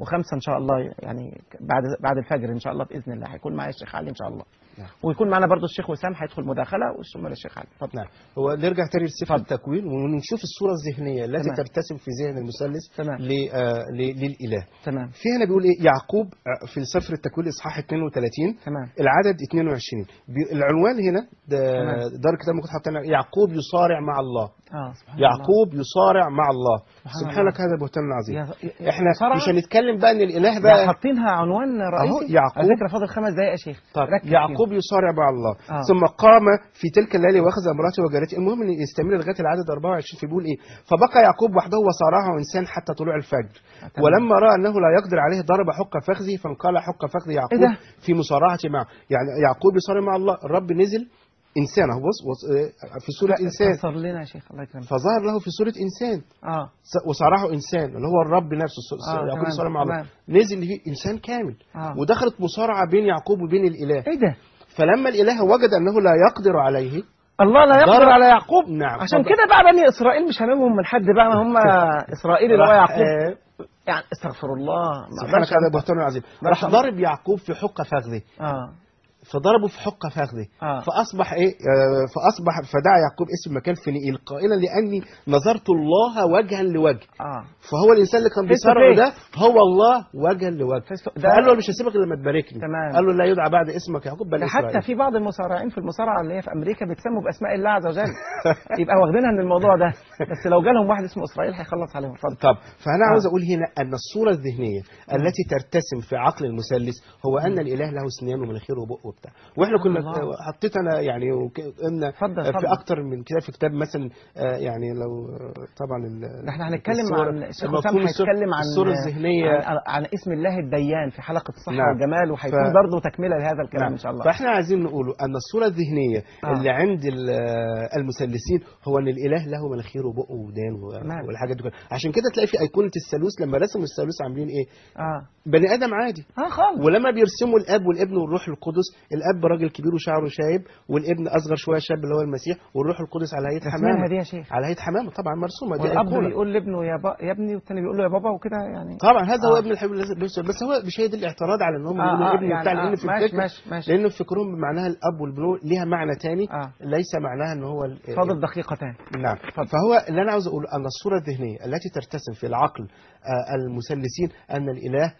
وخمسة إن شاء الله يعني بعد بعد الفجر إن شاء الله بإذن الله هيكون معايا الشيخ علي إن شاء الله نعم. ويكون معنا برضو الشيخ وسام هيدخل مداخلة ثم الشيخ علي اتفضل نعم هو نرجع تاني لصفة اتفضل. التكوين ونشوف الصورة الذهنية التي تمام. ترتسم في ذهن المثلث تمام. ل- آه، ل- للإله تمام في هنا بيقول ايه يعقوب آه، في سفر التكوين اصحاح 32 تمام العدد 22 بي- العنوان هنا ده تمام. دار الكتاب ممكن حاطين يعقوب يصارع مع الله اه سبحان الله يعقوب يصارع مع الله سبحان سبحانك هذا بهتان عظيم يا- يا- احنا مصارعة؟ مش هنتكلم بقى ان الاله ده بقى حاطينها عنوان رئيسي يعقوب. على فكرة فاضل خمس دقايق يا شيخ طب ركز فيهم. يعقوب يصارع مع الله آه. ثم قام في تلك الليله واخذ امراته وجارته المهم ان يستمر لغايه العدد 24 فبيقول ايه فبقى يعقوب وحده وصارعه انسان حتى طلوع الفجر تمام. ولما راى انه لا يقدر عليه ضرب حق فخذه فانقلع حق فخذ يعقوب إيه ده؟ في مصارعه معه يعني يعقوب يصارع مع الله الرب نزل انسان اهو بص وص- آه، في صوره انسان فسر لنا يا شيخ الله يكرمك فظهر له في صوره انسان اه س- وصارعه انسان اللي هو الرب نفسه س- س- آه، يعقوب تمام، يصارع مع الله تمام. نزل فيه انسان كامل اه ودخلت مصارعه بين يعقوب وبين الاله ايه ده فلما الاله وجد انه لا يقدر عليه الله لا يقدر ضرب- على يعقوب نعم عشان فضل- كده بقى بني اسرائيل مش هاممهم من حد بقى ما هم اسرائيل اللي هو راح- يعقوب آه، يعني استغفر الله ما سبحانك أقدرش هذا أنطق. بهتان عظيم ما راح شاء الله. ضرب يعقوب في حق فخذه اه فضربه في حق فخذه اه فاصبح ايه آه، فاصبح فدعا يعقوب اسم مكان فنيئيل قائلا لاني نظرت الله وجها لوجه اه فهو الانسان اللي كان Face to بيصارعه face. ده هو الله وجها لوجه Face to- ده- فقال له مش هسيبك الا لما تباركني تمام. قال له لا يدعى بعد اسمك يعقوب بل ده اسرائيل حتى في بعض المصارعين في المصارعه اللي هي في امريكا بيتسموا باسماء الله عز وجل يبقى واخدينها من الموضوع ده بس لو جالهم واحد اسمه اسرائيل هيخلص عليهم اتفضل طب فانا آه. عاوز اقول هنا ان الصوره الذهنيه التي ترتسم في عقل المثلث هو ان الاله له اسنان ومناخير وبق وبتاع واحنا كنا الله. حطيت انا يعني وك- قلنا اتفضل، في اتفضل. اكتر من كده في كتاب مثلا آه، يعني لو آه، طبعا ال- ده احنا هنتكلم الصورة- عن الشيخ المفهوم وسام الصور- هيتكلم عن الصوره الذهنيه عن, عن اسم الله الديان في حلقه الصحه نعم. والجمال وهيكون ف- برضه تكمله لهذا الكلام نعم. ان شاء الله فاحنا عايزين نقوله ان الصوره الذهنيه آه. اللي عند ال- آه، المثلثين هو ان الاله له مناخير وبق ودان و- تمام. والحاجات دي كلها عشان كده تلاقي في ايقونه الثالوث لما رسموا الثالوث عاملين ايه اه بني ادم عادي اه خالص ولما بيرسموا الاب والابن والروح القدس الاب راجل كبير وشعره شايب والابن اصغر شويه شاب اللي هو المسيح والروح القدس على هيئه رسمينها حمامه دي يا شيخ على هيئه حمامه طبعا مرسومه دي والاب أيقونة. بيقول لابنه يا, با... يا ابني والتاني بيقول له يا بابا وكده يعني طبعا هذا هو آه. ابن الحبيب الذي بيرسل بس هو مش هي دي الاعتراض على ان هم آه، يقولوا آه، الابن يعني بتاع آه، لان في ماشي الفكر ماشي ماشي لان في فكرهم بمعناها الاب والبنو ليها معنى تاني اه ليس معناها ان هو ال- فاضل دقيقتان نعم اتفضل. فهو اللي انا عاوز اقول ان الصوره الذهنيه التي ترتسم في العقل آه، المثلثين ان الاله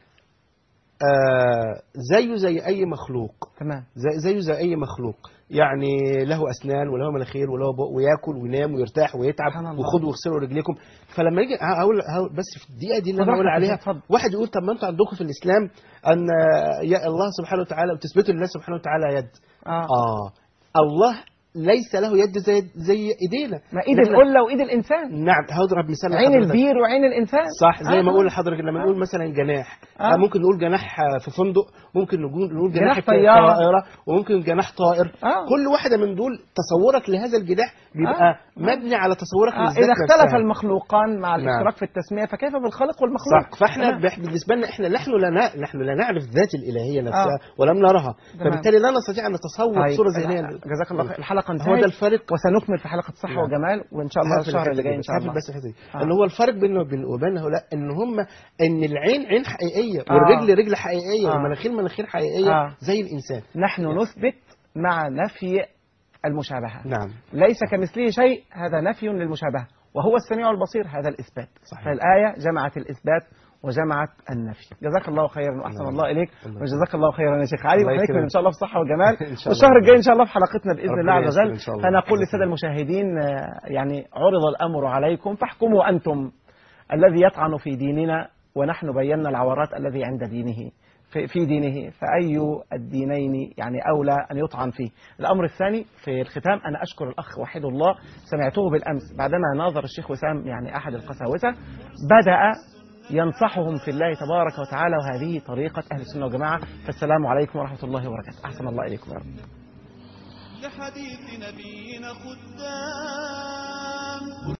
آه، زيه زي اي مخلوق تمام زي- زيه زي اي مخلوق يعني له اسنان وله مناخير وله بق وياكل وينام ويرتاح ويتعب سبحان الله. وخدوا واغسلوا رجليكم فلما يجي هقول هقول بس في الدقيقه دي اللي انا اتفضل بقول يا عليها اتفضل. واحد يقول طب ما انتوا عندكم في الاسلام ان يا الله سبحانه وتعالى وتثبتوا لله سبحانه وتعالى يد اه اه الله ليس له يد زي زي ايدينا ما ايد نحن- القله وايد الانسان نعم هضرب مثال عين لحضرتك. البير وعين الانسان صح زي آه. ما اقول لحضرتك لما نقول مثلا جناح آه. آه. ممكن نقول جناح آه، في فندق ممكن نقول نقول جناح جناح, في طيارة. طائره وممكن جناح طائر آه. كل واحده من دول تصورك لهذا الجناح بيبقى آه. مبني على تصورك آه. للذات اذا اختلف نفسها. المخلوقان مع نعم. الاشتراك في التسميه فكيف بالخالق والمخلوق صح فاحنا تمام. بح- بالنسبه لنا احنا نحن لا نا- نحن لا نعرف ذات الالهيه نفسها آه. ولم نراها تمام. فبالتالي لا نستطيع ان نتصور طيب صوره ذهنيه جزاك الله خير الحلقه هو ده انتهت الفرق وسنكمل في حلقه صحه نعم. وجمال وان شاء الله هقفل الشهر الحتة اللي دي جاي ان بس، شاء هقفل الله بس الحته دي آه. اللي هو الفرق بيننا وبين وبين هؤلاء ان هم ان العين عين حقيقيه آه. والرجل رجل حقيقيه آه. والمناخير مناخير حقيقيه آه. زي الانسان نحن نثبت مع نفي المشابهه نعم ليس كمثله شيء هذا نفي للمشابهه وهو السميع البصير هذا الإثبات صحيح. فالآية جمعت الإثبات وجمعت النفي جزاك الله خيرا وأحسن نعم. الله إليك الله وجزاك الله خيرا يا شيخ علي الله وهنكمل يكرمك. إن شاء الله في صحة وجمال إن شاء الله. والشهر الجاي إن شاء الله في حلقتنا بإذن الله ربنا عز ييسر وجل إن شاء الله. فنقول الله للسادة المشاهدين آه، يعني عرض الأمر عليكم فاحكموا أنتم الذي يطعن في ديننا ونحن بينا العورات الذي عند دينه في في دينه فأي الدينين يعني أولى أن يطعن فيه الأمر الثاني في الختام أنا أشكر الأخ وحيد الله سمعته بالأمس بعدما ناظر الشيخ وسام يعني أحد القساوسة بدأ ينصحهم في الله تبارك وتعالى وهذه طريقة أهل السنة والجماعة فالسلام عليكم ورحمة الله وبركاته أحسن الله إليكم يا رب لحديث نبينا خدام